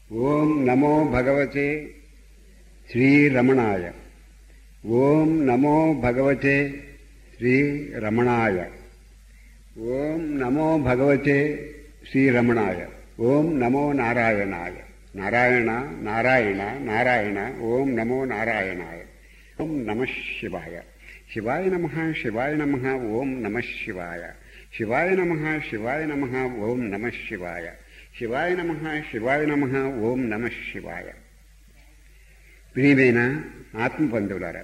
ఓం నమో భగవతే శ్రీరమణాయ ఓం నమో భగవతే శ్రీరమణాయ ఓం నమో భగవతే శ్రీరమణాయ ఓం నమో నారాయణాయ నారాయణ నారాయణ నారాయణ ఓం నమో నారాయణాయ ఓం నమ శివాయ శివాయ నమ శివాయ నమ ఓం నమ శివాయ శివాయ నమ శివాయ నమ ఓం నమ శివాయ శివాయ నమ శివాయ నమ ఓం నమ శివాయ ప్రియమైన ఆత్మబంధువులారా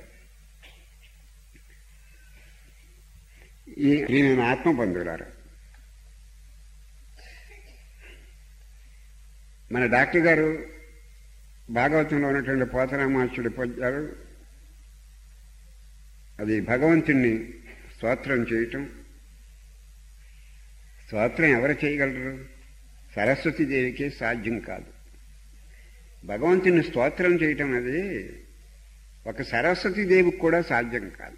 ఈ ప్రియమైన ఆత్మబంధువులారా మన డాక్టర్ గారు భాగవతంలో ఉన్నటువంటి పోతరామాచుడి పద్యాలు అది భగవంతుణ్ణి స్తోత్రం చేయటం స్తోత్రం ఎవరు చేయగలరు సరస్వతీదేవికి సాధ్యం కాదు భగవంతుని స్తోత్రం చేయటం అది ఒక సరస్వతీదేవికి కూడా సాధ్యం కాదు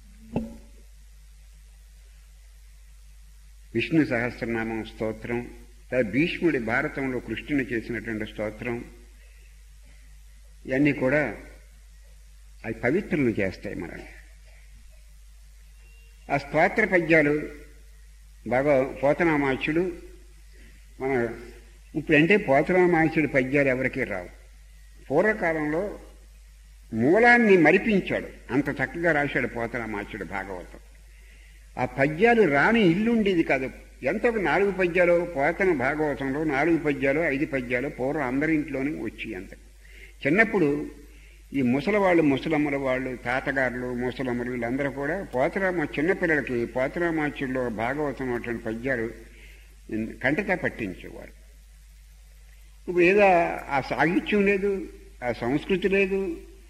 విష్ణు సహస్రనామం స్తోత్రం భీష్ముడి భారతంలో కృష్ణుని చేసినటువంటి స్తోత్రం ఇవన్నీ కూడా అవి పవిత్రులను చేస్తాయి మనల్ని ఆ స్తోత్ర పద్యాలు బాగా పోతనామాచుడు మన ఇప్పుడంటే పోతనామాచుడి పద్యాలు ఎవరికీ రావు పూర్వకాలంలో మూలాన్ని మరిపించాడు అంత చక్కగా రాశాడు పోతనామాచుడు భాగవతం ఆ పద్యాలు రాని ఇల్లుండేది కాదు ఎంత నాలుగు పద్యాలు పోతన భాగవతంలో నాలుగు పద్యాలు ఐదు పద్యాలు పూర్వం అందరింట్లోనే వచ్చి అంత చిన్నప్పుడు ఈ ముసలవాళ్ళు ముసలమ్మల వాళ్ళు తాతగారులు ముసలమ్మలు వీళ్ళందరూ కూడా పోతరామ చిన్నపిల్లలకి పోతరామాచుల్లో భాగవతం అటువంటి పద్యాలు కంటతా పట్టించేవారు ఇప్పుడు ఏదో ఆ సాహిత్యం లేదు ఆ సంస్కృతి లేదు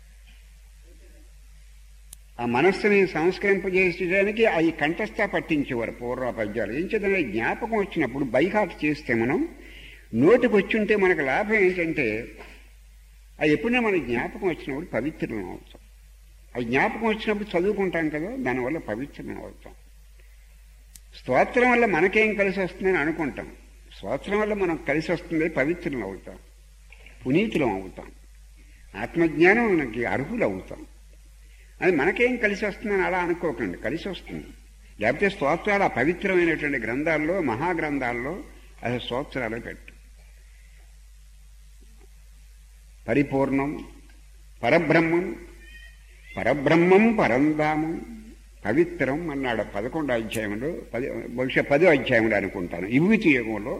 ఆ మనస్సుని సంస్కరింపజేసడానికి అవి కంఠస్థ పట్టించేవారు పూర్వ పద్యాలు ఏం చేద్దాం జ్ఞాపకం వచ్చినప్పుడు బైహాట్ చేస్తే మనం నోటికి వచ్చుంటే మనకు లాభం ఏంటంటే అది ఎప్పుడైనా మన జ్ఞాపకం వచ్చినప్పుడు పవిత్రం అవుతాం అది జ్ఞాపకం వచ్చినప్పుడు చదువుకుంటాం కదా దానివల్ల పవిత్రం అవుతాం స్తోత్రం వల్ల మనకేం కలిసి వస్తుందని అనుకుంటాం స్తోత్రం వల్ల మనకు కలిసి వస్తుంది పవిత్రం అవుతాం పునీతులం అవుతాం ఆత్మజ్ఞానం మనకి అర్హులు అవుతాం అది మనకేం కలిసి వస్తుందని అలా అనుకోకండి కలిసి వస్తుంది లేకపోతే స్తోత్రాలు ఆ పవిత్రమైనటువంటి గ్రంథాల్లో మహాగ్రంథాల్లో అది స్తోత్రాలు పెట్టు పరిపూర్ణం పరబ్రహ్మం పరబ్రహ్మం పరంధామం పవిత్రం అన్నాడు పదకొండో అధ్యాయంలో పది బహుశా పదో అధ్యాయంలో అనుకుంటాను ఇవ్వితి యుగంలో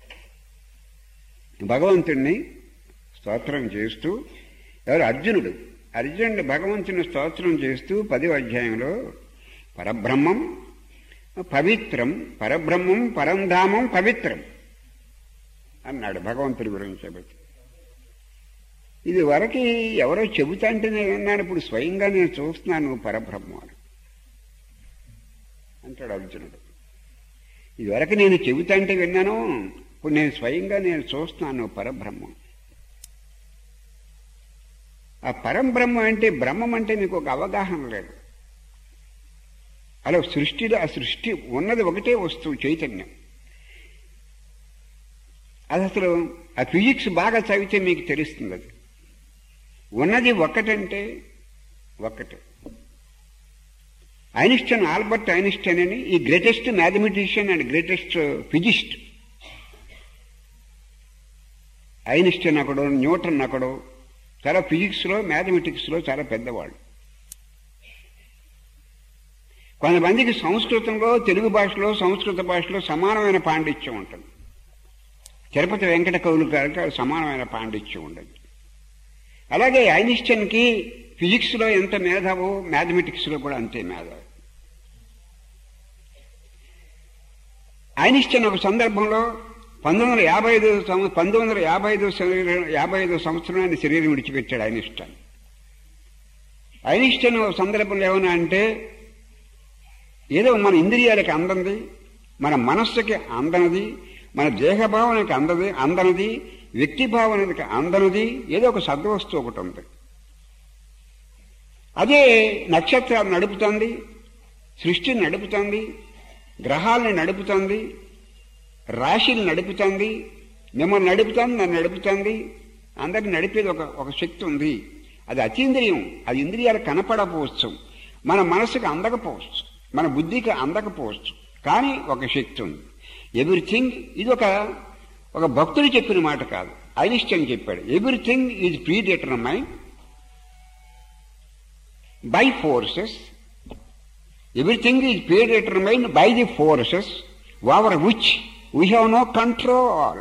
భగవంతుణ్ణి స్తోత్రం చేస్తూ ఎవరు అర్జునుడు అర్జునుడు భగవంతుని స్తోత్రం చేస్తూ పదో అధ్యాయంలో పరబ్రహ్మం పవిత్రం పరబ్రహ్మం పరంధామం పవిత్రం అన్నాడు భగవంతుడి గురించి చెబుతూ ఇది వరకు ఎవరో చెబుతా అంటే నేను విన్నాను ఇప్పుడు స్వయంగా నేను చూస్తున్నాను పరబ్రహ్మ అంటాడు అర్జునుడు ఇది వరకు నేను చెబుతా అంటే విన్నాను ఇప్పుడు నేను స్వయంగా నేను చూస్తున్నాను పరబ్రహ్మం ఆ పరంబ్రహ్మ అంటే బ్రహ్మం అంటే మీకు ఒక అవగాహన లేదు అలా సృష్టిలో ఆ సృష్టి ఉన్నది ఒకటే వస్తువు చైతన్యం అది అసలు ఆ ఫిజిక్స్ బాగా చదివితే మీకు తెలుస్తుంది అది ఉన్నది ఒక్కటంటే ఒక్కటే ఐనిస్టన్ ఆల్బర్ట్ ఐనిస్టన్ అని ఈ greatest mathematician and greatest physicist Einstein అక్కడు న్యూటన్ అక్కడు చాలా ఫిజిక్స్లో మ్యాథమెటిక్స్లో చాలా పెద్దవాళ్ళు కొంతమందికి సంస్కృతంలో తెలుగు భాషలో సంస్కృత భాషలో సమానమైన పాండిత్యం ఉంటుంది తిరుపతి వెంకట కవులు గారికి సమానమైన పాండిత్యం ఉండదు అలాగే ఐనిస్టన్కి ఫిజిక్స్లో ఎంత మేధావో మ్యాథమెటిక్స్లో కూడా అంతే మేధావు ఐనిస్టన్ ఒక సందర్భంలో పంతొమ్మిది వందల యాభై ఐదు పంతొమ్మిది వందల యాభై ఐదు యాభై ఐదు సంవత్సరం ఆయన శరీరం విడిచిపెట్టాడు ఐనిస్టన్ ఐనిస్టన్ ఒక సందర్భంలో ఏమన్నా అంటే ఏదో మన ఇంద్రియాలకి అందంది మన మనస్సుకి అందనది మన దేహభావనకి అందది అందనది వ్యక్తి భావనకి అందనది ఏదో ఒక సద్వస్తువు ఒకటి ఉంది అదే నక్షత్రాలు నడుపుతుంది సృష్టిని నడుపుతుంది గ్రహాలని నడుపుతుంది రాశిని నడుపుతుంది మిమ్మల్ని నడుపుతుంది నన్ను నడుపుతుంది అందరికి నడిపేది ఒక ఒక శక్తి ఉంది అది అతీంద్రియం అది ఇంద్రియాలు కనపడకపోవచ్చు మన మనసుకి అందకపోవచ్చు మన బుద్ధికి అందకపోవచ్చు కానీ ఒక శక్తి ఉంది ఎవ్రీథింగ్ ఇది ఒక ఒక భక్తుడు చెప్పిన మాట కాదు ఐనిస్టైన్ చెప్పాడు everything is predetermine by forces everything is predetermine by the forces over which we have no control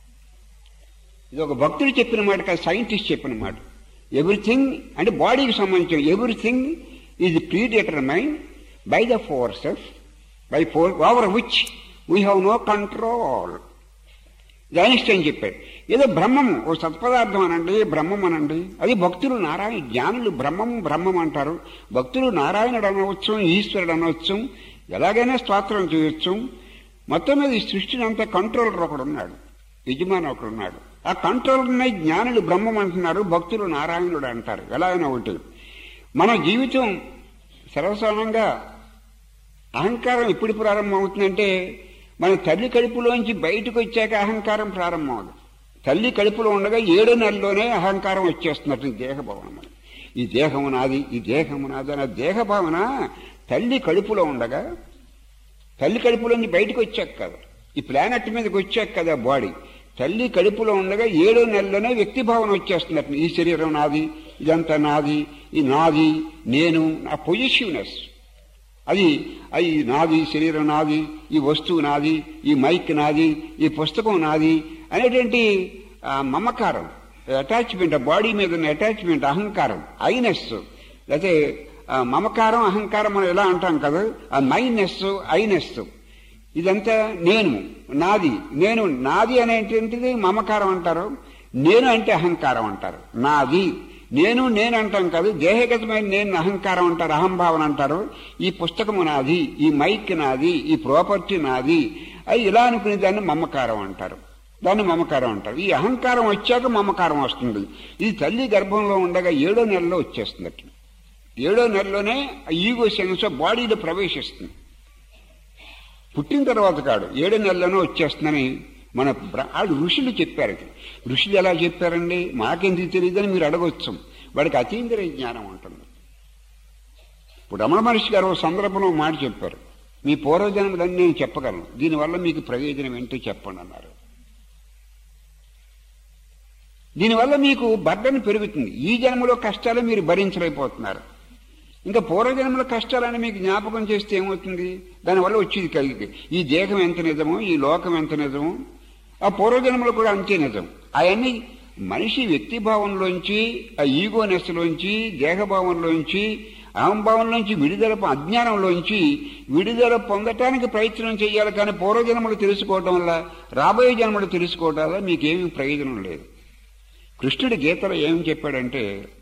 ఇది ఒక భక్తుడు చెప్పిన మాట కాదు సైంటిస్ట్ చెప్పిన మాట ఎవ్రీథింగ్ అంటే బాడీకి సంబంధించిన everything is predetermine by the forces by for over which we have no control ఇది ఐన్స్టైన్ చెప్పాడు ఏదో బ్రహ్మము ఓ సత్పదార్థం అనండి బ్రహ్మం అనండి అది భక్తులు నారాయణ జ్ఞానులు బ్రహ్మం బ్రహ్మం అంటారు భక్తులు నారాయణుడు అనవచ్చు ఈశ్వరుడు అనవచ్చు ఎలాగైనా స్తోత్రం చేయొచ్చు మొత్తం మీద ఈ సృష్టిని అంతా కంట్రోలర్ ఒకడు ఉన్నాడు యజమాని ఒకడు ఉన్నాడు ఆ కంట్రోలర్ ఉన్నాయి జ్ఞానులు బ్రహ్మం అంటున్నారు భక్తులు నారాయణుడు అంటారు ఎలాగైనా ఒకటి మన జీవితం సర్వసాధారణంగా అహంకారం ఎప్పుడు ప్రారంభం అవుతుందంటే మన తల్లి కడుపులోంచి బయటకు వచ్చాక అహంకారం ప్రారంభం అవుతుంది తల్లి కడుపులో ఉండగా ఏడో నెలలోనే అహంకారం వచ్చేస్తున్నట్టు దేహభావన ఈ దేహము నాది ఈ దేహము నాది అనే దేహభావన తల్లి కడుపులో ఉండగా తల్లి కడుపులోంచి బయటకు వచ్చాక కదా ఈ ప్లానెట్ మీదకి వచ్చాక కదా బాడీ తల్లి కడుపులో ఉండగా ఏడో నెలలోనే వ్యక్తి భావన వచ్చేస్తున్నట్టు ఈ శరీరం నాది ఇదంతా నాది ఈ నాది నేను నా పొజిటివ్నెస్ అది అది నాది శరీరం నాది ఈ వస్తువు నాది ఈ మైక్ నాది ఈ పుస్తకం నాది అనేటువంటి మమకారం అటాచ్మెంట్ బాడీ మీద ఉన్న అటాచ్మెంట్ అహంకారం ఐనెస్ లేకపోతే మమకారం అహంకారం మనం ఎలా అంటాం కదా ఆ మైనెస్ ఐనెస్ ఇదంతా నేను నాది నేను నాది అనేటువంటిది మమకారం అంటారు నేను అంటే అహంకారం అంటారు నాది నేను నేను అంటాం కాదు దేహగతమైన నేను అహంకారం అంటారు అహంభావన అంటారు ఈ పుస్తకము నాది ఈ మైక్ నాది ఈ ప్రాపర్టీ నాది అది ఇలా అనుకునే దాన్ని మమకారం అంటారు దాన్ని మమకారం అంటారు ఈ అహంకారం వచ్చాక మమకారం వస్తుంది ఇది తల్లి గర్భంలో ఉండగా ఏడో నెలలో వచ్చేస్తుంది అట్లా ఏడో నెలలోనే ఈగో సెన్స్ బాడీలో ప్రవేశిస్తుంది పుట్టిన తర్వాత కాడు ఏడో నెలలోనే వచ్చేస్తుందని మన ఆడు ఋషులు చెప్పారు ఋషులు ఎలా చెప్పారండి మాకెందుకు తెలియదని మీరు అడగొచ్చు వాడికి అతీంద్రియ జ్ఞానం ఉంటుంది ఇప్పుడు రమణ మహర్షి గారు ఒక సందర్భంలో మాట చెప్పారు మీ పూర్వజన్మలన్నీ నేను చెప్పగలను దీనివల్ల మీకు ప్రయోజనం ఏంటో చెప్పండి అన్నారు దీనివల్ల మీకు బర్డన్ పెరుగుతుంది ఈ జన్మలో కష్టాలు మీరు భరించలేకపోతున్నారు ఇంకా పూర్వజన్మల కష్టాలని మీకు జ్ఞాపకం చేస్తే ఏమవుతుంది దానివల్ల వచ్చేది కలిగి ఈ దేహం ఎంత నిజమో ఈ లోకం ఎంత నిజమో ఆ పూర్వజన్మలు కూడా అంతే నిజం అవన్నీ మనిషి వ్యక్తిభావంలోంచి ఆ ఈగోనెస్లోంచి దేహభావంలోంచి అహంభావంలోంచి విడుదల అజ్ఞానంలోంచి విడుదల పొందటానికి ప్రయత్నం చేయాలి కానీ పూర్వజన్మలు తెలుసుకోవడం వల్ల రాబోయే జన్మలు తెలుసుకోవడం వల్ల మీకేమీ ప్రయోజనం లేదు కృష్ణుడి గీతలో ఏం చెప్పాడంటే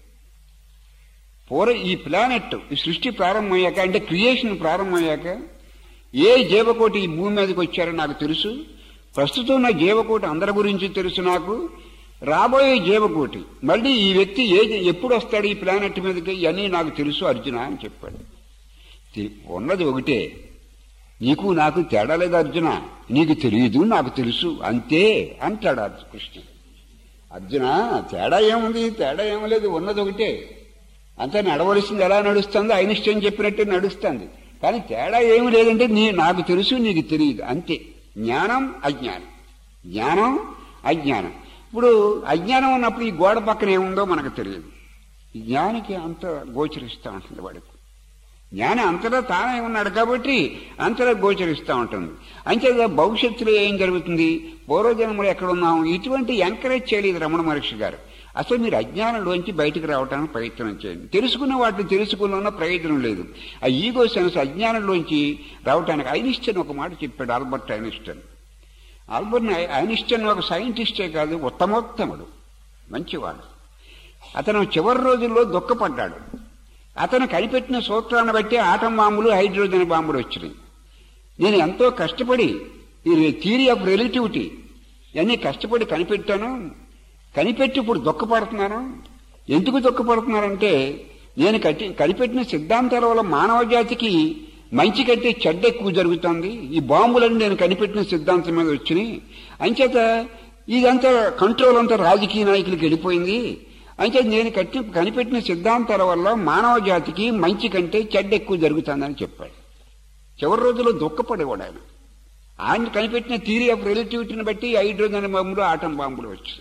పూర్వ ఈ ప్లానెట్ ఈ సృష్టి ప్రారంభమయ్యాక అంటే క్రియేషన్ ప్రారంభమయ్యాక ఏ జీవకోటి ఈ భూమి మీదకి వచ్చారో నాకు తెలుసు ప్రస్తుతం ఉన్న జీవకోటి అందరి గురించి తెలుసు నాకు రాబోయే జీవకోటి మళ్ళీ ఈ వ్యక్తి ఏ ఎప్పుడు వస్తాడు ఈ ప్లానెట్ మీదకి ఇవన్నీ నాకు తెలుసు అర్జున అని చెప్పాడు ఉన్నది ఒకటే నీకు నాకు తేడా లేదు అర్జున నీకు తెలియదు నాకు తెలుసు అంతే అంటాడు కృష్ణుడు అర్జున తేడా ఏముంది తేడా ఏం లేదు ఉన్నది ఒకటే అంతే నడవలసింది ఎలా నడుస్తుందో ఐనిష్టం చెప్పినట్టు నడుస్తుంది కానీ తేడా ఏమి లేదంటే నీ నాకు తెలుసు నీకు తెలియదు అంతే జ్ఞానం అజ్ఞానం జ్ఞానం అజ్ఞానం ఇప్పుడు అజ్ఞానం ఉన్నప్పుడు ఈ గోడ పక్కన ఏముందో మనకు తెలియదు జ్ఞానికి అంత గోచరిస్తూ ఉంటుంది వాడికి జ్ఞాని అంతలో తానే ఉన్నాడు కాబట్టి అంతలో గోచరిస్తూ ఉంటుంది అంతే భవిష్యత్తులో ఏం జరుగుతుంది పూర్వజన్మలు ఎక్కడున్నాం ఇటువంటి ఎంకరేజ్ చేయలేదు రమణ మహర్షి గారు అసలు మీరు అజ్ఞానంలోంచి బయటకు రావడానికి ప్రయత్నం చేయండి తెలుసుకున్న వాటిని తెలుసుకున్న ప్రయోజనం లేదు ఆ ఈగో సెన్స్ అజ్ఞానంలోంచి రావటానికి ఐనిస్టన్ ఒక మాట చెప్పాడు ఆల్బర్ట్ ఐనిస్టన్ ఆల్బర్ట్ ఐనిస్టన్ ఒక సైంటిస్టే కాదు ఉత్తమోత్తముడు మంచివాడు అతను చివరి రోజుల్లో దుఃఖపడ్డాడు అతను కనిపెట్టిన సూత్రాన్ని బట్టి ఆటం బాంబులు హైడ్రోజన్ బాంబులు వచ్చినాయి నేను ఎంతో కష్టపడి ఈ థియరీ ఆఫ్ రిలేటివిటీ ఇవన్నీ కష్టపడి కనిపెట్టాను కనిపెట్టి ఇప్పుడు దుఃఖపడుతున్నాను ఎందుకు దుఃఖపడుతున్నానంటే నేను కట్టి కనిపెట్టిన సిద్ధాంతాల వల్ల మానవ జాతికి మంచి కంటే చెడ్డ ఎక్కువ జరుగుతుంది ఈ బాంబులన్నీ నేను కనిపెట్టిన సిద్ధాంతం మీద వచ్చినాయి అంచేత ఇదంతా కంట్రోల్ అంతా రాజకీయ నాయకులకి వెళ్ళిపోయింది అంటే నేను కట్టి కనిపెట్టిన సిద్ధాంతాల వల్ల మానవ జాతికి మంచి కంటే చెడ్డ ఎక్కువ జరుగుతుందని చెప్పాడు చివరి రోజుల్లో దుఃఖపడేవాడు ఆయన ఆయన కనిపెట్టిన థియరీ ఆఫ్ రిలేటివిటీని బట్టి హైడ్రోజన్ బాంబులు ఆటం బాంబులు వచ్చు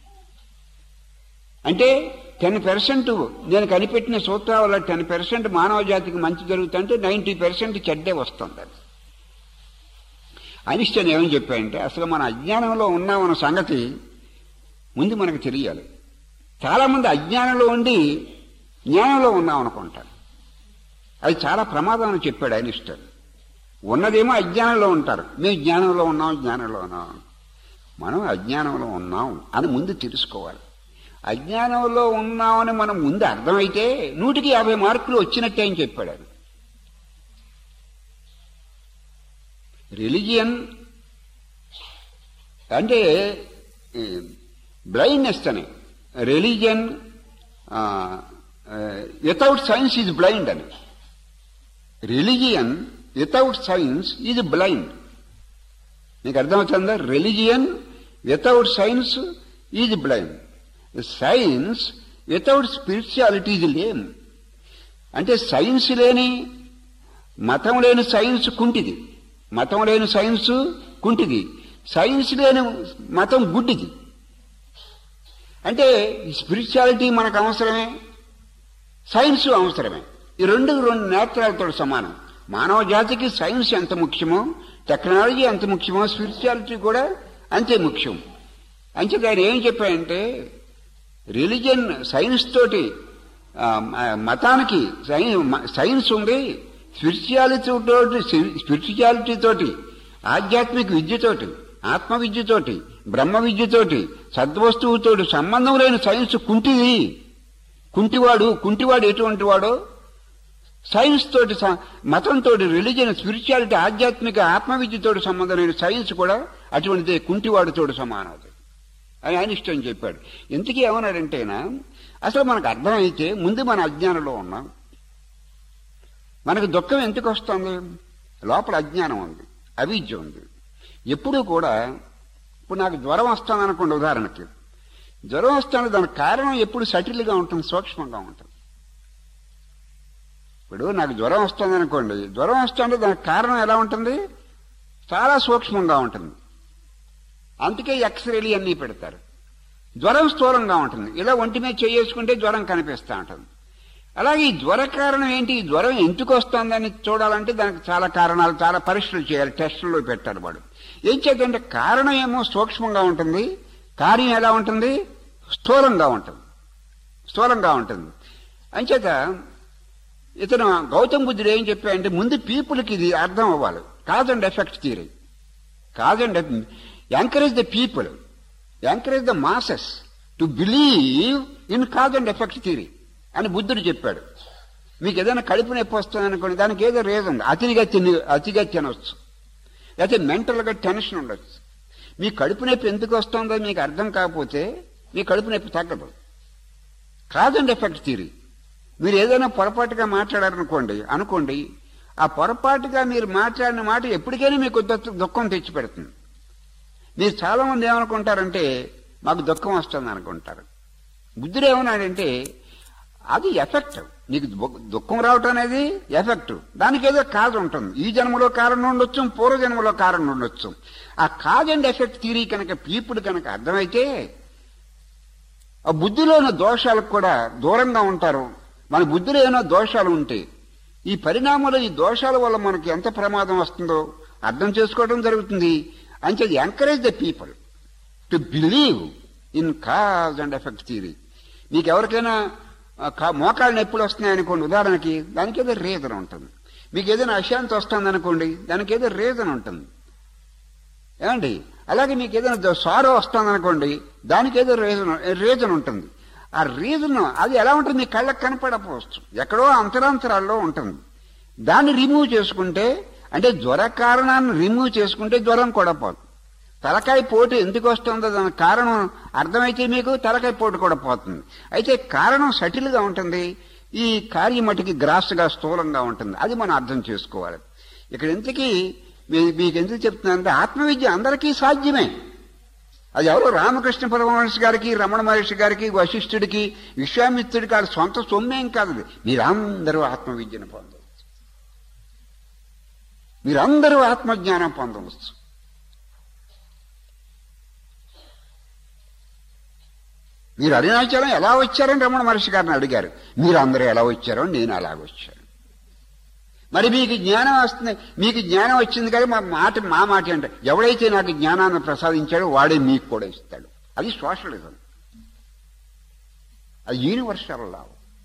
అంటే టెన్ పర్సెంట్ నేను కనిపెట్టిన సూత్రాల వల్ల టెన్ పర్సెంట్ మానవ జాతికి మంచి జరుగుతుంటే నైంటీ పర్సెంట్ చెడ్డే వస్తుంది అది అనిష్టం ఏమని చెప్పాయంటే అసలు మన అజ్ఞానంలో ఉన్నామన్న సంగతి ముందు మనకు తెలియాలి చాలామంది అజ్ఞానంలో ఉండి జ్ఞానంలో ఉన్నాం అనుకుంటారు అది చాలా ప్రమాదం అని చెప్పాడు అనిష్టం ఉన్నదేమో అజ్ఞానంలో ఉంటారు మేము జ్ఞానంలో ఉన్నాం జ్ఞానంలో ఉన్నాం మనం అజ్ఞానంలో ఉన్నాం అని ముందు తెలుసుకోవాలి అజ్ఞానంలో ఉన్నామని మనం ముందు అర్థమైతే నూటికి యాభై మార్కులు వచ్చినట్టే అని చెప్పాడు ఆయన రిలిజియన్ అంటే బ్లైండ్నెస్ అని religion without science is blind అని religion without science is blind నీకు అర్థమవుతుందా religion without science is blind science without spirituality is lame అంటే సైన్స్ లేని మతం లేని సైన్స్ కుంటిది మతం లేని సైన్స్ కుంటిది సైన్స్ లేని మతం గుడ్డిది అంటే స్పిరిచువాలిటీ మనకు అవసరమే సైన్స్ అవసరమే ఈ రెండు రెండు నేత్రాలతో సమానం మానవ జాతికి సైన్స్ ఎంత ముఖ్యమో టెక్నాలజీ ఎంత ముఖ్యమో స్పిరిచువాలిటీ కూడా అంతే ముఖ్యం అంచేత ఆయన ఏం చెప్పాయంటే రిలీజియన్ సైన్స్ తోటి ఆ, మతానికి సై- సైన్స్ ఉంది స్పిరిచువాలిటీ తోటి స్పిరిచువాలిటీ తోటి ఆధ్యాత్మిక విద్యతోటి ఆత్మ విద్యతోటి బ్రహ్మ విద్యతోటి సద్వస్తువుతోటి సంబంధం లేని సైన్స్ కుంటిది కుంటివాడు కుంటివాడు ఎటువంటి వాడో సైన్స్ తోటి స- మతంతో రిలీజియన్ స్పిరిచువాలిటీ ఆధ్యాత్మిక ఆత్మ విద్యతోటి సంబంధం లేని సైన్స్ కూడా అటువంటిదే కుంటివాడితోటి సమానం అది అని ఆయన ఇష్టం చెప్పాడు ఎందుకు ఏమన్నాడంటేనా అసలు మనకు అర్థమైతే ముందు మన అజ్ఞానంలో ఉన్నాం మనకు దుఃఖం ఎందుకు వస్తుంది లోపల అజ్ఞానం ఉంది అవిద్య ఉంది ఎప్పుడూ కూడా ఇప్పుడు నాకు జ్వరం వస్తుంది అనుకోండి ఉదాహరణకి జ్వరం వస్తుంది దానికి కారణం ఎప్పుడు సటిల్గా ఉంటుంది సూక్ష్మంగా ఉంటుంది ఇప్పుడు నాకు జ్వరం వస్తుంది అనుకోండి జ్వరం వస్తుంటే దానికి కారణం ఎలా ఉంటుంది చాలా సూక్ష్మంగా ఉంటుంది అందుకే ఎక్స్రేలు అన్నీ పెడతారు జ్వరం స్థూలంగా ఉంటుంది ఇలా ఒంటి మీద చేసుకుంటే జ్వరం కనిపిస్తూ ఉంటుంది అలాగే ఈ జ్వర కారణం ఏంటి ఈ జ్వరం ఎందుకు వస్తుందని చూడాలంటే దానికి చాలా కారణాలు చాలా పరీక్షలు చేయాలి టెస్టుల్లో పెట్టారు వాడు ఏం చేద్దంటే కారణం ఏమో సూక్ష్మంగా ఉంటుంది కార్యం ఎలా ఉంటుంది స్థూలంగా ఉంటుంది స్థూలంగా ఉంటుంది అంచేత ఇతను గౌతమ్ బుద్ధుడు ఏం చెప్పాడంటే ముందు పీపుల్కి ఇది అర్థం అవ్వాలి cause and effect theory cause and encourage the people encourage the masses to believe in cause and effect theory అని బుద్ధుడు చెప్పాడు మీకు ఏదైనా కడుపు నొప్పి వస్తుంది అనుకోండి దానికి ఏదో రీజన్ అతిగా తిని అతిగా తినవచ్చు లేకపోతే మెంటల్గా టెన్షన్ ఉండొచ్చు మీ కడుపు నొప్పి ఎందుకు వస్తుందో మీకు అర్థం కాకపోతే మీ కడుపు నొప్పి తగ్గదు కాజ్ అండ్ ఎఫెక్ట్ థియరీ మీరు ఏదైనా పొరపాటుగా మాట్లాడారనుకోండి అనుకోండి ఆ పొరపాటుగా మీరు మాట్లాడిన మాట ఎప్పటికైనా మీకు దుఃఖ- దుఃఖం తెచ్చిపెడుతుంది మీరు చాలా మంది ఏమనుకుంటారంటే మాకు దుఃఖం వస్తుంది అనుకుంటారు బుద్ధుడు ఏమన్నాడంటే అది ఎఫెక్ట్ నీకు దు- దుఃఖం రావటం అనేది ఎఫెక్ట్ దానికి ఏదో కాజ్ ఉంటుంది ఈ జన్మలో కారణం ఉండొచ్చు పూర్వ జన్మలో కారణం ఉండొచ్చు ఆ కాజ్ అండ్ ఎఫెక్ట్ థియరీ కనుక పీపుల్ కనుక అర్థమైతే ఆ బుద్ధిలో ఉన్న దోషాలకు కూడా దూరంగా ఉంటారు మన బుద్ధిలో ఏమైనా దోషాలు ఉంటే ఈ పరిణామంలో ఈ దోషాల వల్ల మనకి ఎంత ప్రమాదం వస్తుందో అర్థం చేసుకోవడం జరుగుతుంది అంతే encourage the people to believe in cause and effect theory మీకు ఎవరికైనా ఆ, కా- మోకాళ్ళు నొప్పులు వస్తున్నాయి అనుకోండి ఉదాహరణకి దానికి ఏదో రీజన్ ఉంటుంది మీకు ఏదైనా అశాంతి వస్తుంది అనుకోండి దానికి ఏదో రీజన్ ఉంటుంది ఏమండి అలాగే మీకు ఏదైనా సారో వస్తుంది అనుకోండి దానికి ఏదో రీజన్ రీజన్ ఉంటుంది ఆ రీజన్ అది ఎలా ఉంటుంది మీ కళ్ళకు కనపడకపోవచ్చు ఎక్కడో అంతరాంతరాల్లో ఉంటుంది దాన్ని రిమూవ్ చేసుకుంటే అంటే జ్వర కారణాన్ని రిమూవ్ చేసుకుంటే జ్వరం కూడా పోదు తలకాయ పోటు ఎందుకు వస్తుందో దానికి కారణం అర్థమైతే మీకు తలకాయ పోటు కూడా పోతుంది అయితే కారణం సటిల్గా ఉంటుంది ఈ కార్యమటికి గ్రాస్గా స్థూలంగా ఉంటుంది అది మనం అర్థం చేసుకోవాలి ఇక్కడ ఇంతకీ మీ- మీకు ఎందుకు చెప్తున్నానంటే ఆత్మవిద్య అందరికీ సాధ్యమే అది ఎవరో రామకృష్ణ పరమహంస గారికి రమణ మహర్షి గారికి వశిష్ఠుడికి విశ్వామిత్రుడికి వాళ్ళ సొంత సొమ్మేం కాదు అది. మీరందరూ ఆత్మవిద్యను పొందవచ్చు మీరందరూ ఆత్మజ్ఞానం పొందవచ్చు మీరు అరుణాచలం ఎలా వచ్చారని రమణ మహర్షి గారిని అడిగారు మీరు అందరూ ఎలా వచ్చారో నేను అలాగ వచ్చాను మరి మీకు జ్ఞానం వస్తుంది మీకు జ్ఞానం వచ్చింది కదా మా మాట మా మాట అంటే ఎవడైతే నాకు జ్ఞానాన్ని ప్రసాదించాడో వాడే మీకు కూడా ఇస్తాడు అది సోషలిజం అది యూనివర్సల్ లా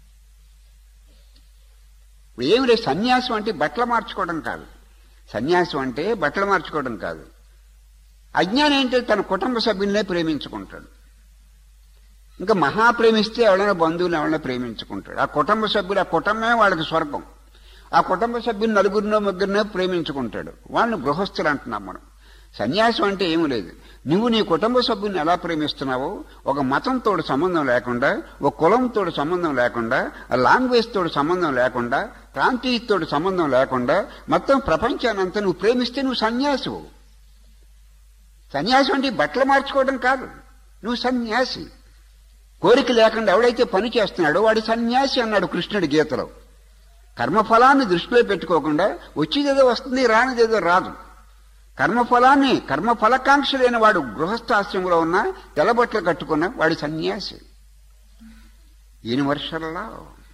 ఇప్పుడు ఏమి లేదు సన్యాసం అంటే బట్టలు మార్చుకోవడం కాదు సన్యాసం అంటే బట్టలు మార్చుకోవడం కాదు అజ్ఞానం ఏంటంటే తన కుటుంబ సభ్యులనే ప్రేమించుకుంటాడు ఇంకా మహా ప్రేమిస్తే ఎవరైనా బంధువులు ఎవరైనా ప్రేమించుకుంటాడు ఆ కుటుంబ సభ్యులు ఆ కుటుంబమే వాళ్ళకి స్వర్గం ఆ కుటుంబ సభ్యులు నలుగురినో ముగ్గురినో ప్రేమించుకుంటాడు వాళ్ళని గృహస్థులు అంటున్నాం మనం సన్యాసం అంటే ఏమీ లేదు నువ్వు నీ కుటుంబ సభ్యుని ఎలా ప్రేమిస్తున్నావో ఒక మతంతో సంబంధం లేకుండా ఒక కులంతో సంబంధం లేకుండా లాంగ్వేజ్ తోటి సంబంధం లేకుండా ప్రాంతీయతో సంబంధం లేకుండా మొత్తం ప్రపంచాన్ని అంతా నువ్వు ప్రేమిస్తే నువ్వు సన్యాసివు సన్యాసం అంటే బట్టలు మార్చుకోవడం కాదు నువ్వు సన్యాసి కోరిక లేకుండా ఎవడైతే పని చేస్తున్నాడో వాడు సన్యాసి అన్నాడు కృష్ణుడి గీతలో కర్మఫలాన్ని దృష్టిలో పెట్టుకోకుండా వచ్చేదేదో వస్తుంది రానిదేదో రాదు కర్మఫలాన్ని కర్మఫలకాంక్ష లేని వాడు గృహస్థాశ్రమంలో ఉన్న తెల్లబట్టలు కట్టుకున్న వాడి సన్యాసి యూనివర్సల్లా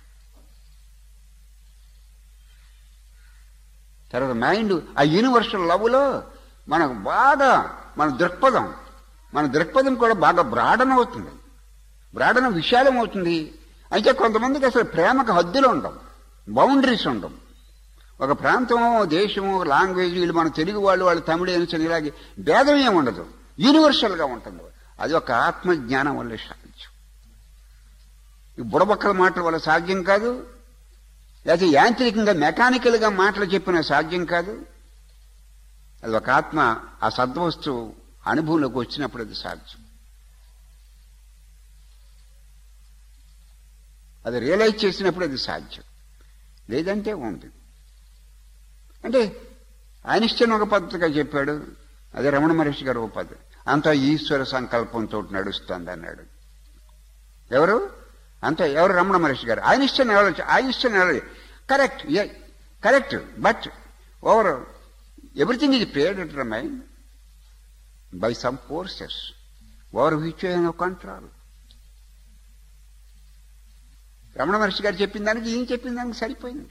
తర్వాత మైండ్ ఆ యూనివర్సల్ లవ్లో మనకు బాగా మన దృక్పథం మన దృక్పథం కూడా బాగా బ్రాడన్ అవుతుంది బ్రాడన విశాలం అవుతుంది అయితే కొంతమందికి అసలు ప్రేమకు హద్దులు ఉండవు బౌండరీస్ ఉండవు ఒక ప్రాంతమో దేశమో లాంగ్వేజ్ వీళ్ళు మన తెలుగు వాళ్ళు వాళ్ళు తమిళ అని ఇలాగే భేదం ఏమి ఉండదు యూనివర్సల్గా ఉంటుంది అది ఒక ఆత్మజ్ఞానం వల్ల సాధ్యం ఈ బుడబక్కల మాటల వల్ల సాధ్యం కాదు లేకపోతే యాంత్రికంగా మెకానికల్గా మాటలు చెప్పిన సాధ్యం కాదు అది ఒక ఆత్మ ఆ సద్వస్తువు అనుభవంలోకి వచ్చినప్పుడు అది సాధ్యం అది రియలైజ్ చేసినప్పుడు అది సాధ్యం లేదంటే ఉంది అంటే ఐన్స్టైన్ ఒక పద్ధతిగా చెప్పాడు అదే రమణ మహర్షి గారు ఒక పద్ధతి అంతా ఈశ్వర సంకల్పంతో నడుస్తుంది అన్నాడు ఎవరు అంత ఎవరు రమణ మహర్షి గారు ఐన్స్టైన్ ఎవరు ఐన్స్టైన్ ఎవరు correct correct but over everything is predetermined by some forces over which no control Ramana Maharshi garu చెప్పిన దానికి ఈయన చెప్పిన దానికి సరిపోయింది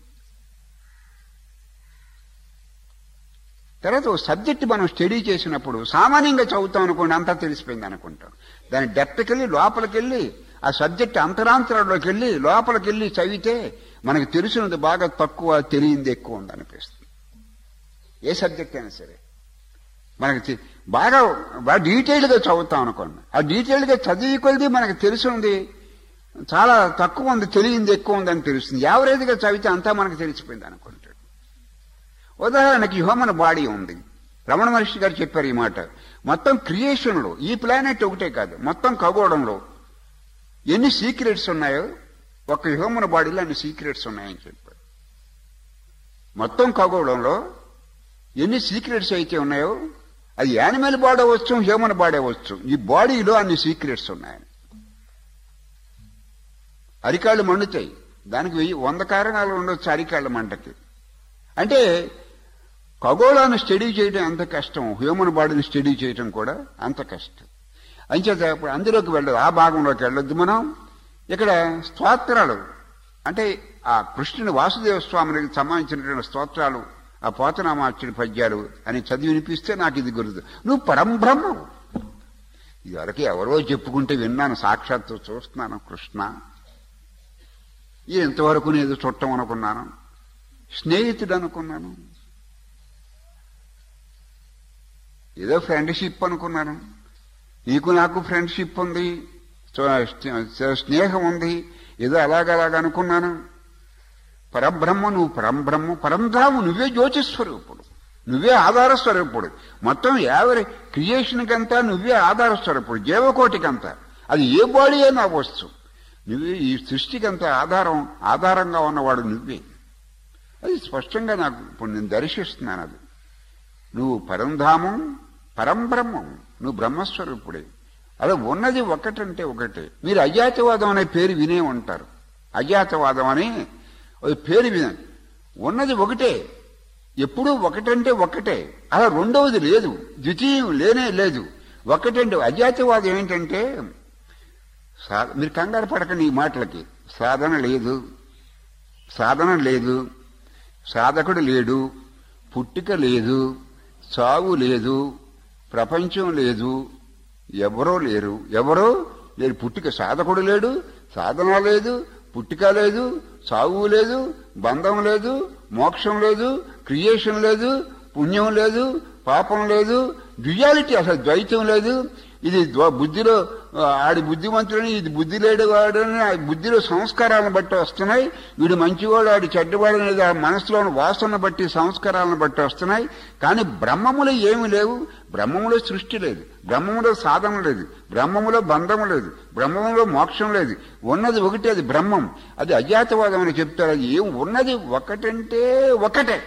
తర్వాత ఓ సబ్జెక్ట్ మనం స్టడీ చేసినప్పుడు సామాన్యంగా చదువుతాం అనుకోండి అంతా తెలిసిపోయింది అనుకుంటాం దాని డెప్త్కి వెళ్ళి లోపలికి వెళ్ళి ఆ సబ్జెక్ట్ అంతరాంతరంలోకి వెళ్ళి లోపలికి వెళ్ళి చదివితే మనకు తెలిసినది బాగా తక్కువ తెలియంది ఎక్కువ ఉంది అనిపిస్తుంది ఏ సబ్జెక్ట్ అయినా సరే మనకి తె- బాగా బాగా డీటెయిల్గా చదువుతాం అనుకోండి ఆ డీటెయిల్గా చదివి కొలిది మనకు తెలిసినది చాలా తక్కువ ఉంది తెలియంది ఎక్కువ ఉందని తెలుస్తుంది యావరేజ్గా చదివితే అంతా మనకు తెలిసిపోయింది అనుకుంటాడు ఉదాహరణకి హ్యూమన్ బాడీ ఉంది రమణ మహర్షి గారు చెప్పారు ఈ మాట మొత్తం క్రియేషన్లో ఈ ప్లానెట్ ఒకటే కాదు మొత్తం ఖగోళంలో ఎన్ని సీక్రెట్స్ ఉన్నాయో ఒక హ్యూమన్ బాడీలో అన్ని సీక్రెట్స్ ఉన్నాయని చెప్పారు మొత్తం ఖగోళంలో ఎన్ని సీక్రెట్స్ అయితే ఉన్నాయో అది యానిమల్ బాడీ అవ్వచ్చు హ్యూమన్ బాడీ అవ్వచ్చు ఈ బాడీలో అన్ని సీక్రెట్స్ ఉన్నాయని అరికాళ్ళు మండుతాయి దానికి వెయ్యి వంద కారణాలు ఉండొచ్చు అరికాళ్ళ మంటకి అంటే ఖగోళాన్ని స్టడీ చేయడం ఎంత కష్టం హ్యూమన్ బాడీని స్టడీ చేయడం కూడా అంత కష్టం అంచేత ఇప్పుడు అందులోకి వెళ్ళదు ఆ భాగంలోకి వెళ్ళొద్దు మనం ఇక్కడ స్తోత్రాలు అంటే ఆ కృష్ణుని వాసుదేవ స్వామికి సంబంధించినటువంటి స్తోత్రాలు ఆ పోతనామాచుడి పద్యాలు అని చదివి వినిపిస్తే నాకు ఇది గుర్తు నువ్వు పరంబ్రహ్మవు ఇదివరకు ఎవరో చెప్పుకుంటే విన్నాను సాక్షాత్తు చూస్తున్నాను కృష్ణ ఇది ఎంతవరకు నేను చుట్టం అనుకున్నాను స్నేహితుడు అనుకున్నాను ఏదో ఫ్రెండ్షిప్ అనుకున్నాను నీకు నాకు ఫ్రెండ్షిప్ ఉంది సో- స్నేహం ఉంది ఏదో అలాగలాగ అనుకున్నాను పరబ్రహ్మ నువ్వు పరంబ్రహ్మ పరంధాము నువ్వే జ్యోతిస్వరూపుడు నువ్వే ఆధార స్వరూపుడు మొత్తం యావరి క్రియేషన్కంతా నువ్వే ఆధార స్వరూపుడు జీవకోటికంతా అది ఏ బాడీ అయినా అవ్వచ్చు నువ్వే ఈ సృష్టికంతా ఆధారం ఆధారంగా ఉన్నవాడు నువ్వే అది స్పష్టంగా నాకు ఇప్పుడు నేను దర్శిస్తున్నాను అది నువ్వు పరంధామం పరంబ్రహ్మం నువ్వు బ్రహ్మస్వరూపుడే అదే ఉన్నది ఒకటంటే ఒకటే మీరు అజాతవాదం అనే పేరు వినే ఉంటారు అజాతవాదం అని అది పేరు విన ఉన్నది ఒకటే ఎప్పుడూ ఒకటంటే ఒకటే అలా రెండవది లేదు ద్వితీయం లేనే లేదు ఒకటంటే అజాతవాదం ఏంటంటే సా- మీరు కంగారు పడకండి ఈ మాటలకి సాధన లేదు సాధన లేదు సాధకుడు లేడు పుట్టుక లేదు చావు లేదు ప్రపంచం లేదు ఎవరో లేరు ఎవరో లేరు పుట్టుక సాధకుడు లేడు సాధన లేదు పుట్టుక లేదు చావు లేదు బంధం లేదు మోక్షం లేదు క్రియేషన్ లేదు పుణ్యం లేదు పాపం లేదు డ్యుయాలిటీ అసలు ద్వైతం లేదు ఇది ద్వ- బుద్ధిలో ఆ, ఆడి బుద్ధిమంతుడని ఇది బుద్ధి లేడు వాడని ఆ బుద్ధిలో సంస్కారాలను బట్టి వస్తున్నాయి వీడు మంచివాడు ఆడి చెడ్డవాడు అనేది ఆ మనసులోని వాసన బట్టి సంస్కారాలను బట్టి వస్తున్నాయి కానీ బ్రహ్మములో ఏమి లేవు బ్రహ్మములో సృష్టి లేదు బ్రహ్మములో సాధన లేదు బ్రహ్మములో బంధం లేదు బ్రహ్మములో మోక్షం లేదు ఉన్నది ఒకటి అది బ్రహ్మం అది అజాతవాదం అని చెప్తారు అది ఏం ఉన్నది ఒకటంటే ఒకటే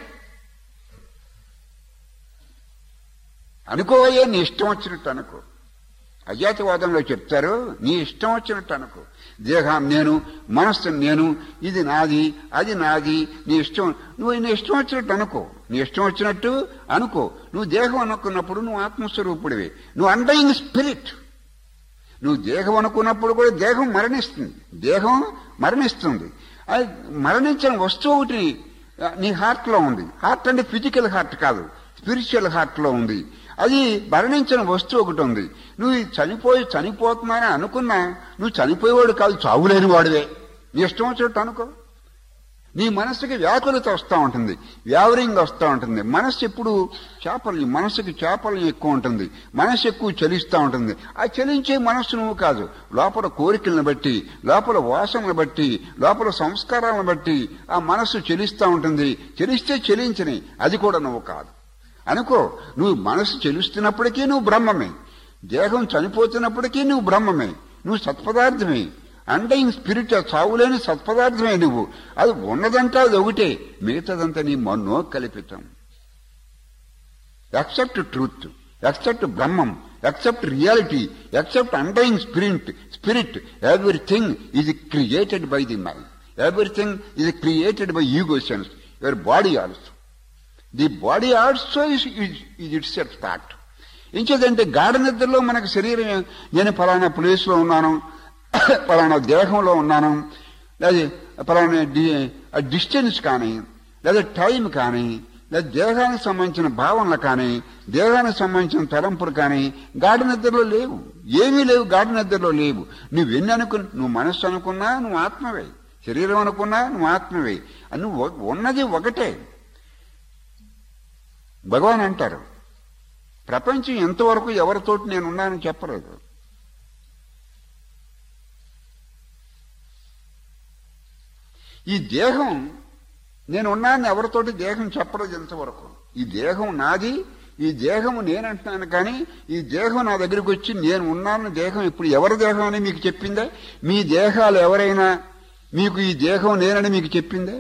అనుకోవయ్యే నీ ఇష్టం వచ్చినట్టు అనుకో అజాతవాదంలో చెప్తారు నీ ఇష్టం వచ్చినట్టు అనుకో దేహం నేను మనస్సు నేను ఇది నాది అది నాది నీ ఇష్టం నువ్వు నీ ఇష్టం వచ్చినట్టు అనుకో నీ ఇష్టం వచ్చినట్టు అనుకో నువ్వు దేహం అనుకున్నప్పుడు నువ్వు ఆత్మస్వరూపుడివి నువ్వు అండయింగ్ స్పిరిట్ నువ్వు దేహం అనుకున్నప్పుడు కూడా దేహం మరణిస్తుంది దేహం మరణిస్తుంది అది మరణించిన వస్తువు ఒకటి ఆ, నీ హార్ట్లో ఉంది హార్ట్ అంటే ఫిజికల్ హార్ట్ కాదు స్పిరిచువల్ హార్ట్లో ఉంది అది మరణించిన వస్తువు ఒకటి ఉంది నువ్వు ఈ చనిపోయి చనిపోతున్నానని అనుకున్నా నువ్వు చనిపోయేవాడు కాదు చావులేని వాడివే నీ ఇష్టం వచ్చినట్టు అనుకో నీ మనసుకి వ్యాకులత వస్తూ ఉంటుంది వ్యావరింగ్ వస్తూ ఉంటుంది మనస్సు ఎప్పుడు చేపలు మనసుకి చేపలు ఎక్కువ ఉంటుంది మనసు ఎక్కువ చలిస్తూ ఉంటుంది ఆ చలించే మనస్సు నువ్వు కాదు లోపల కోరికలను బట్టి లోపల వాసనలు బట్టి లోపల సంస్కారాలను బట్టి ఆ మనస్సు చెలిస్తూ ఉంటుంది చెలిస్తే చెలించని అది కూడా నువ్వు కాదు అనుకో నువ్వు మనసు చెలుస్తున్నప్పటికీ నువ్వు బ్రహ్మమే దేహం చనిపోతున్నప్పటికీ నువ్వు బ్రహ్మమే నువ్వు సత్పదార్థమే అంటే ఈ స్పిరిట్ చావులేని సత్పదార్థమే నువ్వు అది ఉన్నదంతా అది ఒకటే మిగతాదంతా నీ మనో కల్పితం ఎక్సెప్ట్ ట్రూత్ ఎక్సెప్ట్ బ్రహ్మం except reality except underlying spirit spirit everything ఇది created by the mind everything ఇది created by ego sense your body also the body also is itself fact ఇంకేదంటే గాఢ నిద్రలో మనకు శరీరం నేను ఫలానా ప్లేస్లో ఉన్నాను ఫలానా దేహంలో ఉన్నాను లేదా ఫలానా డిస్టెన్స్ కానీ లేదా టైం కానీ లేదా దేహానికి సంబంధించిన భావనలు కానీ దేహానికి సంబంధించిన తలంపులు కానీ గాఢ నిద్రలో లేవు ఏమీ లేవు గాఢ నిద్రలో లేవు నువ్వెన్ని అనుకు నువ్వు మనస్సు అనుకున్నా నువ్వు ఆత్మవే శరీరం అనుకున్నా నువ్వు ఆత్మవే నువ్వు ఉన్నది ఒకటే భగవాన్ అంటారు ప్రపంచం ఎంతవరకు ఎవరితోటి నేనున్నానని చెప్పలేదు ఈ దేహం నేనున్నాను ఎవరితోటి దేహం చెప్పలేదు ఎంతవరకు ఈ దేహం నాది ఈ దేహం నేనంటున్నాను కానీ ఈ దేహం నా దగ్గరికి వచ్చి నేను ఉన్నాను దేహం ఇప్పుడు ఎవరి దేహం అని మీకు చెప్పిందే మీ దేహాలు ఎవరైనా మీకు ఈ దేహం నేనని మీకు చెప్పిందే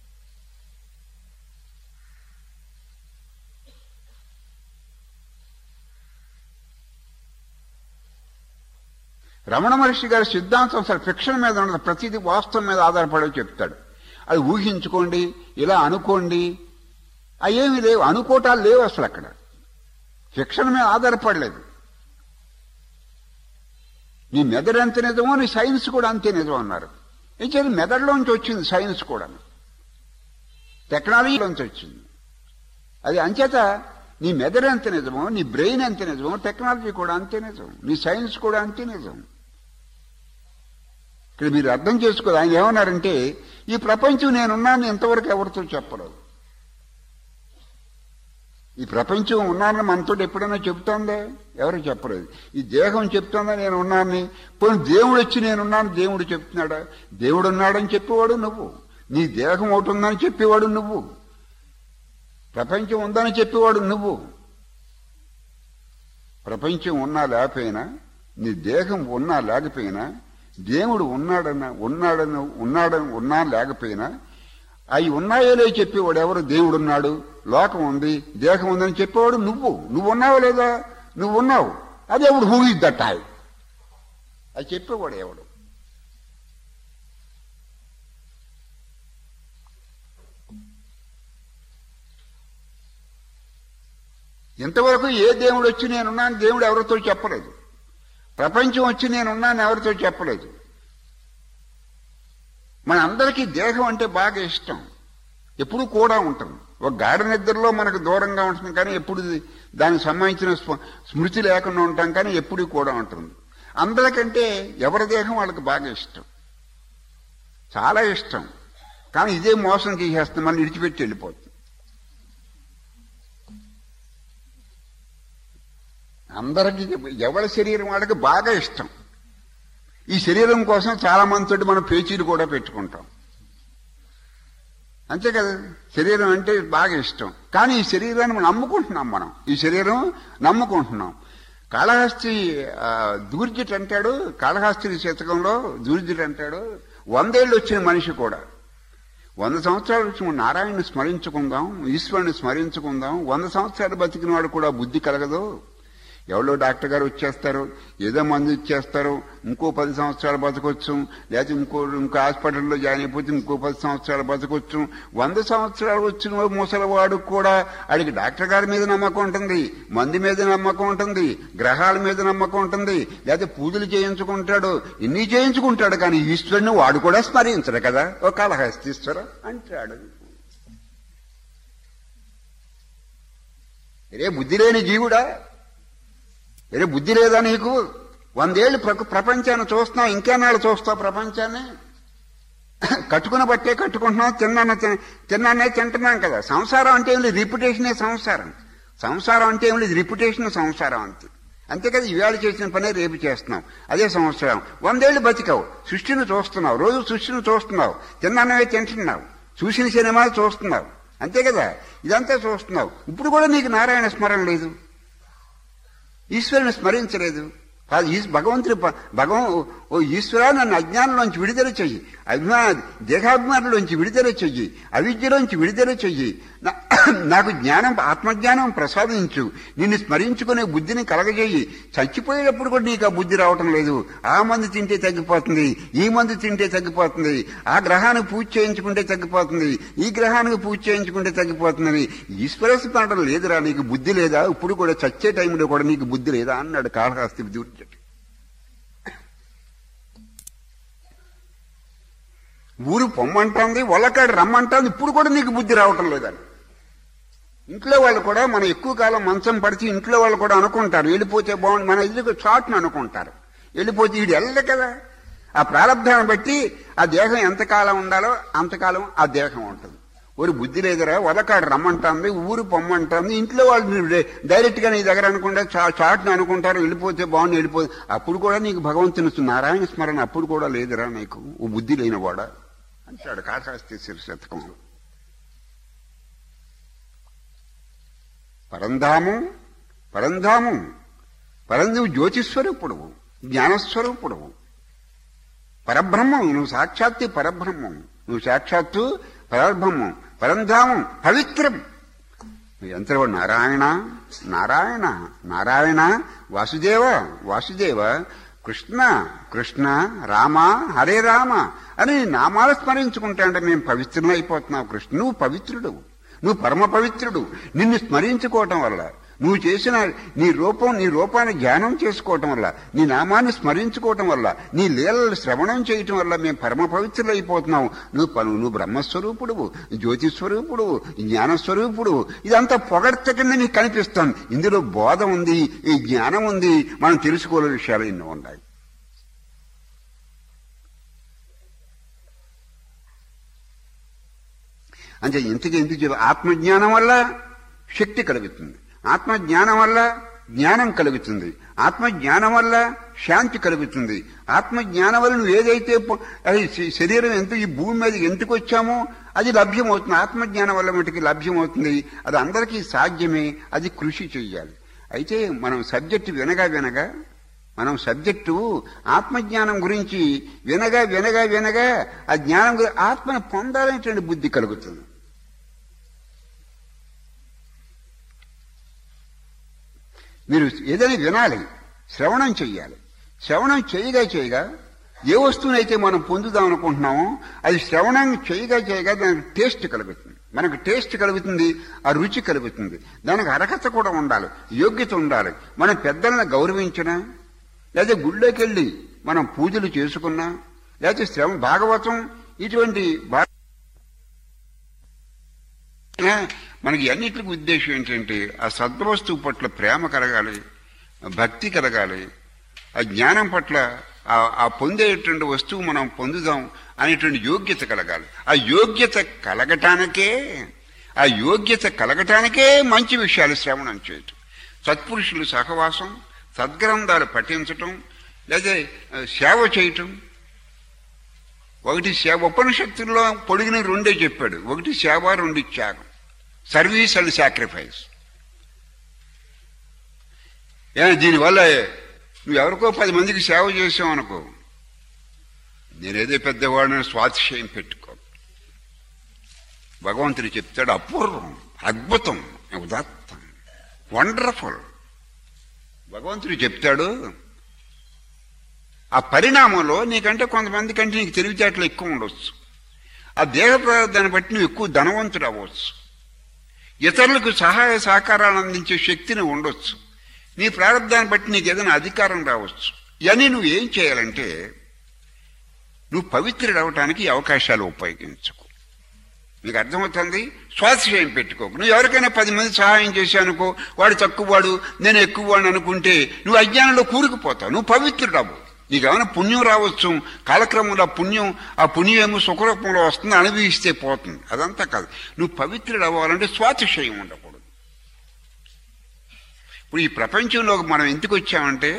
రమణ మహర్షి గారి సిద్ధాంతం అసలు ఫిక్షన్ మీద ఉండదు ప్రతిదీ వాస్తవం మీద ఆధారపడే చెప్తాడు అది ఊహించుకోండి ఇలా అనుకోండి అవేమి లేవు అనుకోటాలు లేవు అసలు అక్కడ ఫిక్షన్ మీద ఆధారపడలేదు నీ మెదడు ఎంత నిజమో నీ సైన్స్ కూడా అంతే నిజం అన్నారు ఇచ్చేది మెదడులోంచి వచ్చింది సైన్స్ కూడా టెక్నాలజీలోంచి వచ్చింది అది అంచేత నీ మెదడు ఎంత నిజమో నీ బ్రెయిన్ ఎంత నిజమో టెక్నాలజీ కూడా అంతే నిజం నీ సైన్స్ కూడా అంతే నిజం ఇక్కడ మీరు అర్థం చేసుకోదు ఆయన ఏమన్నారంటే ఈ ప్రపంచం నేనున్నాను ఇంతవరకు ఎవరితో చెప్పలేదు ఈ ప్రపంచం ఉన్నానని మనతో ఎప్పుడైనా చెప్తోందే ఎవరు చెప్పలేదు ఈ దేహం చెప్తోందా నేను ఉన్నానని పోనీ దేవుడు వచ్చి నేనున్నాను దేవుడు చెప్తున్నాడా దేవుడు ఉన్నాడని చెప్పేవాడు నువ్వు నీ దేహం ఒకటి ఉందని చెప్పేవాడు నువ్వు ప్రపంచం ఉందని చెప్పేవాడు నువ్వు ప్రపంచం ఉన్నా లేకపోయినా నీ దేహం ఉన్నా లేకపోయినా దేవుడు ఉన్నాడన్న ఉన్నాడన్న ఉన్నాడని ఉన్నా లేకపోయినా అవి ఉన్నాయో లేదో చెప్పేవాడు ఎవరు దేవుడు ఉన్నాడు లోకం ఉంది దేహం ఉందని చెప్పేవాడు నువ్వు నువ్వు ఉన్నావో లేదా నువ్వు ఉన్నావు అదే ఇప్పుడు హూ ఇస్ దట్ ఐ అది చెప్పేవాడు ఎవడు ఇంతవరకు ఏ దేవుడు వచ్చి నేనున్నాను దేవుడు ఎవరితో చెప్పలేదు ప్రపంచం వచ్చి నేనున్నాను ఎవరితో చెప్పలేదు మన అందరికీ దేహం అంటే బాగా ఇష్టం ఎప్పుడు కూడా ఉంటుంది ఒక గాఢ నిద్రలో మనకు దూరంగా ఉంటుంది కానీ ఎప్పుడు దానికి సంబంధించిన స్మ- స్మృతి లేకుండా ఉంటాం కానీ ఎప్పుడు కూడా ఉంటుంది అందరికంటే ఎవరి దేహం వాళ్ళకి బాగా ఇష్టం చాలా ఇష్టం కానీ ఇదే మోసం చేసేస్తుంది మళ్ళీ విడిచిపెట్టి వెళ్ళిపోతుంది అందరికీ ఎవరి శరీరం వాళ్ళకి బాగా ఇష్టం ఈ శరీరం కోసం చాలా మందితోటి మనం పేచీలు కూడా పెట్టుకుంటాం అంతే కదా శరీరం అంటే బాగా ఇష్టం కానీ ఈ శరీరాన్ని మనం నమ్ముకుంటున్నాం మనం ఈ శరీరం నమ్ముకుంటున్నాం కాళహస్తి ఆ, దూర్జట్ అంటాడు కాళహస్తి శతకంలో దూర్జట్ అంటాడు వందేళ్ళు వచ్చిన మనిషి కూడా వంద సంవత్సరాల నుంచి మనం నారాయణని స్మరించుకుందాం ఈశ్వరుని స్మరించుకుందాం వంద సంవత్సరాలు బతికిన వాడు కూడా బుద్ధి కలగదు ఎవరో డాక్టర్ గారు వచ్చేస్తారు ఏదో మందు ఇచ్చేస్తారు ఇంకో పది సంవత్సరాలు బతకొచ్చు లేకపోతే ఇంకో ఇంకో హాస్పిటల్లో జాయిన్ అయిపోతే ఇంకో పది సంవత్సరాలు బతకొచ్చు వంద సంవత్సరాలు వచ్చిన ముసలివాడు కూడా అడిగి డాక్టర్ గారి మీద నమ్మకం ఉంటుంది మంది మీద నమ్మకం ఉంటుంది గ్రహాల మీద నమ్మకం ఉంటుంది లేకపోతే పూజలు చేయించుకుంటాడు ఇన్ని చేయించుకుంటాడు కానీ ఈశ్వరుని వాడు కూడా స్మరించడు కదా ఒక కాళహస్తీశ్వర అంటాడు రే బుద్ధి లేని జీవుడా వేరే బుద్ధి లేదా నీకు వందేళ్ళు ప్ర ప్రపంచాన్ని చూస్తున్నావు ఇంకేనాళ్ళు చూస్తావు ప్రపంచాన్ని కట్టుకున్న బట్టే కట్టుకుంటున్నాం తిన్నాను తి- తిన్నానే తింటున్నాం కదా సంసారం అంటే ఏమి లేదు రిప్యుటేషనే సంసారం సంసారం అంటే ఏమి లేదు రిప్యుటేషన్ సంసారం అంతే అంతే కదా ఇవాళ చేసిన పనే రేపు చేస్తున్నాం అదే సంవత్సరం వందేళ్లు బతికావు సృష్టిని చూస్తున్నావు రోజు సృష్టిని చూస్తున్నావు తిన్నానవే తింటున్నావు చూసిన సినిమా చూస్తున్నావు అంతే కదా ఇదంతా చూస్తున్నావు ఇప్పుడు కూడా నీకు నారాయణ స్మరణ లేదు ఈశ్వరుని స్మరించలేదు కాదు ఈ భగవంతుడి ప- భగవం ఓ ఈశ్వరా నన్ను అజ్ఞానంలోంచి విడుదల చెయ్యి అభిమా దేహాభిమానంలోంచి విడుదల చెయ్యి అవిద్యలోంచి విడుదల చెయ్యి నా- నాకు జ్ఞానం ఆత్మజ్ఞానం ప్రసాదించు నిన్ను స్మరించుకునే బుద్ధిని కలగజేయి చచ్చిపోయేటప్పుడు కూడా నీకు ఆ బుద్ధి రావటం లేదు ఆ మందు తింటే తగ్గిపోతుంది ఈ మందు తింటే తగ్గిపోతుంది ఆ గ్రహానికి పూజ చేయించుకుంటే తగ్గిపోతుంది ఈ గ్రహానికి పూజ చేయించుకుంటే తగ్గిపోతుందని ఈశ్వర స్మరణ లేదురా నీకు బుద్ధి లేదా ఇప్పుడు కూడా చచ్చే టైంలో కూడా నీకు బుద్ధి లేదా అన్నాడు కాళహస్తి దూర్చటి ఊరు పొమ్మంటుంది వల్లకాడు రమ్మంటుంది ఇప్పుడు కూడా నీకు బుద్ధి రావటం లేదని ఇంట్లో వాళ్ళు కూడా మనం ఎక్కువ కాలం మంచం పడిచి ఇంట్లో వాళ్ళు కూడా అనుకుంటారు వెళ్ళిపోతే బాగుంది మన ఇల్లుకు చాటును అనుకుంటారు వెళ్ళిపోతే వీడు వెళ్ళదు కదా ఆ ప్రారంభాన్ని బట్టి ఆ దేహం ఎంతకాలం ఉండాలో అంతకాలం ఆ దేహం ఉంటుంది ஒரு బుద్ధి లేదురా వదకాడు రమ్మంటుంది ఊరు పొమ్మంటుంది ఇంట్లో వాళ్ళు డైరెక్ట్ గా నీ దగ్గర అనుకుంటే చా- చాటును అనుకుంటారు వెళ్ళిపోతే బాగుంది వెళ్ళిపోతే అప్పుడు కూడా నీకు భగవంతుని నారాయణ స్మరణ అప్పుడు కూడా లేదురా నీకు ఓ బుద్ధి లేనివాడా అంటాడు కాకాస్తి శతకంలో పరంధాము పరంధాము పరంధువు జ్యోతిస్వరూపుడు జ్ఞానస్వరూపుడు పరబ్రహ్మం నువ్వు సాక్షాత్తు పరబ్రహ్మం నువ్వు సాక్షాత్తు పరబ్రహ్మం పరంధామం పవిత్రం ఎంతలో నారాయణ నారాయణ నారాయణ వాసుదేవ వాసుదేవ కృష్ణ కృష్ణ రామ హరే రామ అని నీ నామాలు స్మరించుకుంటాంటే మేము పవిత్రం అయిపోతున్నావు కృష్ణ నువ్వు పవిత్రుడు నువ్వు పరమ పవిత్రుడు నిన్ను స్మరించుకోవటం వల్ల నువ్వు చేసిన నీ రూపం నీ రూపాన్ని ధ్యానం చేసుకోవటం వల్ల నీ నామాన్ని స్మరించుకోవటం వల్ల నీ లీలలు శ్రవణం చేయటం వల్ల మేము పరమ పవిత్రులు అయిపోతున్నావు నువ్వు పను నువ్వు బ్రహ్మస్వరూపుడు జ్యోతిస్వరూపుడు జ్ఞానస్వరూపుడు ఇదంతా పొగడ్త కింద నీకు కనిపిస్తాను ఇందులో బోధ ఉంది ఈ జ్ఞానం ఉంది మనం తెలుసుకోలేని విషయాలు ఎన్నో ఉన్నాయి అంటే ఇంతకీ ఎందుకు చెప్ప ఆత్మజ్ఞానం వల్ల శక్తి కలుగుతుంది ఆత్మజ్ఞానం వల్ల జ్ఞానం కలుగుతుంది ఆత్మజ్ఞానం వల్ల శాంతి కలుగుతుంది ఆత్మజ్ఞానం వల్ల నువ్వు ఏదైతే పొ- అది శ- శరీరం ఎంత ఈ భూమి మీద ఎందుకు వచ్చామో అది లభ్యమవుతుంది ఆత్మజ్ఞానం వల్ల మటుకి లభ్యమవుతుంది అది అందరికీ సాధ్యమే అది కృషి చెయ్యాలి అయితే మనం సబ్జెక్టు వినగా వినగా మనం సబ్జెక్టు ఆత్మజ్ఞానం గురించి వినగా వినగా వినగా ఆ జ్ఞానం గురి- ఆత్మను పొందాలనేటువంటి బుద్ధి కలుగుతుంది మీరు ఏదైనా వినాలి శ్రవణం చెయ్యాలి శ్రవణం చేయగా చేయగా ఏ వస్తువునైతే మనం పొందుదాం అనుకుంటున్నామో అది శ్రవణం చేయగా చేయగా దానికి టేస్ట్ కలుగుతుంది మనకు టేస్ట్ కలుగుతుంది ఆ రుచి కలుగుతుంది దానికి అర్హత కూడా ఉండాలి యోగ్యత ఉండాలి మనం పెద్దలను గౌరవించినా లేదా గుళ్ళోకి వెళ్ళి మనం పూజలు చేసుకున్నా లేకపోతే శ్రమ భాగవతం ఇటువంటి భా- మనకి అన్నిటికి ఉద్దేశం ఏంటంటే ఆ సద్వస్తువు పట్ల ప్రేమ కలగాలి భక్తి కలగాలి ఆ జ్ఞానం పట్ల ఆ- ఆ పొందేటువంటి వస్తువు మనం పొందుదాం అనేటువంటి యోగ్యత కలగాలి ఆ యోగ్యత కలగటానికే ఆ యోగ్యత కలగటానికే మంచి విషయాలు శ్రవణం చేయటం సత్పురుషులు సహవాసం సద్గ్రంథాలు పఠించటం లేదా ఆ, సేవ చేయటం ఒకటి సేవ ఉపనిషత్తుల్లో పొడిగిన రెండే చెప్పాడు ఒకటి సేవ రెండు త్యాగం సర్వీస్ అండ్ సాక్రిఫైస్ ఏ దీనివల్ల నువ్వు ఎవరికో పది మందికి సేవ చేసావు అనుకో నేనేదో పెద్దవాడిని స్వాతిశయం పెట్టుకో భగవంతుడు చెప్తాడు అపూర్వం అద్భుతం ఉదాత్తం వండర్ఫుల్ భగవంతుడు చెప్తాడు ఆ పరిణామంలో నీకంటే కొంతమంది కంటే నీకు తెలివితేటలు ఎక్కువ ఉండొచ్చు ఆ దేహ ప్రారంధాన్ని బట్టి నువ్వు ఎక్కువ ధనవంతుడు అవ్వచ్చు ఇతరులకు సహాయ సహకారాలు అందించే శక్తిని ఉండొచ్చు నీ ప్రారంధాన్ని బట్టి నీకు ఏదైనా అధికారం రావచ్చు ఇవన్నీ నువ్వు ఏం చేయాలంటే నువ్వు పవిత్రుడు అవటానికి ఈ అవకాశాలు ఉపయోగించుకో నీకు అర్థమవుతుంది స్వాతిశయం పెట్టుకోకు నువ్వు ఎవరికైనా పది మంది సహాయం చేశానుకో వాడు తక్కువ వాడు నేను ఎక్కువ వాడు అనుకుంటే నువ్వు అజ్ఞానంలో కూరుకుపోతావు నువ్వు పవిత్రుడు అవ్వు నీకు ఏమైనా పుణ్యం రావచ్చు కాలక్రమంలో ఆ పుణ్యం ఆ పుణ్యం ఏమో సుఖరూపంలో వస్తుంది అనుభవిస్తే పోతుంది అదంతా కాదు నువ్వు పవిత్రుడు అవ్వాలంటే స్వాతిశయం ఉండకూడదు ఇప్పుడు ఈ ప్రపంచంలోకి మనం ఎందుకు వచ్చామంటే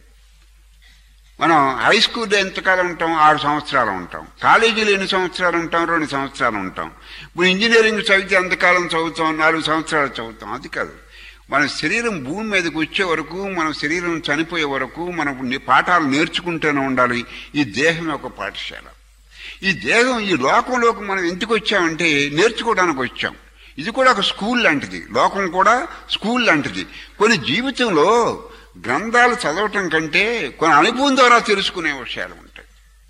మనం హై స్కూల్లో ఎంతకాలం ఉంటాం ఆరు సంవత్సరాలు ఉంటాం కాలేజీలో ఎన్ని సంవత్సరాలు ఉంటాం రెండు సంవత్సరాలు ఉంటాం ఇప్పుడు ఇంజనీరింగ్ చదివితే ఎంతకాలం చదువుతాం నాలుగు సంవత్సరాలు చదువుతాం అది కాదు మన శరీరం భూమి మీదకి వచ్చే వరకు మన శరీరం చనిపోయే వరకు మనం ని- పాఠాలు నేర్చుకుంటూనే ఉండాలి ఈ దేహం యొక్క పాఠశాల ఈ దేహం ఈ లోకంలోకి మనం ఎందుకు వచ్చామంటే నేర్చుకోవడానికి వచ్చాం ఇది కూడా ఒక స్కూల్ లాంటిది లోకం కూడా స్కూల్ లాంటిది కొన్ని జీవితంలో గ్రంథాలు చదవటం కంటే కొన్ని అనుభవం ద్వారా తెలుసుకునే విషయాలు ఉంటాయి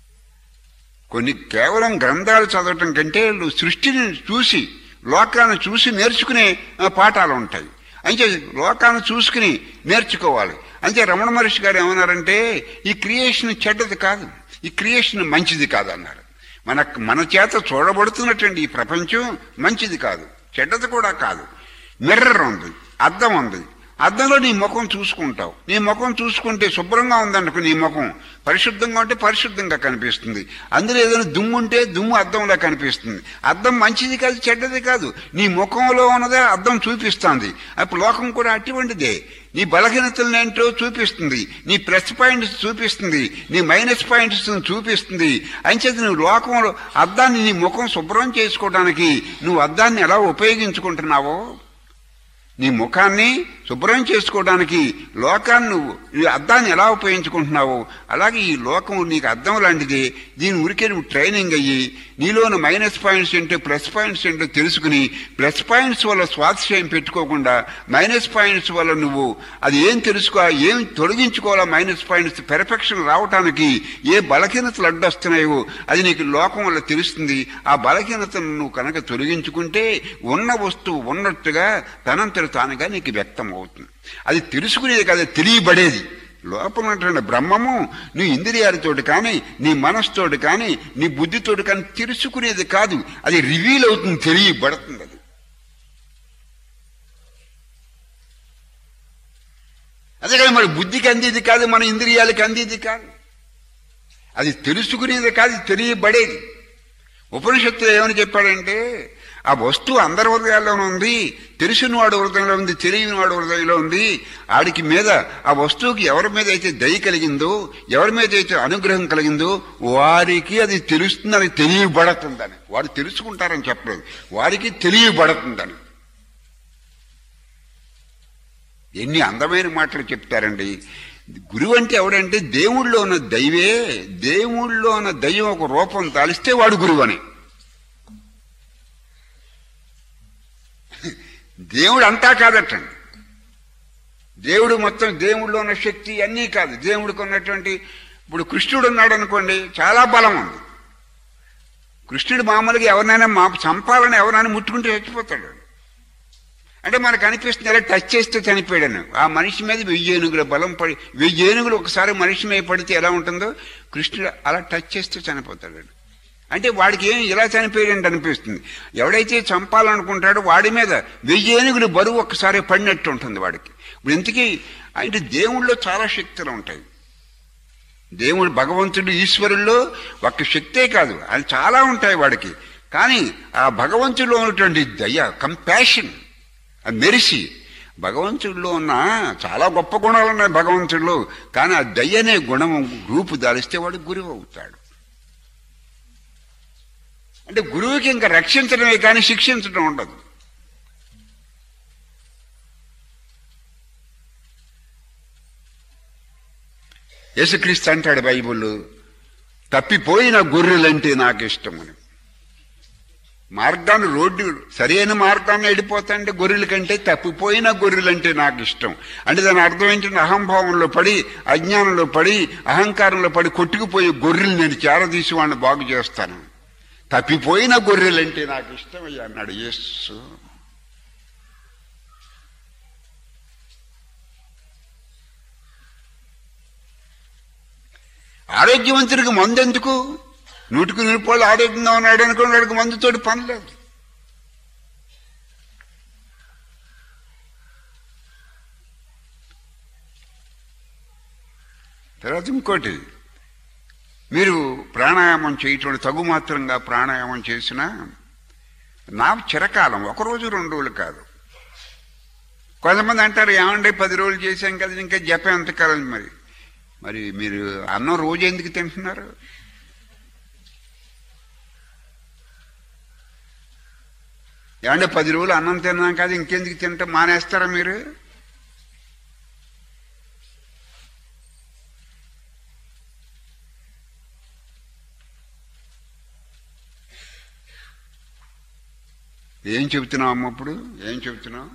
కొన్ని కేవలం గ్రంథాలు చదవటం కంటే నువ్వు సృష్టిని చూసి లోకాన్ని చూసి నేర్చుకునే ఆ, పాఠాలు ఉంటాయి అంటే లోకాన్ని చూసుకుని నేర్చుకోవాలి అంటే రమణ మహర్షి గారు ఏమన్నారంటే ఈ క్రియేషన్ చెడ్డది కాదు ఈ క్రియేషన్ మంచిది కాదు అన్నారు మన మన చేత చూడబడుతున్నటువంటి ఈ ప్రపంచం మంచిది కాదు చెడ్డది కూడా కాదు మిర్రర్ ఉంది అద్దం ఉంది అద్దంలో నీ ముఖం చూసుకుంటావు నీ ముఖం చూసుకుంటే శుభ్రంగా ఉందనుకో నీ ముఖం పరిశుద్ధంగా ఉంటే పరిశుద్ధంగా కనిపిస్తుంది అందులో ఏదైనా దుమ్ము ఉంటే దుమ్ము అద్దంలో కనిపిస్తుంది అద్దం మంచిది కాదు చెడ్డది కాదు నీ ముఖంలో ఉన్నదే అద్దం చూపిస్తుంది అప్పుడు లోకం కూడా అటువంటిదే నీ బలహీనతలను ఏంటో చూపిస్తుంది నీ ప్లస్ పాయింట్స్ చూపిస్తుంది నీ మైనస్ పాయింట్స్ చూపిస్తుంది అంచేత నువ్వు లోకంలో అద్దాన్ని నీ ముఖం శుభ్రం చేసుకోవడానికి నువ్వు అద్దాన్ని ఎలా ఉపయోగించుకుంటున్నావో నీ ముఖాన్ని శుభ్రం చేసుకోవడానికి లోకాన్ని నువ్వు ఈ అద్దాన్ని ఎలా ఉపయోగించుకుంటున్నావో అలాగే ఈ లోకం నీకు అద్దం లాంటిది దీని ఉరికే నువ్వు ట్రైనింగ్ అయ్యి నీలోని మైనస్ పాయింట్స్ ఏంటో ప్లస్ పాయింట్స్ ఏంటో తెలుసుకుని ప్లస్ పాయింట్స్ వల్ల స్వాతిశయం పెట్టుకోకుండా మైనస్ పాయింట్స్ వల్ల నువ్వు అది ఏం తెలుసుకో ఏం తొలగించుకోవాలా మైనస్ పాయింట్స్ పెర్ఫెక్షన్ రావటానికి ఏ బలహీనతలు అడ్డొస్తున్నాయో అది నీకు లోకం వల్ల తెలుస్తుంది ఆ బలహీనతను నువ్వు కనుక తొలగించుకుంటే ఉన్న వస్తువు ఉన్నట్టుగా తనంతట తానుగా నీకు వ్యక్తం అవుతుంది అది తెలుసుకునేది కాదు తెలియబడేది లోపల ఉన్నటువంటి బ్రహ్మము నీ ఇంద్రియాలతోటి కానీ నీ మనసుతోటి కానీ నీ బుద్ధితోటి కానీ తెలుసుకునేది కాదు అది రివీల్ అవుతుంది తెలియబడుతుంది అది అదే కదా మరి బుద్ధికి అందేది కాదు మన ఇంద్రియాలకి అందేది కాదు అది తెలుసుకునేది కాదు తెలియబడేది ఉపనిషత్తులు ఏమని చెప్పాడంటే ఆ వస్తువు అందరి హృదయాల్లోనే ఉంది తెలిసిన వాడు హృదయంలో ఉంది తెలియని వాడు హృదయంలో ఉంది ఆడికి మీద ఆ వస్తువుకి ఎవరి మీద అయితే దయ కలిగిందో ఎవరి మీద అయితే అనుగ్రహం కలిగిందో వారికి అది తెలుస్తుందని తెలియబడుతుందని వారు తెలుసుకుంటారని చెప్పలేదు వారికి తెలియబడుతుందని ఎన్ని అందమైన మాటలు చెప్తారండి గురువు అంటే ఎవడంటే దేవుళ్ళో ఉన్న దైవే దేవుళ్ళో ఉన్న దైవం ఒక రూపం తాలిస్తే వాడు గురువు అని దేవుడు అంతా కాదటండి దేవుడు మొత్తం దేవుడిలో ఉన్న శక్తి అన్నీ కాదు దేవుడికి ఉన్నటువంటి ఇప్పుడు కృష్ణుడు ఉన్నాడు అనుకోండి చాలా బలం ఉంది కృష్ణుడు మామూలుగా ఎవరినైనా మా చంపాలని ఎవరైనా ముట్టుకుంటే చచ్చిపోతాడు అంటే మనకు అనిపిస్తుంది అలా టచ్ చేస్తే చనిపోయాడను ఆ మనిషి మీద వెయ్యి ఏనుగుల బలం పడి వెయ్యి ఏనుగులు ఒకసారి మనిషి మీద పడితే ఎలా ఉంటుందో కృష్ణుడు అలా టచ్ చేస్తే చనిపోతాడు అంటే వాడికి ఏం ఇలా చనిపోయాడంటే అనిపిస్తుంది ఎవడైతే చంపాలనుకుంటాడో వాడి మీద వెయ్యి ఏనుగులు బరువు ఒక్కసారి పడినట్టు ఉంటుంది వాడికి ఇప్పుడు ఇంతకీ అంటే దేవుళ్ళలో చాలా శక్తులు ఉంటాయి దేవుడు భగవంతుడు ఈశ్వరుల్లో ఒక్క శక్తే కాదు అది చాలా ఉంటాయి వాడికి కానీ ఆ భగవంతుడిలో ఉన్నటువంటి దయ కంపాషన్ ఆ మెరిసి భగవంతుడిలో ఉన్న చాలా గొప్ప గుణాలు ఉన్నాయి భగవంతుడిలో కానీ ఆ దయ అనే గుణం రూపు దాలిస్తే వాడు గురువు అవుతాడు అంటే గురువుకి ఇంకా రక్షించడమే కానీ శిక్షించడం ఉండదు యేసుక్రీస్తు అంటాడు బైబుల్ తప్పిపోయిన గొర్రెలంటే నాకు ఇష్టం అని మార్గాన్ని రోడ్డు సరైన మార్గాన్ని వెళ్ళిపోతాంటే గొర్రెల కంటే తప్పిపోయిన గొర్రెలంటే నాకు ఇష్టం అంటే దాని అర్థం ఏంటంటే అహంభావంలో పడి అజ్ఞానంలో పడి అహంకారంలో పడి కొట్టుకుపోయే గొర్రెలు నేను చేరదీసి వాడిని బాగు చేస్తాను తప్పిపోయిన గొర్రెలంటే నాకు ఇష్టమయ్యా అన్నాడు యేసు ఆరోగ్యవంతుడికి మందు ఎందుకు నూటికి నూరు పాళ్ళు ఆరోగ్యంగా ఉన్నాడు అనుకోండి వాడికి మందుతోటి పని లేదు తర్వాత ఇంకోటి మీరు ప్రాణాయామం చేయటం తగు మాత్రంగా ప్రాణాయామం చేసినా నా చిరకాలం ఒక రోజు రెండు రోజులు కాదు కొంతమంది అంటారు ఏమంటే పది రోజులు చేశాం కదా ఇంకా జపం ఎంతకాలం మరి మరి మీరు అన్నం రోజు ఎందుకు తింటున్నారు ఏమంటే పది రోజులు అన్నం తిన్నాం కాదు ఇంకెందుకు తింటే మానేస్తారా మీరు ఏం చెబుతున్నావు అమ్మ ఇప్పుడు ఏం చెబుతున్నావు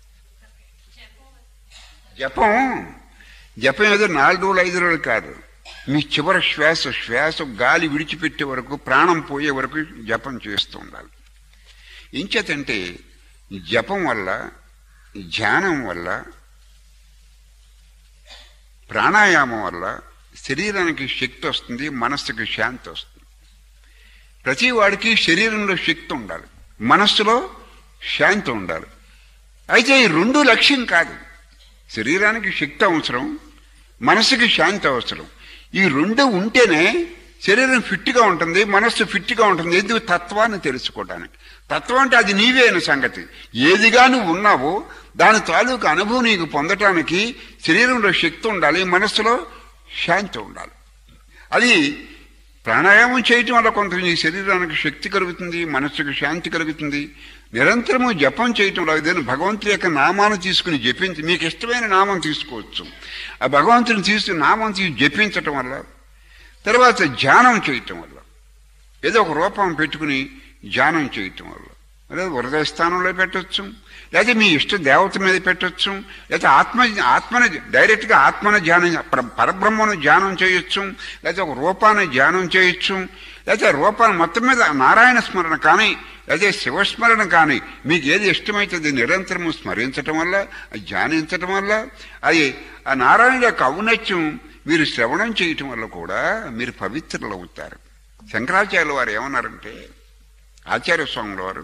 జపం జపం ఏదో నాలుగు రోజులు ఐదు రోజులు కాదు మీ చివరి శ్వాస శ్వాస గాలి విడిచిపెట్టే వరకు ప్రాణం పోయే వరకు జపం చేస్తూ ఉండాలి ఇంచేతంటే జపం వల్ల ధ్యానం వల్ల ప్రాణాయామం వల్ల శరీరానికి శక్తి వస్తుంది మనస్సుకి శాంతి వస్తుంది ప్రతి వాడికి శరీరంలో శక్తి ఉండాలి మనస్సులో శాంతి ఉండాలి అయితే ఈ రెండు లక్ష్యం కాదు శరీరానికి శక్తి అవసరం మనసుకి శాంతి అవసరం ఈ రెండు ఉంటేనే శరీరం ఫిట్గా ఉంటుంది మనస్సు ఫిట్గా ఉంటుంది ఎందుకు తత్వాన్ని తెలుసుకోవడానికి తత్వం అంటే అది నీవే అనే సంగతి ఏదిగా నువ్వు ఉన్నావో దాని తాలూకు అనుభవం నీకు పొందటానికి శరీరంలో శక్తి ఉండాలి మనస్సులో శాంతి ఉండాలి అది ప్రాణాయామం చేయటం వల్ల కొంత నీ శరీరానికి శక్తి కలుగుతుంది మనస్సుకు శాంతి కలుగుతుంది నిరంతరము జపం చేయటం వల్ల ఏదైనా భగవంతుడి యొక్క నామాన్ని తీసుకుని జపించి మీకు ఇష్టమైన నామం తీసుకోవచ్చు ఆ భగవంతుని తీసుకుని నామం తీసి జపించటం వల్ల తర్వాత ధ్యానం చేయటం వల్ల ఏదో ఒక రూపం పెట్టుకుని ధ్యానం చేయటం వల్ల లేదా హృదయ స్థానంలో పెట్టచ్చు లేదా మీ ఇష్ట దేవత మీద పెట్టచ్చు లేదా ఆత్మ ఆత్మని డైరెక్ట్గా ఆత్మను ధ్యానం పర- పరబ్రహ్మను ధ్యానం చేయొచ్చు లేదా ఒక రూపాన్ని ధ్యానం చేయొచ్చు లేదా రూపాన్ని మొత్తం మీద నారాయణ స్మరణ కానీ లేదా శివస్మరణ కానీ మీకు ఏది ఇష్టమైతుంది నిరంతరము స్మరించటం వల్ల ధ్యానించటం వల్ల అది ఆ నారాయణ యొక్క ఔన్నత్యం మీరు శ్రవణం చేయటం వల్ల కూడా మీరు పవిత్రులు అవుతారు శంకరాచార్యుల వారు ఏమన్నారంటే ఆచార్య స్వాముల వారు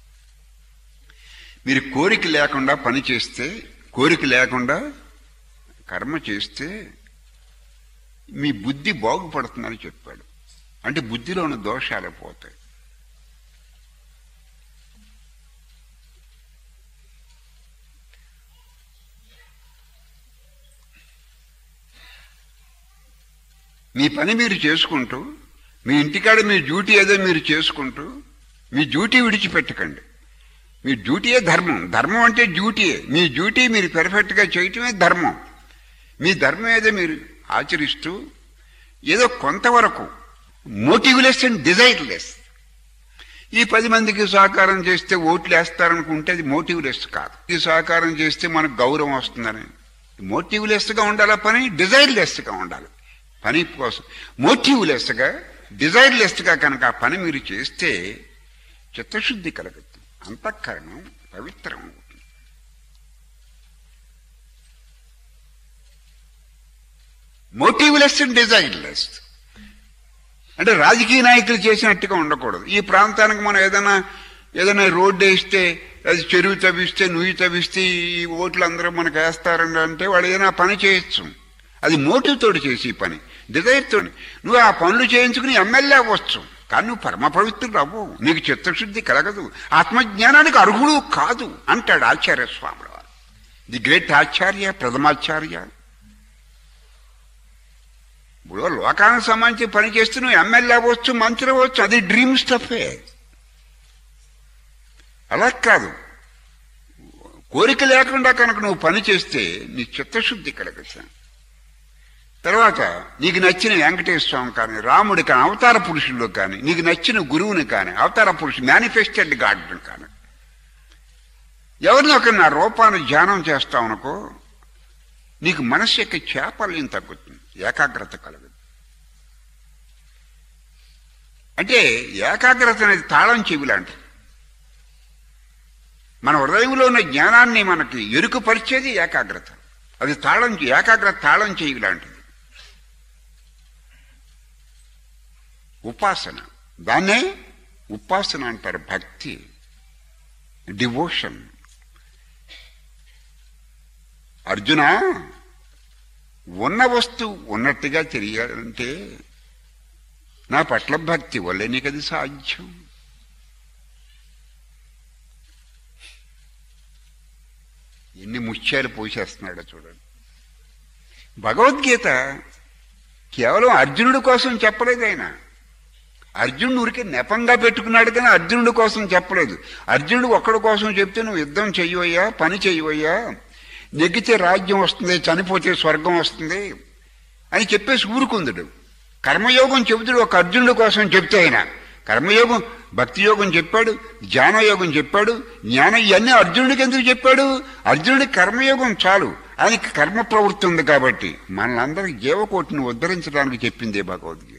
మీరు కోరిక లేకుండా పని చేస్తే కోరిక లేకుండా కర్మ చేస్తే మీ బుద్ధి బాగుపడుతుందని చెప్పాడు అంటే బుద్ధిలో ఉన్న దోషాలు పోతాయి మీ పని మీరు చేసుకుంటూ మీ ఇంటికాడ మీ డ్యూటీ ఏదో మీరు చేసుకుంటూ మీ డ్యూటీ విడిచిపెట్టకండి మీ డ్యూటీయే ధర్మం ధర్మం అంటే డ్యూటీయే మీ డ్యూటీ మీరు పెర్ఫెక్ట్గా చేయటమే ధర్మం మీ ధర్మం ఏదో మీరు ఆచరిస్తూ ఏదో కొంతవరకు మోటివ్లెస్ అండ్ డిజైర్లెస్ ఈ పది మందికి సహకారం చేస్తే ఓట్లు వేస్తారనుకుంటే అది మోటివ్లెస్ కాదు ఈ సహకారం చేస్తే మనకు గౌరవం వస్తుందని మోటివ్లెస్గా ఉండాలా పని డిజైర్లెస్గా ఉండాలి పని కోసం మోటివ్లెస్గా డిజైర్లెస్గా కనుక ఆ పని మీరు చేస్తే చిత్తశుద్ధి కలుగుతుంది అంతఃకరణం పవిత్రం అవుతుంది మోటివ్లెస్ అండ్ డిజైర్లెస్ అంటే రాజకీయ నాయకులు చేసినట్టుగా ఉండకూడదు ఈ ప్రాంతానికి మనం ఏదైనా ఏదైనా రోడ్డు వేస్తే అది చెరువు తవ్విస్తే నుయ్యి తవ్విస్తే ఈ ఓట్లు అందరూ మనకు వేస్తారని అంటే వాడు ఏదైనా పని చేయొచ్చు అది మోటివ్ తోటి చేసి ఈ పని డిజైర్ తోటి నువ్వు ఆ పనులు చేయించుకుని ఎమ్మెల్యే అవ్వచ్చు కానీ నువ్వు పరమ పవిత్రుడు అవ్వు నీకు చిత్తశుద్ధి కలగదు ఆత్మజ్ఞానానికి అర్హుడు కాదు అంటాడు ఆచార్య స్వామి వారు ది గ్రేట్ ఆచార్య ప్రథమాచార్య ఇప్పుడు లోకానికి సంబంధించి పని చేస్తే నువ్వు ఎమ్మెల్యే అవ్వచ్చు మంత్రి అవ్వచ్చు అది డ్రీమ్ స్టఫే అలా కాదు కోరిక లేకుండా కనుక నువ్వు పని చేస్తే నీ చిత్తశుద్ధి కలగచ్చు తర్వాత నీకు నచ్చిన వెంకటేశ్వర స్వామి కానీ రాముడి కానీ అవతార పురుషుల్లో కానీ నీకు నచ్చిన గురువుని కానీ అవతార పురుషుడు మేనిఫెస్టెడ్ గాడ్ని కానీ ఎవరిని ఒక నా రూపాన్ని ధ్యానం చేస్తావనుకో నీకు మనసు యొక్క చేపల్యం తగ్గుతుంది ఏకాగ్రత కలగదు అంటే ఏకాగ్రత అనేది తాళం చెవి లాంటిది మన హృదయంలో ఉన్న జ్ఞానాన్ని మనకి ఎరుకుపరిచేది ఏకాగ్రత అది తాళం ఏకాగ్రత తాళం చెవి లాంటిది ఉపాసన దాన్నే ఉపాసన అంటారు భక్తి డివోషన్ అర్జున ఉన్న వస్తువు ఉన్నట్టుగా తెలియాలంటే నా పట్ల భక్తి వల్లే నీకు అది సాధ్యం ఎన్ని ముత్యాలు పోసేస్తున్నాడో చూడండి భగవద్గీత కేవలం అర్జునుడి కోసం చెప్పలేదు ఆయన అర్జునుడు ఊరికే నెపంగా పెట్టుకున్నాడు కానీ అర్జునుడి కోసం చెప్పలేదు అర్జునుడు ఒక్కడి కోసం చెప్తే నువ్వు యుద్ధం చెయ్యవయ్యా పని చెయ్యవయ్యా నెగ్గితే రాజ్యం వస్తుంది చనిపోతే స్వర్గం వస్తుంది అని చెప్పేసి ఊరుకుందుడు కర్మయోగం చెబుతుడు ఒక అర్జునుడి కోసం చెప్తే ఆయన కర్మయోగం భక్తి యోగం చెప్పాడు జ్ఞానయోగం చెప్పాడు జ్ఞానం ఇవన్నీ అర్జునుడికి ఎందుకు చెప్పాడు అర్జునుడి కర్మయోగం చాలు ఆయనకి కర్మ ప్రవృత్తి ఉంది కాబట్టి మనందరికి జీవకోటిని ఉద్ధరించడానికి చెప్పింది భగవద్గీత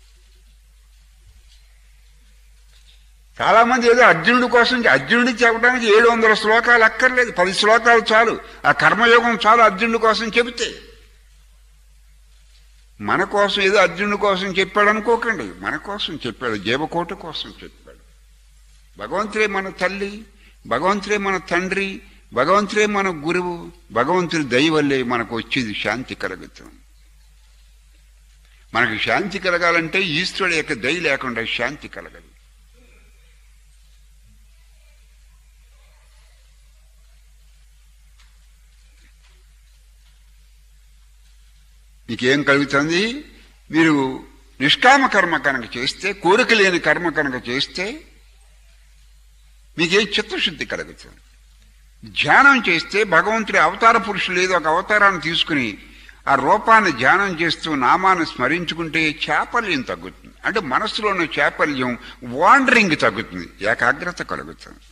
చాలా మంది ఏదో అర్జునుడి కోసం అర్జునుడికి చెప్పడానికి ఏడు వందల శ్లోకాలు అక్కర్లేదు పది శ్లోకాలు చాలు ఆ కర్మయోగం చాలు అర్జునుడి కోసం చెబితే మన కోసం ఏదో అర్జునుడి కోసం చెప్పాడు అనుకోకండి మన కోసం చెప్పాడు జీవకోట కోసం చెప్పాడు భగవంతుడే మన తల్లి భగవంతుడే మన తండ్రి భగవంతుడే మన గురువు భగవంతుడి దయ వల్లే మనకు వచ్చేది శాంతి కలుగుతుంది మనకు శాంతి కలగాలంటే ఈశ్వరుడు యొక్క దయ లేకుండా శాంతి కలగదు మీకేం కలుగుతుంది మీరు నిష్కామ కర్మ కనుక చేస్తే కోరిక లేని కర్మ కనుక చేస్తే మీకే చిత్తశుద్ధి కలుగుతుంది ధ్యానం చేస్తే భగవంతుడి అవతార పురుషులు ఏదో ఒక అవతారాన్ని తీసుకుని ఆ రూపాన్ని ధ్యానం చేస్తూ నామాన్ని స్మరించుకుంటే చాపల్యం తగ్గుతుంది అంటే మనస్సులో ఉన్న చాపల్యం వాండరింగ్ తగ్గుతుంది ఏకాగ్రత కలుగుతుంది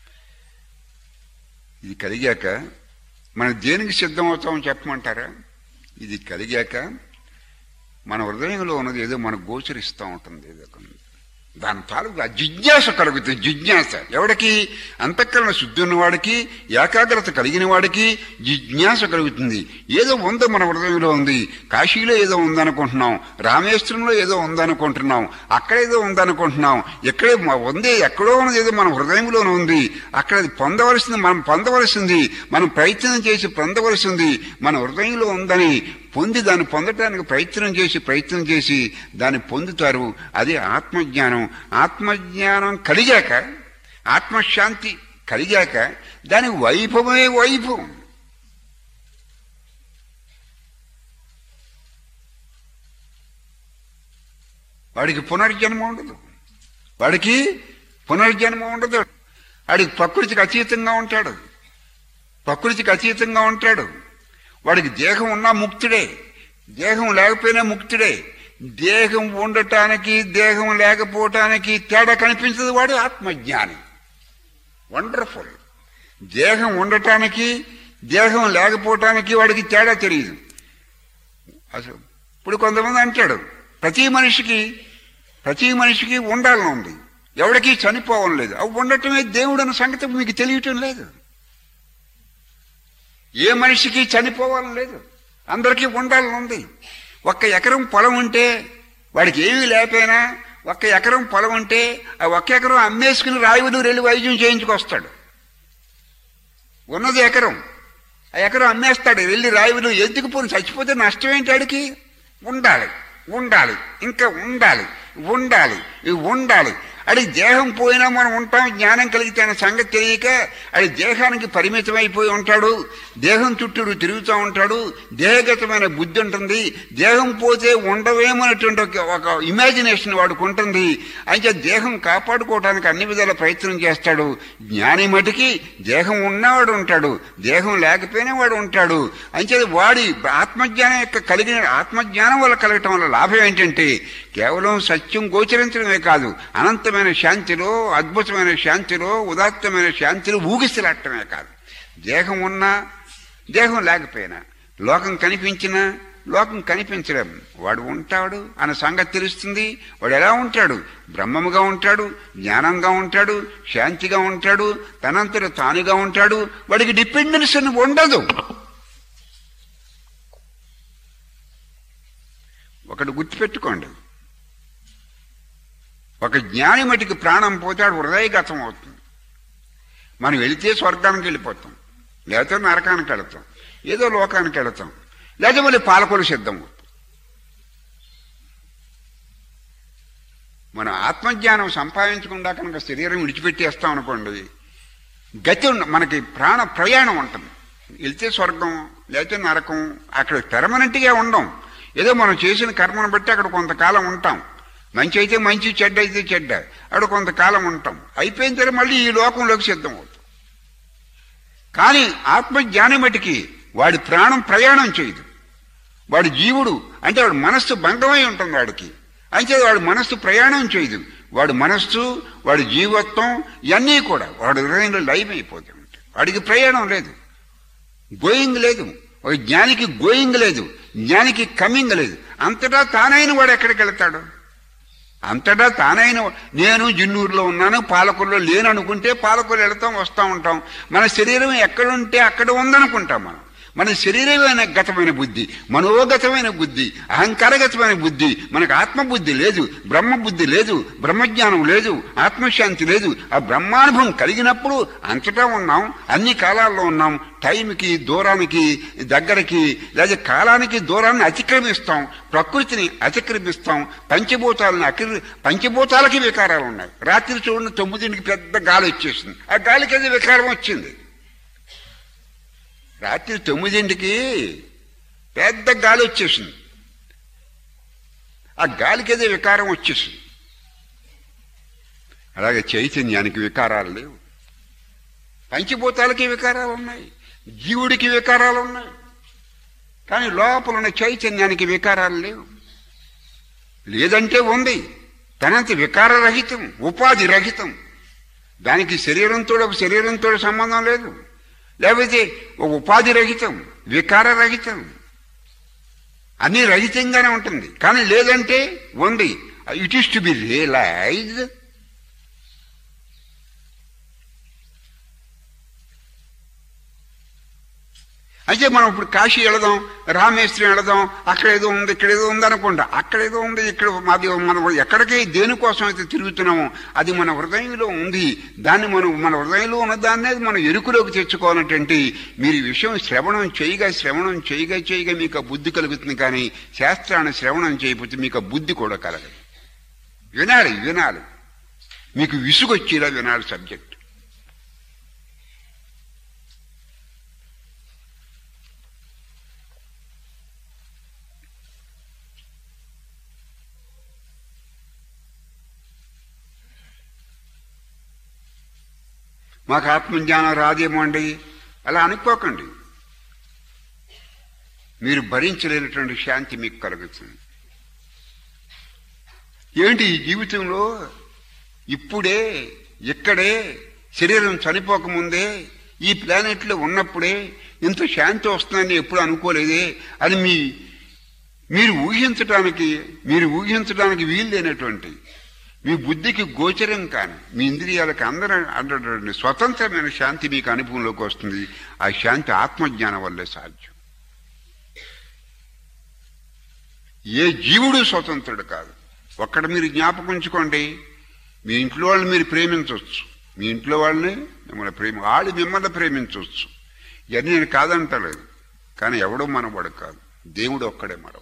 ఇది కలిగాక మనం దేనికి సిద్ధమవుతామో చెప్పమంటారా ఇది కలిగాక మన హృదయంలో ఉన్నది ఏదో మనకు గోచరిస్తూ ఉంటుంది ఏదో కొన్ని. దాని తాలూకు ఆ జిజ్ఞాస కలుగుతుంది జిజ్ఞాస ఎవడికి అంతఃకరణ శుద్ధి ఉన్నవాడికి ఏకాగ్రత కలిగిన వాడికి జిజ్ఞాస కలుగుతుంది ఏదో ఉందో మన హృదయంలో ఉంది కాశీలో ఏదో ఉందనుకుంటున్నాం రామేశ్వరంలో ఏదో ఉందనుకుంటున్నాం అక్కడ ఏదో ఉందనుకుంటున్నాం ఎక్కడే మ- ఉంది ఎక్కడో ఉన్నది ఏదో మన హృదయంలోనే ఉంది అక్కడ అది పొందవలసింది మనం పొందవలసింది మనం ప్రయత్నం చేసి పొందవలసింది మన హృదయంలో ఉందని పొంది దాన్ని పొందటానికి ప్రయత్నం చేసి ప్రయత్నం చేసి దాన్ని పొందుతారు అదే ఆత్మజ్ఞానం ఆత్మజ్ఞానం కలిగాక ఆత్మశాంతి కలిగాక దాని వైభవమే వైభవం వాడికి పునర్జన్మ ఉండదు వాడికి పునర్జన్మ ఉండదు వాడికి ప్రకృతికి అతీతంగా ఉంటాడు ప్రకృతికి అతీతంగా ఉంటాడు వాడికి దేహం ఉన్నా ముక్తుడే దేహం లేకపోయినా ముక్తుడే దేహం ఉండటానికి దేహం లేకపోవటానికి తేడా కనిపించదు వాడు ఆత్మజ్ఞాని వండర్ఫుల్ దేహం ఉండటానికి దేహం లేకపోవటానికి వాడికి తేడా తెలియదు అసలు ఇప్పుడు కొంతమంది అంటాడు ప్రతి మనిషికి ప్రతి మనిషికి ఉండాలని ఉంది ఎవడికి చనిపోవడం లేదు అవి ఉండటమే దేవుడు అన్న సంగతి మీకు తెలియటం లేదు ఏ మనిషికి చనిపోవాలని లేదు అందరికీ ఉండాలని ఉంది ఒక్క ఎకరం పొలం ఉంటే వాడికి ఏమీ లేకపోయినా ఒక్క ఎకరం పొలం ఉంటే ఆ ఒక్క ఎకరం అమ్మేసుకుని రాయుడు వెళ్ళి వైద్యం చేయించుకొస్తాడు ఉన్నది ఎకరం ఆ ఎకరం అమ్మేస్తాడు వెళ్ళి రాయుడు ఎందుకు పోని చచ్చిపోతే నష్టం ఏంటి ఆడికి ఉండాలి ఉండాలి ఇంకా ఉండాలి ఉండాలి ఇవి ఉండాలి అది దేహం పోయినా మనం ఉంటాం జ్ఞానం కలిగితే అనే సంగతి తెలియక అది దేహానికి పరిమితమైపోయి ఉంటాడు దేహం చుట్టూ తిరుగుతూ ఉంటాడు దేహగతమైన బుద్ధి ఉంటుంది దేహం పోతే ఉండవేమనేటువంటి ఒక- ఒక ఇమాజినేషన్ వాడికి ఉంటుంది అయితే దేహం కాపాడుకోవడానికి అన్ని విధాల ప్రయత్నం చేస్తాడు జ్ఞాని మటుకి దేహం ఉన్నవాడు ఉంటాడు దేహం లేకపోయినా వాడు ఉంటాడు అంతే వాడి ఆత్మజ్ఞానం యొక్క కలిగిన ఆత్మజ్ఞానం వల్ల కలగటం వల్ల లాభం ఏంటంటే కేవలం సత్యం గోచరించడమే కాదు అనంతమైన శాంతిలో అద్భుతమైన శాంతిలో ఉదాత్తమైన శాంతిలో ఊగిసలాడటమే కాదు దేహం ఉన్నా దేహం లేకపోయినా లోకం కనిపించినా లోకం కనిపించడం వాడు ఉంటాడు అన్న సంగతి తెలుస్తుంది వాడు ఎలా ఉంటాడు బ్రహ్మముగా ఉంటాడు జ్ఞానంగా ఉంటాడు శాంతిగా ఉంటాడు తనంతట తానుగా ఉంటాడు వాడికి డిపెండెన్స్ అని ఉండదు ఒకటి గుర్తుపెట్టుకోండి ఒక జ్ఞాని మటుకు ప్రాణం పోతే ఆడు హృదయగతం అవుతుంది మనం వెళితే స్వర్గానికి వెళ్ళిపోతాం లేకపోతే నరకానికి వెళతాం ఏదో లోకానికి వెళతాం లేదా మళ్ళీ పాలకొలు సిద్ధం అవుతాం మనం ఆత్మజ్ఞానం సంపాదించకుండా కనుక శరీరం విడిచిపెట్టేస్తాం అనుకోండి గతి ఉన్న మనకి ప్రాణ ప్రయాణం ఉంటుంది వెళ్తే స్వర్గం లేకపోతే నరకం అక్కడ పెర్మనెంట్గా ఉండం ఏదో మనం చేసిన కర్మను బట్టి అక్కడ కొంతకాలం ఉంటాం మంచి అయితే మంచి చెడ్డ అయితే చెడ్డ అక్కడ కొంతకాలం ఉంటాం అయిపోయిన తర్వాత మళ్ళీ ఈ లోకంలోకి సిద్ధం అవుతాం కానీ ఆత్మజ్ఞాని మటుకి వాడి ప్రాణం ప్రయాణం చేయదు వాడు జీవుడు అంటే వాడు మనస్సు భంగమై ఉంటుంది వాడికి అంటే వాడు మనస్సు ప్రయాణం చేయదు వాడు మనస్సు వాడి జీవత్వం ఇవన్నీ కూడా వాడు హృదయంలో లైవ్ అయిపోతూ ఉంటాయి వాడికి ప్రయాణం లేదు గోయింగ్ లేదు ఒక జ్ఞానికి గోయింగ్ లేదు జ్ఞానికి కమింగ్ లేదు అంతటా తానైన వాడు ఎక్కడికి వెళ్తాడు అంతటా తానైన నేను జిన్నూరులో ఉన్నాను పాలకుల్లో లేను అనుకుంటే పాలకులు వెళ్తాం వస్తూ ఉంటాం మన శరీరం ఎక్కడుంటే అక్కడ ఉందనుకుంటాం మనం మన శరీరమైన గతమైన బుద్ధి మనోగతమైన బుద్ధి అహంకారగతమైన బుద్ధి మనకు ఆత్మబుద్ధి లేదు బ్రహ్మ బుద్ధి లేదు బ్రహ్మజ్ఞానం లేదు ఆత్మశాంతి లేదు ఆ బ్రహ్మానుభవం కలిగినప్పుడు అంతటా ఉన్నాం అన్ని కాలాల్లో ఉన్నాం టైంకి దూరానికి దగ్గరకి లేదా కాలానికి దూరాన్ని అతిక్రమిస్తాం ప్రకృతిని అతిక్రమిస్తాం పంచభూతాలను అక్రి పంచభూతాలకి వికారాలు ఉన్నాయి రాత్రి చూడండి తొమ్మిదింటికి పెద్ద గాలి వచ్చేసింది ఆ గాలికి అది వికారం వచ్చింది రాత్రి తొమ్మిదింటికి పెద్ద గాలి వచ్చేసింది ఆ గాలికి ఏదో వికారం వచ్చేసింది అలాగే చైతన్యానికి వికారాలు లేవు పంచభూతాలకి వికారాలు ఉన్నాయి జీవుడికి వికారాలు ఉన్నాయి కానీ లోపల ఉన్న చైతన్యానికి వికారాలు లేవు లేదంటే ఉంది తనంత వికారరహితం ఉపాధి రహితం దానికి శరీరంతో ఒక శరీరంతో సంబంధం లేదు లేకపోతే ఒక ఉపాధి రహితం వికార రహితం అన్ని రహితంగానే ఉంటుంది కానీ లేదంటే ఉంది it is to be realise అయితే మనం ఇప్పుడు కాశీ వెళదాం రామేశ్వరం వెళదాం అక్కడ ఏదో ఉంది ఇక్కడ ఏదో ఉంది అనుకోండి అక్కడ ఏదో ఉంది ఇక్కడ మాది మనం ఎక్కడికి దేనికోసం అయితే తిరుగుతున్నామో అది మన హృదయంలో ఉంది దాన్ని మనం మన హృదయంలో ఉన్న దాన్ని మనం ఎరుకులోకి తెచ్చుకోవాలంటే మీరు ఈ విషయం శ్రవణం చేయగా శ్రవణం చేయగా చేయగా మీకు ఆ బుద్ధి కలుగుతుంది కానీ శాస్త్రాన్ని శ్రవణం చేయకపోతే మీకు ఆ బుద్ధి కూడా కలగదు వినాలి వినాలి మీకు విసుగొచ్చేలా వినాలి సబ్జెక్ట్ మాకు ఆత్మజ్ఞానం రాదేమో అండి అలా అనుకోకండి మీరు భరించలేనటువంటి శాంతి మీకు కలుగుతుంది ఏంటి ఈ జీవితంలో ఇప్పుడే ఇక్కడే శరీరం చనిపోకముందే ఈ ప్లానెట్లో ఉన్నప్పుడే ఇంత శాంతి వస్తుందని ఎప్పుడు అనుకోలేదే అని మీ మీరు ఊహించడానికి మీరు ఊహించడానికి వీలు లేనటువంటి మీ బుద్ధికి గోచరం కాని మీ ఇంద్రియాలకు అందరూ అందటువంటి స్వతంత్రమైన శాంతి మీకు అనుభవంలోకి వస్తుంది ఆ శాంతి ఆత్మజ్ఞానం వల్లే సాధ్యం ఏ జీవుడు స్వతంత్రుడు కాదు ఒక్కడ మీరు జ్ఞాపకం ఉంచుకోండి మీ ఇంట్లో వాళ్ళని మీరు ప్రేమించవచ్చు మీ ఇంట్లో వాళ్ళని మిమ్మల్ని ప్రేమ వాళ్ళు మిమ్మల్ని ప్రేమించవచ్చు ఇవన్నీ నేను కాదంటలేదు కానీ ఎవడో మనవాడు కాదు దేవుడు ఒక్కడే మనవాడు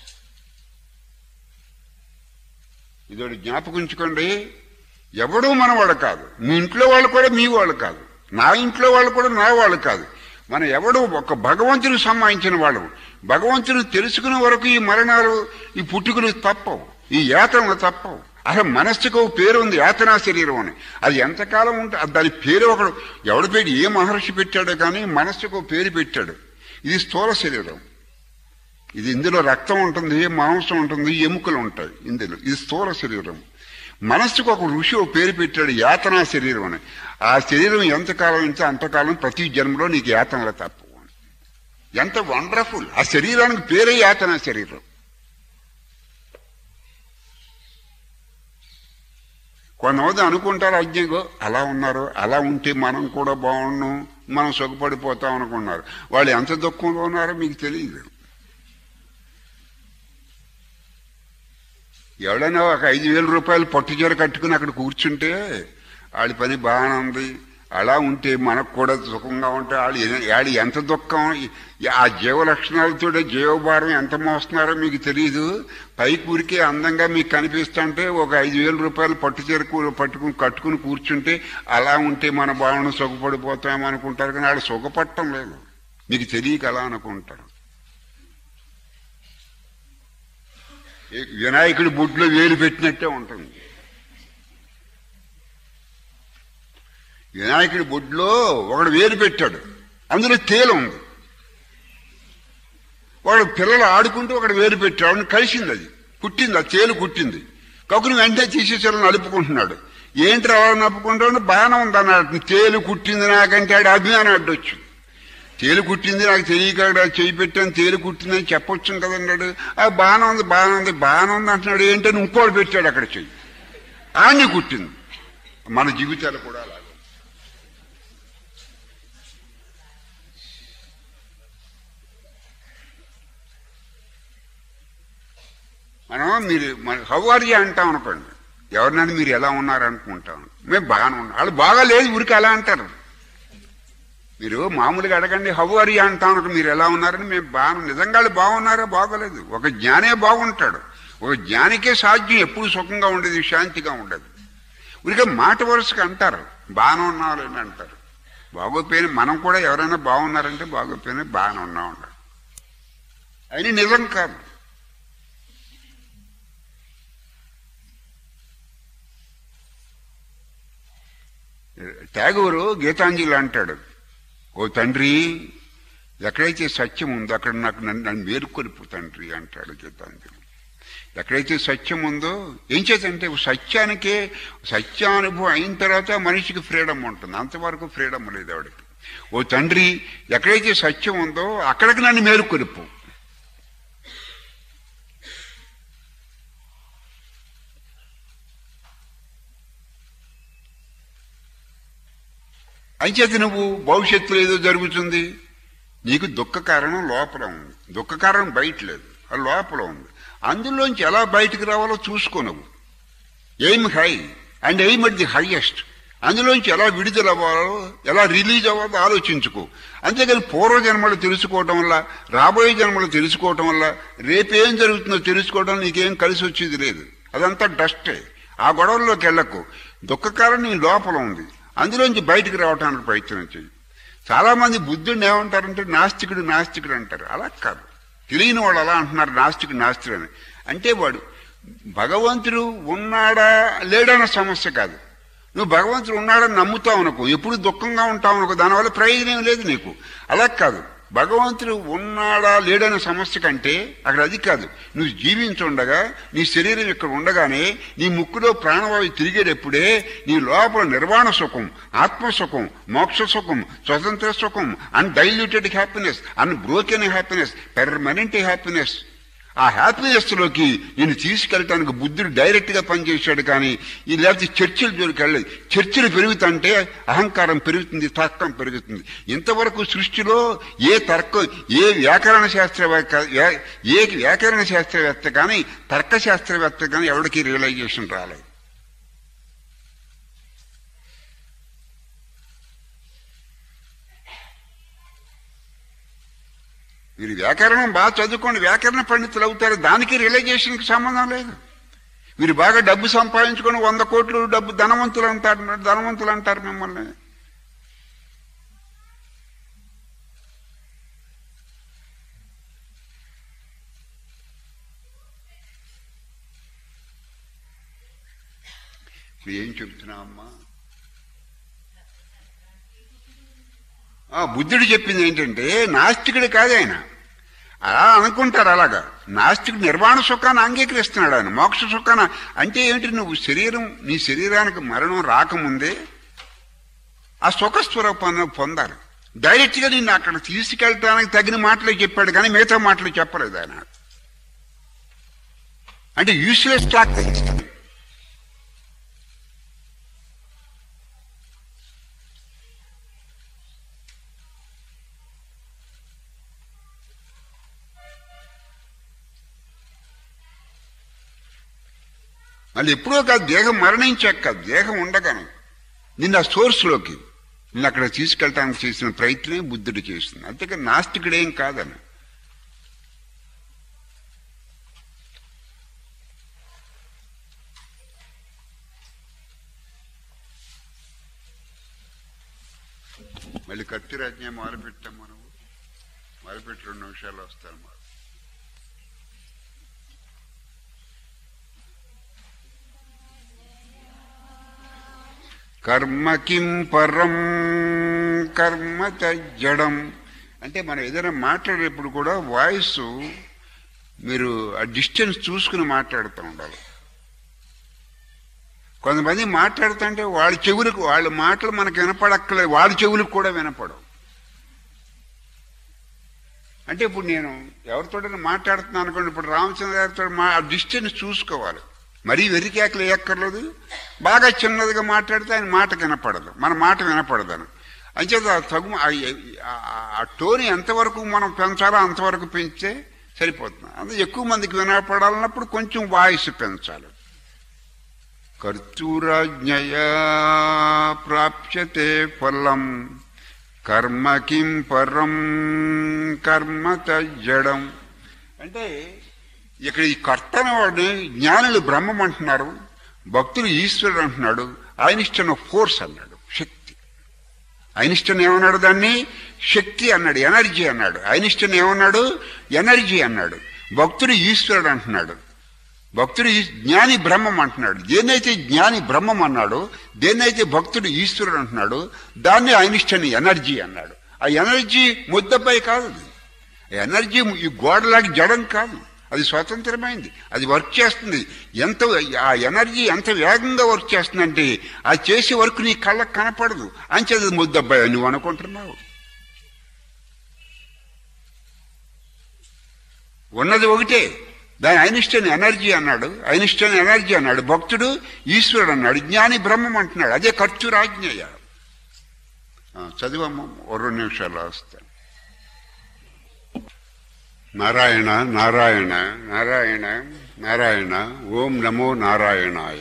ఇదోటి జ్ఞాపకం ఉంచుకోండి ఎవడూ మనవాడు కాదు మీ ఇంట్లో వాళ్ళు కూడా మీ వాళ్ళు కాదు నా ఇంట్లో వాళ్ళు కూడా నా వాళ్ళు కాదు మన ఎవడు ఒక భగవంతుని సంబంధించిన వాళ్ళు భగవంతుని తెలుసుకునే వరకు ఈ మరణాలు ఈ పుట్టుకలు తప్పవు ఈ యాతనలు తప్పవు అసలు మనస్సుకు ఒక పేరు ఉంది యాతనా శరీరం అని అది ఎంతకాలం ఉంటే దాని పేరు ఒకడు ఎవడు పేరు ఏ మహర్షి పెట్టాడో కానీ మనస్సుకు ఒక పేరు పెట్టాడు ఇది స్థూల శరీరం ఇది ఇందులో రక్తం ఉంటుంది మాంసం ఉంటుంది ఎముకలు ఉంటాయి ఇందులో ఇది స్థూల శరీరం మనస్సుకు ఒక ఋషి ఒక పేరు పెట్టాడు యాతనా శరీరం అని ఆ శరీరం ఎంతకాలం ఉంటే అంతకాలం ప్రతి జన్మలో నీకు యాతనలు తప్పవు ఎంత వండర్ఫుల్ ఆ శరీరానికి పేరే యాతనా శరీరం కొంతమంది అనుకుంటారు అజ్ఞగో అలా ఉన్నారు అలా ఉంటే మనం కూడా బాగున్నాం మనం సుఖపడిపోతాం అనుకున్నారు వాళ్ళు ఎంత దుఃఖంలో ఉన్నారో మీకు తెలియదు ఎవడైనా ఒక ఐదు వేల రూపాయలు పట్టు చీర కట్టుకుని అక్కడ కూర్చుంటే వాళ్ళ పని బాగానే ఉంది అలా ఉంటే మనకు కూడా సుఖంగా ఉంటే వాళ్ళు వాళ్ళు ఎంత దుఃఖం ఆ జీవ లక్షణాలతో జీవభారం ఎంత మోస్తున్నారో మీకు తెలియదు పైకి ఊరికే అందంగా మీకు కనిపిస్తుంటే ఒక ఐదు వేల రూపాయలు పట్టు చీర పట్టుకుని కట్టుకుని కూర్చుంటే అలా ఉంటే మన భావన సుఖపడిపోతామేమో అనుకుంటారు కానీ వాళ్ళు సుఖపడటం లేదు మీకు తెలియక అలా అనుకుంటారు వినాయకుడి బొడ్లో వేలు పెట్టినట్టే ఉంటుంది వినాయకుడి బొడ్లో ఒకడు వేలు పెట్టాడు అందులో తేలు ఉంది వాడు పిల్లలు ఆడుకుంటూ ఒకడు వేలు పెట్టాడు కలిసింది అది కుట్టింది ఆ తేలు కుట్టింది కక్కుని వెంటనే తీసేసారు నలుపుకుంటున్నాడు ఏంటి రావాలి నలుపుకుంటాడు బాగానే ఉంది అన్నాడు తేలు కుట్టింది నాకంటే ఆడు అభిమానం అడ్డొచ్చు తేలు కుట్టింది నాకు తెలియక చేయి పెట్టాను తేలు కుట్టిందని చెప్పొచ్చు కదన్నాడు ఆ బాగానే ఉంది బాగానే ఉంది బాగానే ఉంది అంటున్నాడు ఏంటని ఇంకోటి పెట్టాడు అక్కడ చెయ్యి ఆడిని కుట్టింది మన జీవితాలు కూడా అలాగే మనం మీరు మన హౌఆర్య అంటాం అనుకోండి ఎవరినైనా మీరు ఎలా ఉన్నారు అనుకుంటాం మేము బాగానే ఉన్నాం వాళ్ళు బాగా లేదు ఊరికి అలా అంటారు మీరు మామూలుగా అడగండి హౌఆర్య అంటాం అనుకో మీరు ఎలా ఉన్నారని మేము బాగా నిజంగా వాళ్ళు బాగున్నారా బాగోలేదు ఒక జ్ఞానే బాగుంటాడు ఒక జ్ఞానికే సాధ్యం ఎప్పుడు సుఖంగా ఉండేది శాంతిగా ఉండదు ఊరికే మాట వరుసగా అంటారు బాగానే ఉన్నారు అని అంటారు బాగోపోయిన మనం కూడా ఎవరైనా బాగున్నారంటే బాగోపోయినా బాగానే ఉన్నా ఉండాలి అని నిజం కాదు ట్యాగూరు గీతాంజలి అంటాడు ఓ తండ్రి ఎక్కడైతే సత్యం ఉందో అక్కడ నాకు నన్ను నన్ను వేరుకొనిపు తండ్రి అంటాడు గీతాంజలి ఎక్కడైతే సత్యం ఉందో ఏం చేతంటే సత్యానికే సత్యానుభవం అయిన తర్వాత మనిషికి ఫ్రీడమ్ ఉంటుంది అంతవరకు ఫ్రీడమ్ లేదు ఆవిడకి ఓ తండ్రి ఎక్కడైతే సత్యం ఉందో అక్కడికి నన్ను మేలుకొనిపు అంచేది నువ్వు భవిష్యత్తులో ఏదో జరుగుతుంది నీకు దుఃఖ కారణం లోపల ఉంది దుఃఖ కారణం బయట లేదు అది లోపల ఉంది అందులోంచి ఎలా బయటకు రావాలో చూసుకో నువ్వు aim high and aim at the highest అందులోంచి ఎలా విడుదల అవ్వాలో ఎలా రిలీజ్ అవ్వాలో ఆలోచించుకో అంతేకాని పూర్వజన్మలు తెలుసుకోవటం వల్ల రాబోయే జన్మలు తెలుసుకోవటం వల్ల రేపేం జరుగుతుందో తెలుసుకోవడం నీకేం కలిసి వచ్చేది లేదు అదంతా డస్టే ఆ గొడవల్లోకి వెళ్ళకు దుఃఖకారం నీ లోపల ఉంది అందులోంచి బయటికి రావడానికి ప్రయత్నం చేయి చాలా మంది బుద్ధుడిని ఏమంటారంటే నాస్తికుడు నాస్తికుడు అంటారు అలా కాదు తెలియని వాళ్ళు అలా అంటున్నారు నాస్తికుడు నాస్తికుడు అని అంటే వాడు భగవంతుడు ఉన్నాడా లేడన్న సమస్య కాదు నువ్వు భగవంతుడు ఉన్నాడని నమ్ముతావు అనుకో ఎప్పుడు దుఃఖంగా ఉంటావు అనుకో దానివల్ల ప్రయోజనం లేదు నీకు అలా కాదు భగవంతుడు ఉన్నాడా లేడనే సమస్య కంటే అక్కడ అది కాదు నువ్వు జీవించుండగా నీ శరీరం ఇక్కడ ఉండగానే నీ ముక్కులో ప్రాణవాయు తిరిగేటప్పుడే నీ లోపల నిర్వాణ సుఖం ఆత్మసుఖం మోక్ష సుఖం స్వతంత్ర సుఖం undiluted happiness unbroken happiness permanent happiness ఆ హ్యాపీనెస్ లోకి నేను తీసుకెళ్ళటానికి బుద్ధుడు డైరెక్ట్ గా పనిచేశాడు కానీ ఈ లేకపోతే చర్చిలు జోలికి వెళ్ళలేదు చర్చిలు పెరుగుతుంటే అహంకారం పెరుగుతుంది తర్కం పెరుగుతుంది ఇంతవరకు సృష్టిలో ఏ తర్కం ఏ వ్యాకరణ శాస్త్రవేత్త వ్యా- ఏ వ్యాకరణ శాస్త్రవేత్త కానీ తర్క శాస్త్రవేత్త కానీ ఎవరికి రియలైజేషన్ రాలేదు మీరు వ్యాకరణం బాగా చదువుకోండి వ్యాకరణ పండితులు అవుతారు దానికి రియలైజేషన్కి సంబంధం లేదు మీరు బాగా డబ్బు సంపాదించుకొని వంద కోట్లు డబ్బు ధనవంతులు అంటారు ధనవంతులు అంటారు మిమ్మల్ని ఇప్పుడు ఏం చెప్తున్నా అమ్మా ఆ, బుద్ధుడు చెప్పింది ఏంటంటే నాస్తికుడు కాదు ఆయన అలా అనుకుంటారు అలాగా నాస్తికుడు నిర్వాణ సుఖాన్ని అంగీకరిస్తున్నాడు ఆయన మోక్ష సుఖాన్ని అంటే ఏమిటి నువ్వు శరీరం నీ శరీరానికి మరణం రాకముందే ఆ సుఖ స్వరూపాన్ని పొందాలి డైరెక్ట్ గా నిన్ను అక్కడ తీసుకెళ్ళడానికి తగిన మాటలే చెప్పాడు కానీ మిగతా మాటలు చెప్పలేదు ఆయన అంటే యూస్లెస్ టాక్ మళ్ళీ ఎప్పుడో కాదు దేహం మరణించాక కాదు దేహం ఉండగానే నిన్న ఆ సోర్స్లోకి నిన్ను అక్కడ తీసుకెళ్ళటానికి చేసిన ప్రయత్నమే బుద్ధుడు చేస్తుంది అంతేకాని నాస్తికుడేం కాదని మళ్ళీ కత్తి రాజ్యం మొదలుపెట్టాం మనం మొదలుపెట్టి రెండు నిమిషాలు వస్తారు మరి కర్మ కిం పరం కర్మ తజ్జడం అంటే మనం ఏదైనా మాట్లాడేటప్పుడు కూడా వాయిస్ మీరు ఆ డిస్టెన్స్ చూసుకుని మాట్లాడుతూ ఉండాలి కొంతమంది మాట్లాడుతుంటే వాళ్ళ చెవులకు వాళ్ళ మాటలు మనకు వినపడక్కలేదు వాళ్ళ చెవులకు కూడా వినపడవు అంటే ఇప్పుడు నేను ఎవరితోటైనా మాట్లాడుతున్నాను అనుకోండి ఇప్పుడు రామచంద్ర గారితో మా ఆ డిస్టెన్స్ చూసుకోవాలి మరీ వెరికేకలు ఎక్కర్లేదు బాగా చిన్నదిగా మాట్లాడితే ఆయన మాట వినపడదు మన మాట వినపడదని అంచేత ఆ తగు ఆ- ఆ- ఆ టోన్ ఎంతవరకు మనం పెంచాలో అంతవరకు పెంచితే సరిపోతుంది అందుకే ఎక్కువ మందికి వినపడాలన్నప్పుడు కొంచెం వాయిస్ పెంచాలి కర్తూరాజ్ఞయా ప్రాప్యతే ఫలం కర్మ కిం పరం కర్మ తజ్జడం అంటే ఇక్కడ ఈ కర్త అనేవాడిని జ్ఞానులు బ్రహ్మం అంటున్నారు భక్తులు ఈశ్వరుడు అంటున్నాడు ఐనిస్టన్ ఫోర్స్ అన్నాడు శక్తి ఐనిస్టన్ ఏమన్నాడు దాన్ని శక్తి అన్నాడు ఎనర్జీ అన్నాడు ఐనిస్టన్ ఏమన్నాడు ఎనర్జీ అన్నాడు భక్తుడు ఈశ్వరుడు అంటున్నాడు భక్తుడు ఈ- జ్ఞాని బ్రహ్మం అంటున్నాడు దేన్నైతే జ్ఞాని బ్రహ్మం అన్నాడు దేన్నైతే భక్తుడు ఈశ్వరుడు అంటున్నాడు దాన్ని ఐనిస్టన్ ఎనర్జీ అన్నాడు ఆ ఎనర్జీ ముద్దపై కాదు అది. ఆ ఎనర్జీ ఈ గోడలాంటి జడం కాదు అది స్వతంత్రమైంది అది వర్క్ చేస్తుంది ఎంత ఆ ఎనర్జీ ఎంత వేగంగా వర్క్ చేస్తుందంటే అది చేసే వర్క్ నీ కళ్ళకు కనపడదు అంచేది ముద్దబ్బాయి నువ్వు అనుకుంటున్నావు ఉన్నది ఒకటే దాని ఐనిస్టైన్ ఎనర్జీ అన్నాడు ఐనిస్టైన్ ఎనర్జీ అన్నాడు భక్తుడు ఈశ్వరుడు అన్నాడు జ్ఞాని బ్రహ్మం అంటున్నాడు అదే ఖర్చు రాజ్ఞయ్య చదివమ్మ ఓ రెండు నిమిషాలు వస్తాను నారాయణ నారాయణ నారాయణ నారాయణ ఓం నమో నారాయణాయ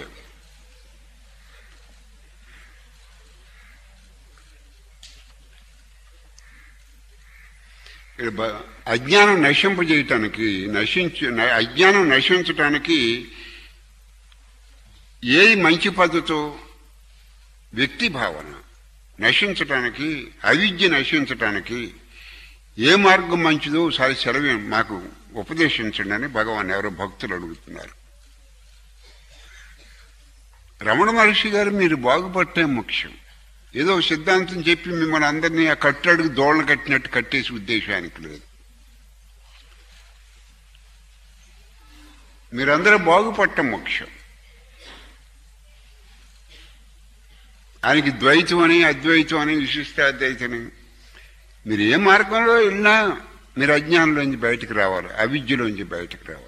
ఇక్కడ బ- అజ్ఞానం నశింపజేయటానికి నశించి న- అజ్ఞానం నశించటానికి ఏది మంచి పద్ధతో వ్యక్తి భావన నశించటానికి అవిద్య నశించటానికి ఏ మార్గం మంచిదో ఒకసారి సెలవు మాకు ఉపదేశించండి అని భగవాన్ ఎవరో భక్తులు అడుగుతున్నారు రమణ మహర్షి గారు మీరు బాగుపడటం ముఖ్యం ఏదో ఒక సిద్ధాంతం చెప్పి మిమ్మల్ని అందరినీ ఆ కట్టడుగు దోళ్ళ కట్టినట్టు కట్టేసి ఉద్దేశానికి లేదు మీరందరూ బాగుపడటం ముఖ్యం ఆయనకి ద్వైతం అని అద్వైతం అని విశిష్టాద్వైతని మీరు ఏ మార్గంలో వెళ్ళినా మీరు అజ్ఞానంలోంచి బయటకు రావాలి అవిద్యలోంచి బయటకు రావాలి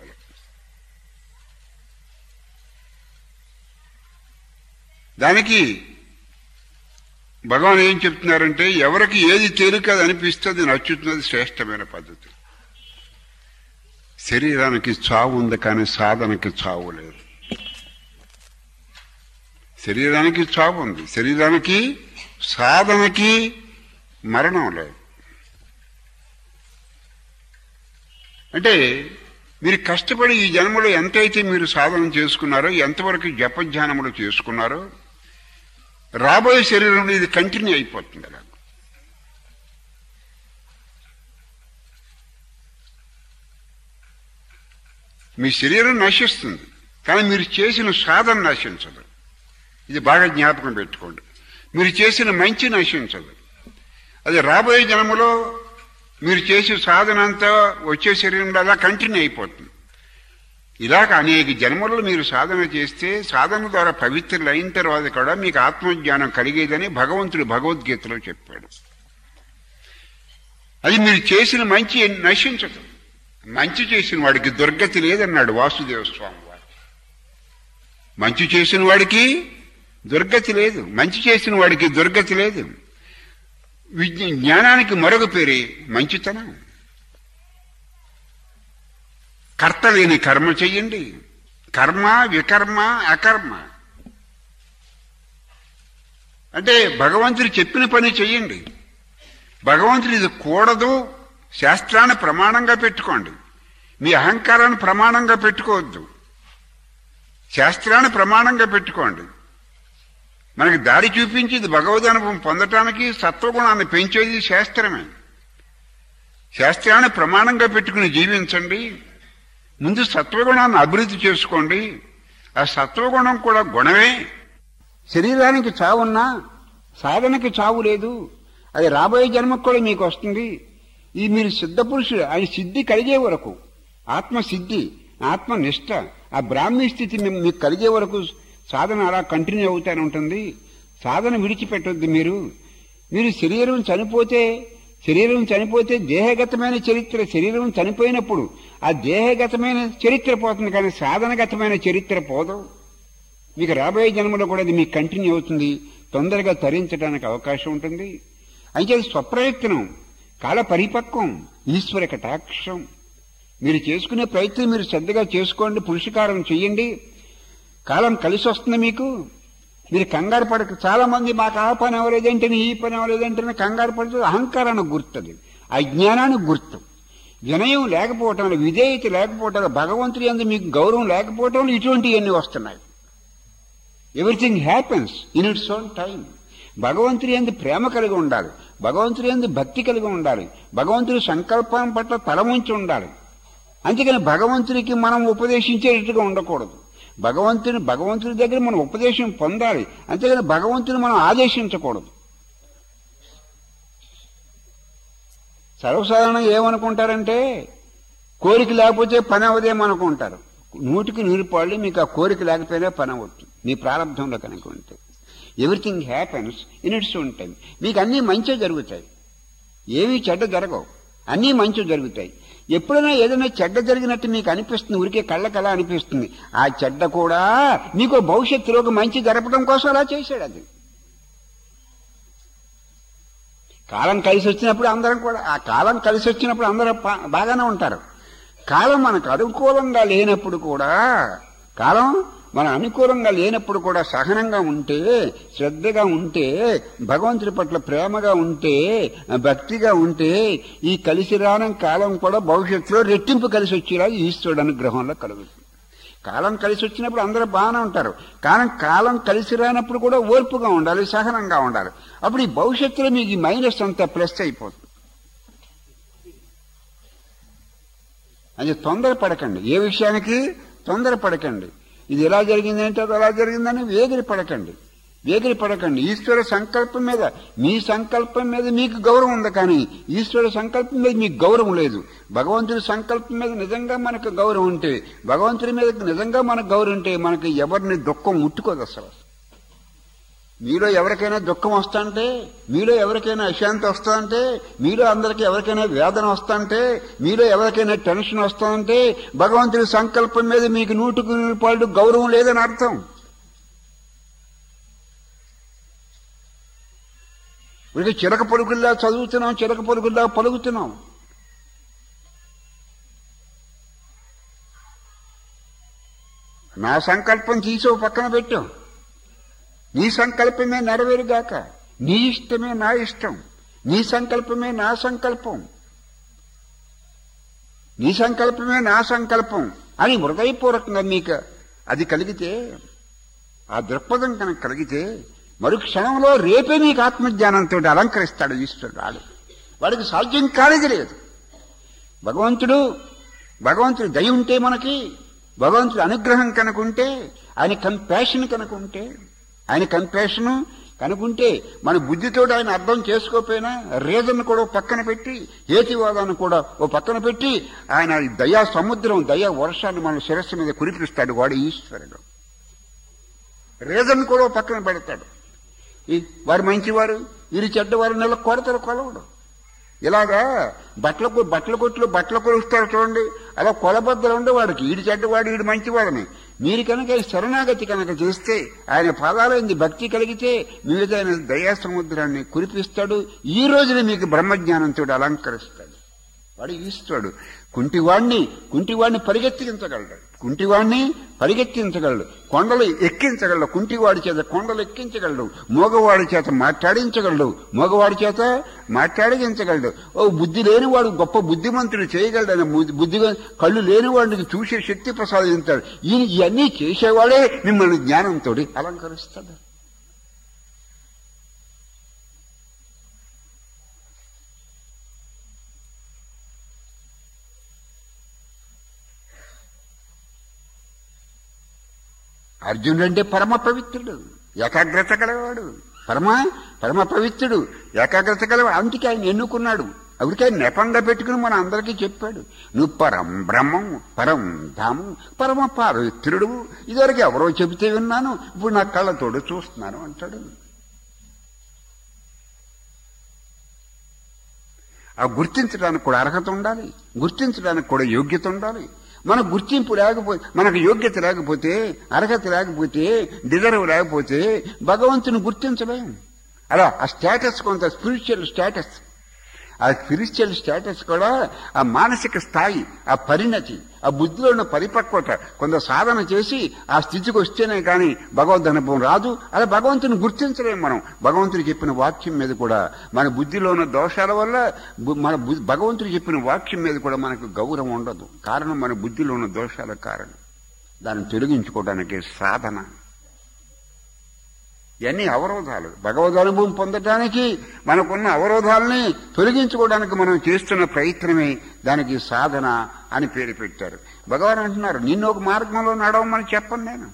దానికి భగవాన్ ఏం చెప్తున్నారంటే ఎవరికి ఏది తేలిక అది అనిపిస్తుంది నచ్చుతున్నది శ్రేష్టమైన పద్ధతి శరీరానికి చావు ఉంది కానీ సాధనకి చావు లేదు శరీరానికి చావు ఉంది శరీరానికి సాధనకి మరణం లేదు అంటే మీరు కష్టపడి ఈ జన్మలో ఎంతైతే మీరు సాధన చేసుకున్నారో ఎంతవరకు జపధ్యానములు చేసుకున్నారో రాబోయే శరీరంలో ఇది కంటిన్యూ అయిపోతుంది అలా మీ శరీరం నశిస్తుంది కానీ మీరు చేసిన సాధన నశించదు ఇది బాగా జ్ఞాపకం పెట్టుకోండి మీరు చేసిన మంచి నశించదు అది రాబోయే జన్మలో మీరు చేసే సాధన అంతా వచ్చే శరీరంలో అలా కంటిన్యూ అయిపోతుంది ఇలాగ అనేక జన్మలు మీరు సాధన చేస్తే సాధన ద్వారా పవిత్రులు అయిన తర్వాత కూడా మీకు ఆత్మజ్ఞానం కలిగేదని భగవంతుడు భగవద్గీతలో చెప్పాడు అది మీరు చేసిన మంచి నశించదు మంచి చేసిన వాడికి దుర్గతి లేదన్నాడు వాసుదేవ స్వామి వారు మంచి చేసిన వాడికి దుర్గతి లేదు మంచి చేసిన వాడికి దుర్గతి లేదు విజ్ఞ జ్ఞానానికి మరొక పేరే మంచితనం కర్త లేని కర్మ చెయ్యండి కర్మ వికర్మ అకర్మ అంటే భగవంతుడు చెప్పిన పని చెయ్యండి భగవంతుడు ఇది కూడదు శాస్త్రాన్ని ప్రమాణంగా పెట్టుకోండి మీ అహంకారాన్ని ప్రమాణంగా పెట్టుకోవద్దు శాస్త్రాన్ని ప్రమాణంగా పెట్టుకోండి మనకి దారి చూపించేది భగవద్ అనుభవం పొందటానికి సత్వగుణాన్ని పెంచేది శాస్త్రమే శాస్త్రాన్ని ప్రమాణంగా పెట్టుకుని జీవించండి ముందు సత్వగుణాన్ని అభివృద్ధి చేసుకోండి ఆ సత్వగుణం కూడా గుణమే శరీరానికి చావున్నా సాధనకి చావు లేదు అది రాబోయే జన్మకు కూడా మీకు వస్తుంది ఈ మీరు సిద్ధ పురుషుడు అది సిద్ధి కలిగే వరకు ఆత్మ సిద్ధి ఆత్మ నిష్ట ఆ బ్రాహ్మీ స్థితి మీ- మీకు కలిగే వరకు సాధన అలా కంటిన్యూ అవుతానే ఉంటుంది సాధన విడిచిపెట్టొద్దు మీరు మీరు శరీరం చనిపోతే శరీరం చనిపోతే దేహగతమైన చరిత్ర శరీరం చనిపోయినప్పుడు ఆ దేహగతమైన చరిత్ర పోతుంది కానీ సాధనగతమైన చరిత్ర పోదు మీకు రాబోయే జన్మలో కూడా అది మీకు కంటిన్యూ అవుతుంది తొందరగా తరించడానికి అవకాశం ఉంటుంది అయితే స్వప్రయత్నం కాల పరిపక్వం ఈశ్వర కటాక్షం మీరు చేసుకునే ప్రయత్నం మీరు శ్రద్ధగా చేసుకోండి పురుషకారం చెయ్యండి కాలం కలిసి వస్తుంది మీకు మీరు కంగారు పడక చాలా మంది మాకు ఆ పని అవ్వలేదంటే ఈ పని అవ్వలేదంటే కంగారు పడుతుంది అహంకారానికి గుర్తుంది అజ్ఞానానికి గుర్తు వినయం లేకపోవటం వల్ల, విధేయత లేకపోవటం వల్ల, భగవంతుడి అందు మీకు గౌరవం లేకపోవటం వల్ల ఇటువంటివన్నీ వస్తున్నాయి everything happens in its own time భగవంతుడి ఎందు ప్రేమ కలిగి ఉండాలి భగవంతుడి ఎందు భక్తి కలిగి ఉండాలి భగవంతుడి సంకల్పం పట్ల తలముంచి ఉండాలి అందుకని భగవంతుడికి మనం ఉపదేశించేటట్టుగా ఉండకూడదు భగవంతుని భగవంతుడి దగ్గర మనం ఉపదేశం పొందాలి అంతేగాని భగవంతుని మనం ఆదేశించకూడదు సర్వసాధారణంగా ఏమనుకుంటారంటే కోరిక లేకపోతే పని అవదేమనుకుంటారు నూటికి నూరు పాళ్ళు మీకు ఆ కోరిక లేకపోయినా పని అవ్వచ్చు మీ ప్రారంభంలో కనుక ఉంటే everything happens in its own time మీకు అన్నీ మంచి జరుగుతాయి ఏమీ చెడ్డ జరగవు అన్నీ మంచి జరుగుతాయి ఎప్పుడైనా ఏదైనా చెడ్డ జరిగినట్టు మీకు అనిపిస్తుంది ఊరికే కళ్ళకలా అనిపిస్తుంది ఆ చెడ్డ కూడా మీకు భవిష్యత్తులోకి మంచి జరపడం కోసం అలా చేశాడు అది కాలం కలిసి వచ్చినప్పుడు అందరం కూడా ఆ కాలం కలిసి వచ్చినప్పుడు అందరూ పా- బాగానే ఉంటారు కాలం మనకు అనుకూలంగా లేనప్పుడు కూడా కాలం మన అనుకూలంగా లేనప్పుడు కూడా సహనంగా ఉంటే శ్రద్ధగా ఉంటే భగవంతుడి పట్ల ప్రేమగా ఉంటే భక్తిగా ఉంటే ఈ కలిసి రానం కాలం కూడా భవిష్యత్తులో రెట్టింపు కలిసి వచ్చేలా ఈశ్వరుడు అనుగ్రహంలో కలుగుతుంది కాలం కలిసి వచ్చినప్పుడు అందరూ బాగానే ఉంటారు కానీ కాలం కలిసి రానప్పుడు కూడా ఓర్పుగా ఉండాలి సహనంగా ఉండాలి అప్పుడు ఈ భవిష్యత్తులో మీకు ఈ మైనస్ అంతా ప్లస్ అయిపోతుంది అది తొందరపడకండి ఏ విషయానికి తొందరపడకండి ఇది ఎలా జరిగిందంటే అది అలా జరిగిందని వేగిరి పడకండి వేగిరి పడకండి ఈశ్వర సంకల్పం మీద మీ సంకల్పం మీద మీకు గౌరవం ఉంది కానీ ఈశ్వర సంకల్పం మీద మీకు గౌరవం లేదు భగవంతుడి సంకల్పం మీద నిజంగా మనకు గౌరవం ఉంటే భగవంతుడి మీద నిజంగా మనకు గౌరవం ఉంటే మనకి ఎవరిని దుఃఖం ముట్టుకోదు అసలు మీలో ఎవరికైనా దుఃఖం వస్తాంటే మీలో ఎవరికైనా అశాంతి వస్తాంటే మీలో అందరికీ ఎవరికైనా వేదన వస్తాంటే మీలో ఎవరికైనా టెన్షన్ వస్తాంటే భగవంతుడి సంకల్పం మీద మీకు నూటుకు నూరు పాళ్ళు గౌరవం లేదని అర్థం ఇక చిలక పలుకుల్లా చదువుతున్నాం చిలక పలుకుల్లా పలుకుతున్నాం నా సంకల్పం తీసి ఓ పక్కన పెట్టాం నీ సంకల్పమే నెరవేరుగాక నీ ఇష్టమే నా ఇష్టం నీ సంకల్పమే నా సంకల్పం నీ సంకల్పమే నా సంకల్పం అని హృదయపూర్వకంగా మీకు అది కలిగితే ఆ దృక్పథం కనుక కలిగితే మరు క్షణంలో రేపే నీకు ఆత్మజ్ఞానంతో అలంకరిస్తాడు ఈశ్వరుడు వాడు వాడికి సాధ్యం కానిది లేదు భగవంతుడు భగవంతుడు దయ ఉంటే మనకి భగవంతుడి అనుగ్రహం కనుకుంటే ఆయన కంపాషన్ కనుకుంటే ఆయన కంపాషన్ కనుకుంటే మన బుద్ధితో ఆయన అర్థం చేసుకోకపోయినా రీజన్ కూడా ఓ పక్కన పెట్టి హేతివాదాన్ని కూడా ఓ పక్కన పెట్టి ఆయన దయా సముద్రం దయా వర్షాన్ని మన శిరస్సు మీద కురిపిస్తాడు వాడు ఈశ్వరుడు రీజన్ కూడా ఓ పక్కన పెడతాడు ఈ వారు మంచివారు వీరు చెడ్డవారు నెల కొడతారు కొలవడు ఇలాగా బట్టల కొ- బట్టల కొట్లు బట్టలు కొలుస్తారు చూడండి అలా కొలబద్దలు ఉండే వాడికి ఈడు చెడ్డవాడు ఈడు మంచివాడని మీరు కనుక ఈ శరణాగతి కనుక చేస్తే ఆయన పాదాలైంది భక్తి కలిగితే మీద ఆయన దయా సముద్రాన్ని కురిపిస్తాడు ఈ రోజున మీకు బ్రహ్మజ్ఞానంతో అలంకరిస్తాడు వాడు ఈశ్వరుడు కుంటివాణ్ణి కుంటివాణ్ణి పరిగెత్తించగలడు కుంటివాణ్ణి పరిగెత్తించగలడు కొండలు ఎక్కించగలడు కుంటివాడి చేత కొండలు ఎక్కించగలడు మగవాడి చేత మాట్లాడించగలడు మగవాడి చేత మాట్లాడించగలడు ఓ బుద్ధి లేనివాడు గొప్ప బుద్ధిమంతుడు చేయగలడు ఆయన బుద్ధి- బుద్ధిగా కళ్ళు లేనివాడికి చూసే శక్తి ప్రసాదించాడు ఈయన ఇవన్నీ చేసేవాడే మిమ్మల్ని జ్ఞానంతో అలంకరిస్తాడు అర్జునుడు అంటే పరమ పవిత్రుడు ఏకాగ్రత గలవాడు పరమ పరమ పవిత్రుడు ఏకాగ్రత గలవాడు అందుకే ఆయన ఎన్నుకున్నాడు అవిడికే నెపంగా పెట్టుకుని మన అందరికీ చెప్పాడు నువ్వు పరం బ్రహ్మం పరం ధామం పరమ పవిత్రుడు ఇదివరకు ఎవరో చెబితే విన్నాను ఇప్పుడు నా కళ్ళతోడు చూస్తున్నాను అంటాడు ఆ గుర్తించడానికి కూడా అర్హత ఉండాలి గుర్తించడానికి కూడా యోగ్యత ఉండాలి మన గుర్తింపు లేకపోతే మనకు యోగ్యత లేకపోతే అర్హత లేకపోతే డిజర్వ్ లేకపోతే భగవంతుని గుర్తించలేం అలా ఆ స్టేటస్ కొంత స్పిరిచువల్ స్టేటస్ ఆ స్పిరిచువల్ స్టేటస్ కూడా ఆ మానసిక స్థాయి ఆ పరిణతి ఆ బుద్ధిలో ఉన్న పరిపక్వత కొంత సాధన చేసి ఆ స్థితికి వస్తేనే కానీ భగవద్ అనుభవం రాదు అలా భగవంతుని గుర్తించలేం మనం భగవంతుడు చెప్పిన వాక్యం మీద కూడా మన బుద్ధిలో ఉన్న దోషాల వల్ల బు- మన బు- భగవంతుడు చెప్పిన వాక్యం మీద కూడా మనకు గౌరవం ఉండదు కారణం మన బుద్ధిలో ఉన్న దోషాల కారణం దాన్ని తొలగించుకోవడానికి సాధన ఇవన్నీ అవరోధాలు భగవద్ అనుభవం పొందడానికి మనకున్న అవరోధాలని తొలగించుకోవడానికి మనం చేస్తున్న ప్రయత్నమే దానికి సాధన అని పేరు పెట్టారు భగవాన్ అంటున్నారు నిన్ను ఒక మార్గంలో నడవమని చెప్పను నేను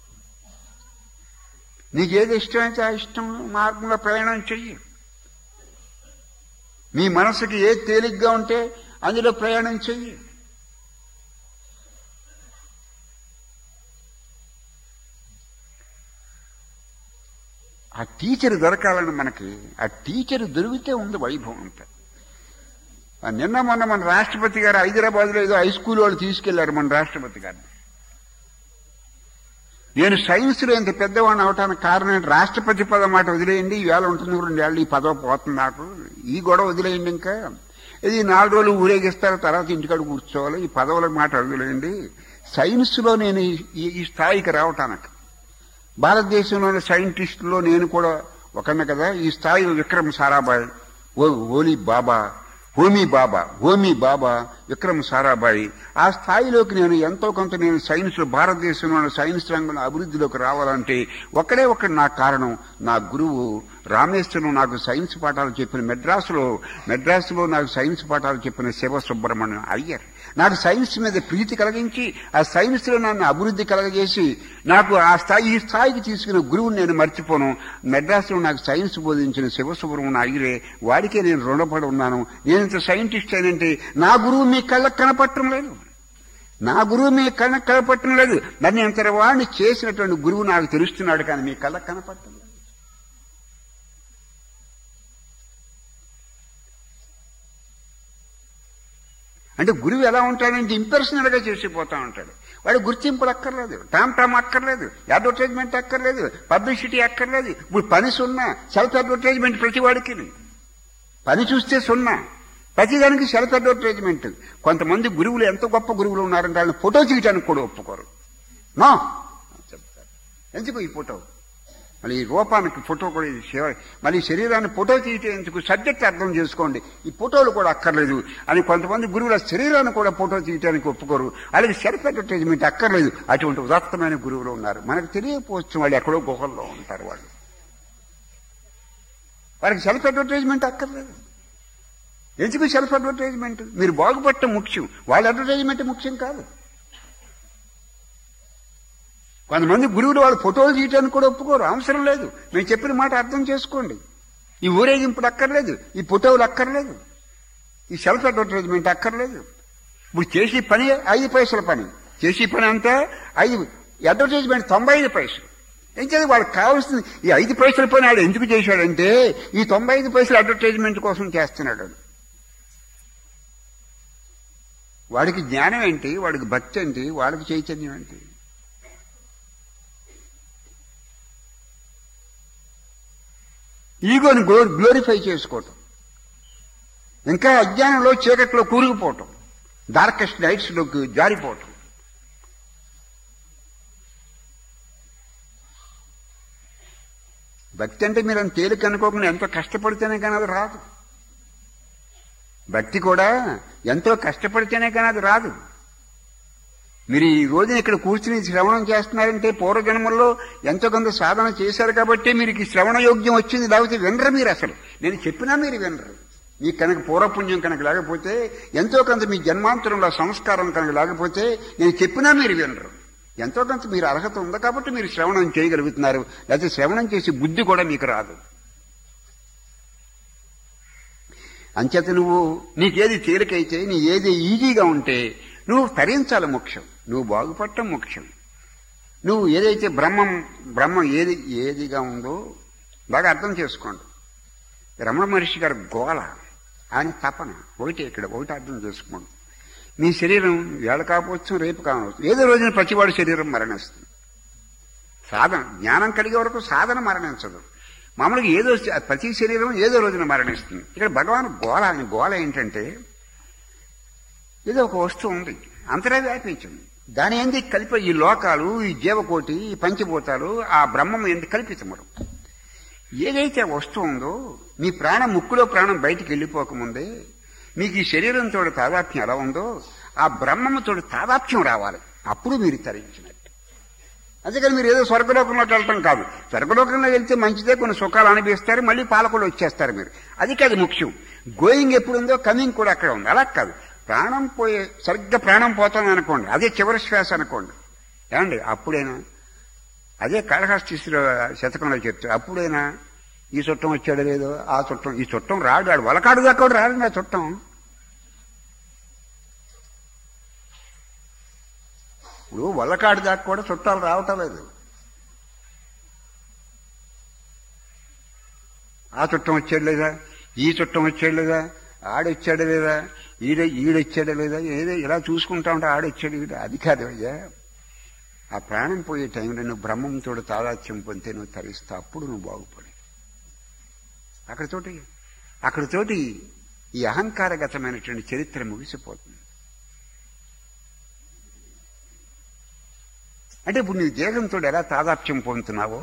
నీకేది ఇష్టమైతే ఆ ఇష్టం మార్గంలో ప్రయాణం చెయ్యి నీ మనసుకి ఏది తేలిగ్గా ఉంటే అందులో ప్రయాణం చెయ్యి ఆ టీచర్ దొరకాలని మనకి ఆ టీచర్ దొరికితే ఉంది వైభవం అంతా ఆ నిన్న మొన్న మన రాష్ట్రపతి గారు హైదరాబాద్లో ఏదో హై స్కూల్ వాళ్ళు తీసుకెళ్లారు మన రాష్ట్రపతి గారిని నేను సైన్స్లో ఇంత పెద్దవాడిని అవటానికి కారణం ఏంటి? రాష్ట్రపతి పదం మాట వదిలేయండి ఈవేళ ఉంటుంది రెండేళ్ళు ఈ పదవి పోతుంది నాకు ఈ గొడవ వదిలేయండి ఇంకా ఇది నాలుగు రోజులు ఊరేగిస్తారు తర్వాత ఇంటికాడ కూర్చోవాలి ఈ పదవుల మాట వదిలేయండి సైన్స్లో నేను ఈ- ఈ- ఈ స్థాయికి రావటానికి భారతదేశంలోని సైంటిస్టులో నేను కూడా ఒకన్న కదా ఈ స్థాయిలో విక్రమ్ సారాభాయ్ ఓ ఓలీ బాబా హోమీ బాబా హోమీ బాబా విక్రమ్ సారాభాయ్ ఆ స్థాయిలోకి నేను ఎంతో కొంత నేను సైన్స్ భారతదేశంలో సైన్స్ రంగంలో అభివృద్ధిలోకి రావాలంటే ఒక్కడే ఒక్కడు నా కారణం నా గురువు రామేశ్వరం నాకు సైన్స్ పాఠాలు చెప్పిన మెడ్రాసులో మెడ్రాసులో నాకు సైన్స్ పాఠాలు చెప్పిన శివ సుబ్రహ్మణ్యం అయ్యర్ నాకు సైన్స్ మీద ప్రీతి కలిగించి ఆ సైన్స్లో నన్ను అభివృద్ధి కలగజేసి నాకు ఆ స్థాయి ఈ స్థాయికి తీసుకున్న గురువుని నేను మర్చిపోను మెడ్రాస్లో నాకు సైన్స్ బోధించిన శివసుబ్రహ్మణ్య అయ్యరే వాడికే నేను రుణపడి ఉన్నాను నేను ఇంత సైంటిస్ట్ అయినంటే నా గురువు మీ కళ్ళకు కనపట్టడం లేదు నా గురువు మీ కళ్ళకు కనపట్టడం లేదు నన్ను ఇంత వాడిని చేసినటువంటి గురువు నాకు తెలుస్తున్నాడు కానీ మీ కళ్ళకు కనపట్టడం లేదు అంటే గురువు ఎలా ఉంటాడంటే ఇంపర్సనల్ గా చేసిపోతా ఉంటాడు వాడు గుర్తింపులు అక్కర్లేదు టామ్ టామ్ అక్కర్లేదు అడ్వర్టైజ్మెంట్ అక్కర్లేదు పబ్లిసిటీ అక్కర్లేదు ఇప్పుడు పని సున్నా సెల్ఫ్ అడ్వర్టైజ్మెంట్ ప్రతి వాడికి పని చూస్తే సున్నా ప్రతిదానికి సెల్ఫ్ అడ్వర్టైజ్మెంట్ కొంతమంది గురువులు ఎంత గొప్ప గురువులు ఉన్నారంటే వాళ్ళని ఫోటో తీయటానికి కూడా ఒప్పుకోరు నో చెప్తారు ఎందుకు ఈ ఫోటో మళ్ళీ ఈ రూపానికి ఫోటో కూడా ఇది శివ మళ్ళీ శరీరాన్ని ఫోటో తీయటం ఎందుకు సబ్జెక్ట్ అర్థం చేసుకోండి ఈ ఫోటోలు కూడా అక్కర్లేదు అని కొంతమంది గురువుల శరీరాన్ని కూడా ఫోటో తీయటానికి ఒప్పుకోరు వాళ్ళకి సెల్ఫ్ అడ్వర్టైజ్మెంట్ అక్కర్లేదు అటువంటి ఉదాత్తమైన గురువులు ఉన్నారు మనకు తెలియకపోవచ్చు వాళ్ళు ఎక్కడో గుహల్లో ఉంటారు వాళ్ళు వాళ్ళకి సెల్ఫ్ అడ్వర్టైజ్మెంట్ అక్కర్లేదు ఎందుకు సెల్ఫ్ అడ్వర్టైజ్మెంట్ మీరు బాగుపడటం ముఖ్యం వాళ్ళ అడ్వర్టైజ్మెంట్ ముఖ్యం కాదు కొంతమంది గురువులు వాళ్ళు ఫోటోలు తీయటానికి కూడా ఒప్పుకోరు అవసరం లేదు మేము చెప్పిన మాట అర్థం చేసుకోండి ఈ ఊరేగింపుడు అక్కర్లేదు ఈ ఫోటోలు అక్కర్లేదు ఈ సెల్ఫ్ అడ్వర్టైజ్మెంట్ అక్కర్లేదు ఇప్పుడు చేసే పని ఐదు పైసల పని చేసే పని అంతా ఐదు అడ్వర్టైజ్మెంట్ తొంభై ఐదు పైసలు ఏం చేయాలి వాళ్ళకి కావాల్సింది ఈ ఐదు పైసల పని ఆడు ఎందుకు చేశాడంటే ఈ తొంభై ఐదు పైసల అడ్వర్టైజ్మెంట్ కోసం చేస్తున్నాడు వాడికి జ్ఞానం ఏంటి వాడికి భక్తి ఏంటి వాడికి చైతన్యం ఏంటి ఈగోని గ్లో గ్లోరిఫై చేసుకోవటం ఇంకా అజ్ఞానంలో చీకట్లో కూరుకుపోవటం డార్కెస్ట్ నైట్స్లోకి జారిపోవటం భక్తి అంటే మీరు అంత తేలిక అనుకోకుండా ఎంతో కష్టపడితేనే కానీ అది రాదు భక్తి కూడా ఎంతో కష్టపడితేనే కానీ అది రాదు మీరు ఈ రోజున ఇక్కడ కూర్చుని శ్రవణం చేస్తున్నారంటే పూర్వజన్మల్లో ఎంతో కొంత సాధన చేశారు కాబట్టి మీరు ఈ శ్రవణ యోగ్యం వచ్చింది లేకపోతే వినరు మీరు అసలు నేను చెప్పినా మీరు వినరు మీకు కనుక పూర్వపుణ్యం కనుక లేకపోతే ఎంతో కొంత మీ జన్మాంతరంలో సంస్కారం కనుక లేకపోతే నేను చెప్పినా మీరు వినరు ఎంతో కొంత మీరు అర్హత ఉంది కాబట్టి మీరు శ్రవణం చేయగలుగుతున్నారు లేకపోతే శ్రవణం చేసే బుద్ధి కూడా మీకు రాదు అంచేత నువ్వు నీకేది తేలికైతే నీ ఏది ఈజీగా ఉంటే నువ్వు తరించాలి ముఖ్యం నువ్వు బాగుపడటం ముఖ్యం నువ్వు ఏదైతే బ్రహ్మం బ్రహ్మం ఏది ఏదిగా ఉందో బాగా అర్థం చేసుకోండి రమణ మహర్షి గారి గోల ఆయన తపన ఒకటి ఇక్కడ ఒకటి అర్థం చేసుకోండి మీ శరీరం వేళ కాకపోవచ్చు రేపు కావచ్చు ఏదో రోజున ప్రతివాడి శరీరం మరణిస్తుంది సాధన జ్ఞానం కలిగే వరకు సాధన మరణించదు మామూలుగా ఏదో ప్రతి శరీరం ఏదో రోజున మరణిస్తుంది ఇక్కడ భగవాన్ గోళ ఆయన గోళ ఏంటంటే ఏదో ఒక వస్తువు ఉంది అంతరా వ్యాపించింది దాని ఏంది కలిపి ఈ లోకాలు ఈ జీవకోటి ఈ పంచభూతాలు ఆ బ్రహ్మం ఏంది కల్పితముడు ఏదైతే వస్తువు ఉందో మీ ప్రాణం ముక్కులో ప్రాణం బయటికి వెళ్ళిపోకముందే మీకు ఈ శరీరంతో తాదాత్మ్యం ఎలా ఉందో ఆ బ్రహ్మముతో తాదాత్మ్యం రావాలి అప్పుడు మీరు తరించినట్టు అందుకని మీరు ఏదో స్వర్గలోకంలోకి వెళ్ళటం కాదు స్వర్గలోకంలో వెళ్తే మంచిదే కొన్ని సుఖాలు అనిపిస్తారు మళ్ళీ పాలకులు వచ్చేస్తారు మీరు అది కాదు ముఖ్యం గోయింగ్ ఎప్పుడు ఉందో కమింగ్ కూడా అక్కడ ఉంది అలా కాదు ప్రాణం పోయే సరిగ్గా ప్రాణం పోతుంది అనుకోండి అదే చివరి శ్వాస అనుకోండి ఏమండి అప్పుడైనా అదే కాళహస్తిలో శతకంలో చెప్తారు అప్పుడైనా ఈ చుట్టం వచ్చాడు లేదో ఆ చుట్టం ఈ చుట్టం రాడు ఆడు వలకాడు దాకా కూడా రాడు ఆ చుట్టం ఇప్పుడు వల్లకాడు దాకా కూడా చుట్టాలు రావటం లేదు ఆ చుట్టం వచ్చాడు లేదా ఈ చుట్టం వచ్చాడు లేదా ఆడొచ్చాడు లేదా ఈడ ఈడొచ్చాడు లేదా ఏదో ఇలా చూసుకుంటా ఉంటే ఆడొచ్చాడు ఈడ అది కాదు అయ్యా ఆ ప్రాణం పోయే టైంలో నువ్వు బ్రహ్మంతో తాదాత్యం పొందితే నువ్వు తరిస్తా అప్పుడు నువ్వు బాగుపడి అక్కడితోటి అక్కడితోటి ఈ అహంకారగతమైనటువంటి చరిత్ర ముగిసిపోతుంది అంటే ఇప్పుడు నీ దేహంతో ఎలా తాదాప్యం పొందుతున్నావో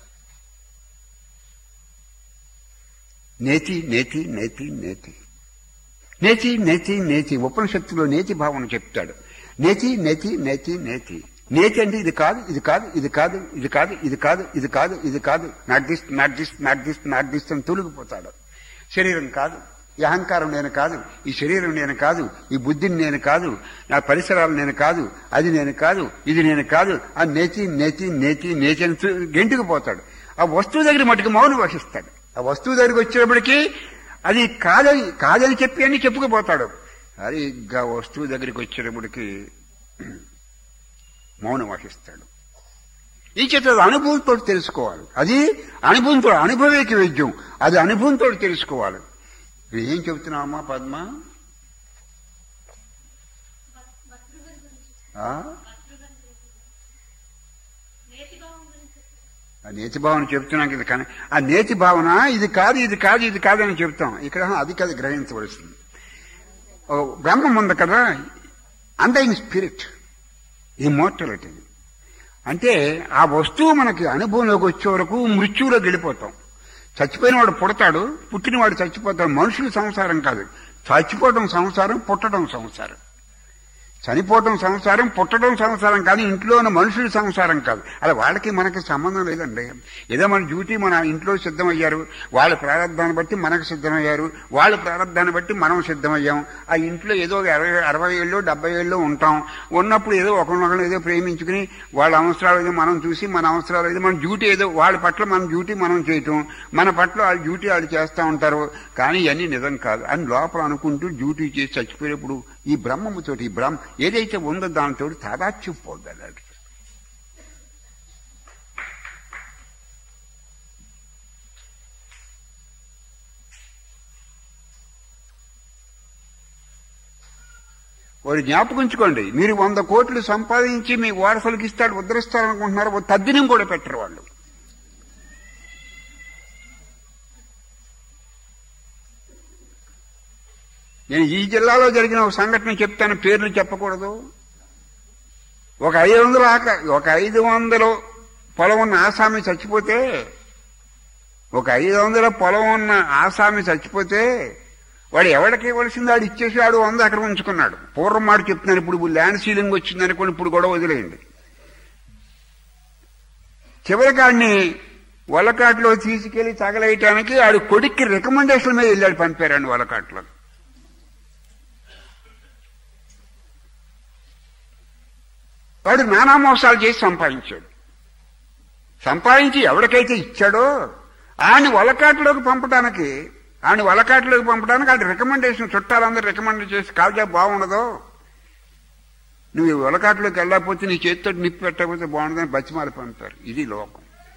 నేతి నేతి నేతి నేతి నేతి నేతి నేతి ఉపనిషత్తులో నేతి భావన చెప్తాడు నేతి నేతి నేతి నేతి నేతి అంటే ఇది కాదు ఇది కాదు ఇది కాదు ఇది కాదు ఇది కాదు ఇది కాదు ఇది కాదు not this not this not this not this అని తొలగిపోతాడు శరీరం కాదు ఈ అహంకారం నేను కాదు ఈ శరీరం నేను కాదు ఈ బుద్ధిని నేను కాదు నా పరిసరాలు నేను కాదు అది నేను కాదు ఇది నేను కాదు ఆ నేతి నేతి నేతి నేతి అని చూ- గెంటుకు పోతాడు ఆ వస్తువు దగ్గర మటుకు మౌనం వహిస్తాడు ఆ వస్తువు దగ్గరికి వచ్చేటప్పటికి అది కాదని కాదని చెప్పి అని చెప్పుకుపోతాడు అది ఇంకా వస్తువు దగ్గరికి వచ్చేటప్పటికి మౌనం వహిస్తాడు ఈ చేత అది అనుభవంతో తెలుసుకోవాలి అది అనుభవంతో అనుభవేకి వైద్యం అది అనుభవంతో తెలుసుకోవాలి ఇప్పుడు ఏం చెబుతున్నావమ్మా పద్మ ఆ? ఆ నేతి భావన చెప్తున్నాం ఇది కానీ ఆ నేతి భావన ఇది కాదు ఇది కాదు ఇది కాదు అని చెప్తాం ఇక్కడ అది కాదు గ్రహించవలసింది ఓ బ్రహ్మం ఉంది కదా అండైన్ స్పిరిట్ ఇమ్మోర్టలిటీ అంటే ఆ వస్తువు మనకి అనుభవంలోకి వచ్చే వరకు మృత్యువులో గెలిపోతాం చచ్చిపోయిన వాడు పుడతాడు పుట్టినవాడు చచ్చిపోతాడు మనుషుల సంసారం కాదు చచ్చిపోవడం సంసారం పుట్టడం సంసారం చనిపోవడం సంసారం పుట్టడం సంసారం కాదు ఇంట్లో ఉన్న మనుషుల సంసారం కాదు అలా వాళ్ళకి మనకి సంబంధం లేదండి ఏదో మన డ్యూటీ మన ఇంట్లో సిద్ధమయ్యారు వాళ్ళ ప్రారంధాన్ని బట్టి మనకు సిద్ధమయ్యారు వాళ్ళ ప్రారంధాన్ని బట్టి మనం సిద్ధమయ్యాం ఆ ఇంట్లో ఏదో ఒక అరవై అరవై ఏళ్ళు డెబ్బై ఏళ్ళు ఉంటాం ఉన్నప్పుడు ఏదో ఒకరినొకరు ఏదో ప్రేమించుకుని వాళ్ళ అవసరాలు ఏదో మనం చూసి మన అవసరాలు ఏదో మన డ్యూటీ ఏదో వాళ్ళ పట్ల మన డ్యూటీ మనం చేయటం మన పట్ల వాళ్ళ డ్యూటీ వాళ్ళు చేస్తూ ఉంటారు కానీ ఇవన్నీ నిజం కాదు అని లోపల అనుకుంటూ డ్యూటీ చేసి చచ్చిపోయేటప్పుడు ఈ బ్రహ్మముతోటి ఈ బ్రహ్మ ఏదైతే ఉందో దానితో తాదాత్యం పోద్దాడు వారు జ్ఞాపకించుకోండి మీరు వంద కోట్లు సంపాదించి మీ వారసులకు ఇస్తాడు ఉద్ధరిస్తారనుకుంటున్నారు ఓ తద్దినం కూడా పెట్టరు వాళ్ళు నేను ఈ జిల్లాలో జరిగిన ఒక సంఘటన చెప్తాను పేర్లు చెప్పకూడదు ఒక ఐదు వందలు ఆక ఒక ఐదు వందలు పొలం ఉన్న ఆసామి చచ్చిపోతే ఒక ఐదు వందల పొలం ఉన్న ఆసామి చచ్చిపోతే వాడు ఎవరికి ఇవ్వాల్సింది వాడు ఇచ్చేసి వాడు వంద అక్కడ ఉంచుకున్నాడు పూర్వం మాట చెప్తున్నాను ఇప్పుడు ల్యాండ్ సీలింగ్ వచ్చింది అనుకోని ఇప్పుడు కూడా వదిలేయండి చివరికి ఆడిని వలకాట్లో తీసుకెళ్లి తగలేయటానికి ఆడు కొడుక్కి రికమెండేషన్ మీద వెళ్ళాడు పంపారండి వలకాట్లో వాడు నానా మోసాలు చేసి సంపాదించాడు సంపాదించి ఎవరికైతే ఇచ్చాడో ఆయన వలకాట్లోకి పంపడానికి ఆయన వలకాట్లోకి పంపడానికి అది రికమెండేషన్ చుట్టాలందరూ రికమెండ్ చేసి కాల్చా బాగుండదు నువ్వు ఈ వలకాట్లోకి వెళ్ళకపోతే నీ చేతితో నిప్పి పెట్టకపోతే బాగుండదని బతిమాలి పంపారు ఇది లోకం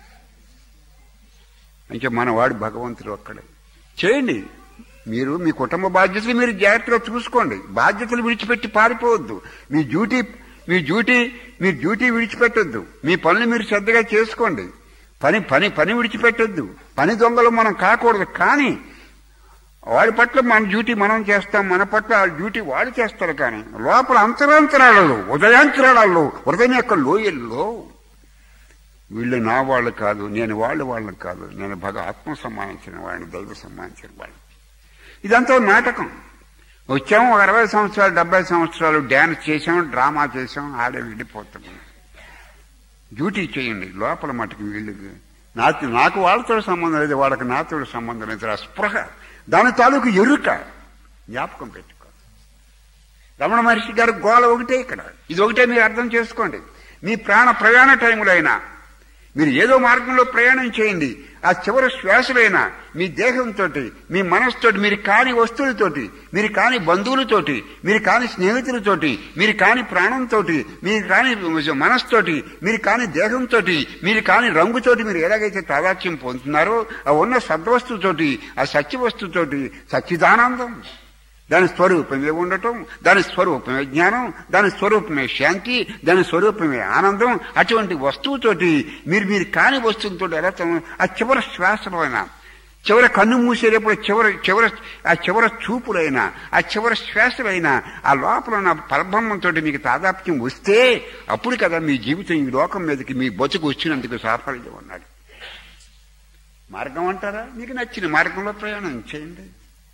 అంటే మన వాడు భగవంతుడు ఒక్కడే చేయండి మీరు మీ కుటుంబ బాధ్యతలు మీరు జాగ్రత్తగా చూసుకోండి బాధ్యతలు విడిచిపెట్టి పారిపోవద్దు మీ డ్యూటీ మీ డ్యూటీ మీ డ్యూటీ విడిచిపెట్టొద్దు మీ పనులు మీరు శ్రద్ధగా చేసుకోండి పని పని పని విడిచిపెట్టొద్దు పని దొంగలు మనం కాకూడదు కానీ వాడి పట్ల మన డ్యూటీ మనం చేస్తాం మన పట్ల ఆ డ్యూటీ వాడు చేస్తారు కానీ లోపల అంతరాంతరాలలో ఉదయాంతరాలలో హృదయం యొక్క లోయల్లో వీళ్ళు నా వాళ్ళు కాదు నేను వాళ్ళు వాళ్ళని కాదు నేను భగ ఆత్మ సంబంధించిన వాడిని దైవ సంబంధించిన వాడిని ఇదంతా ఓ నాటకం వచ్చాము ఒక అరవై సంవత్సరాలు డెబ్బై సంవత్సరాలు డ్యాన్స్ చేసాం డ్రామా చేసాం ఆడే వెళ్ళిపోతాం డ్యూటీ చేయండి లోపల మటుకు వీళ్ళకి నాకు నాకు వాళ్ళతో సంబంధం లేదు వాళ్ళకి నాతో సంబంధం లేదు ఆ స్పృహ దాని తాలూకు ఎరుక జ్ఞాపకం పెట్టుకో రమణ మహర్షి గారు గోల ఒకటే ఇక్కడ ఇది ఒకటే మీరు అర్థం చేసుకోండి మీ ప్రాణ ప్రయాణ టైంలో అయినా మీరు ఏదో మార్గంలో ప్రయాణం చేయండి ఆ చివరి శ్వాసలైనా మీ దేహంతో మీ మనసుతోటి మీరు కాని వస్తువులతోటి మీరు కాని బంధువులతోటి మీరు కాని స్నేహితులతోటి మీరు కాని ప్రాణంతో మీరు కాని మనసుతోటి మీరు కాని దేహంతో మీరు కాని రంగుతోటి మీరు ఎలాగైతే తాదాత్యం పొందుతున్నారో ఆ ఉన్న సద్వస్తుతోటి ఆ సత్యవస్తుతోటి సచ్చిదానందం దాని స్వరూపమే ఉండటం దాని స్వరూపమే జ్ఞానం దాని స్వరూపమే శాంతి దాని స్వరూపమే ఆనందం అటువంటి వస్తువుతోటి మీరు మీరు కాని వస్తువులతో ఎలా తం- ఆ చివరి శ్వాసలైనా చివరి కన్ను మూసేటప్పుడు చివరి చివరి ఆ చివరి చూపులైనా ఆ చివరి శ్వాసలైనా ఆ లోపల ఉన్న పరబ్రహ్మంతో మీకు తాదాప్యం వస్తే అప్పుడు కదా మీ జీవితం ఈ లోకం మీదకి మీ బతుకు వచ్చినందుకు సాఫల్యం ఉన్నాడు మార్గం అంటారా మీకు నచ్చిన మార్గంలో ప్రయాణం చేయండి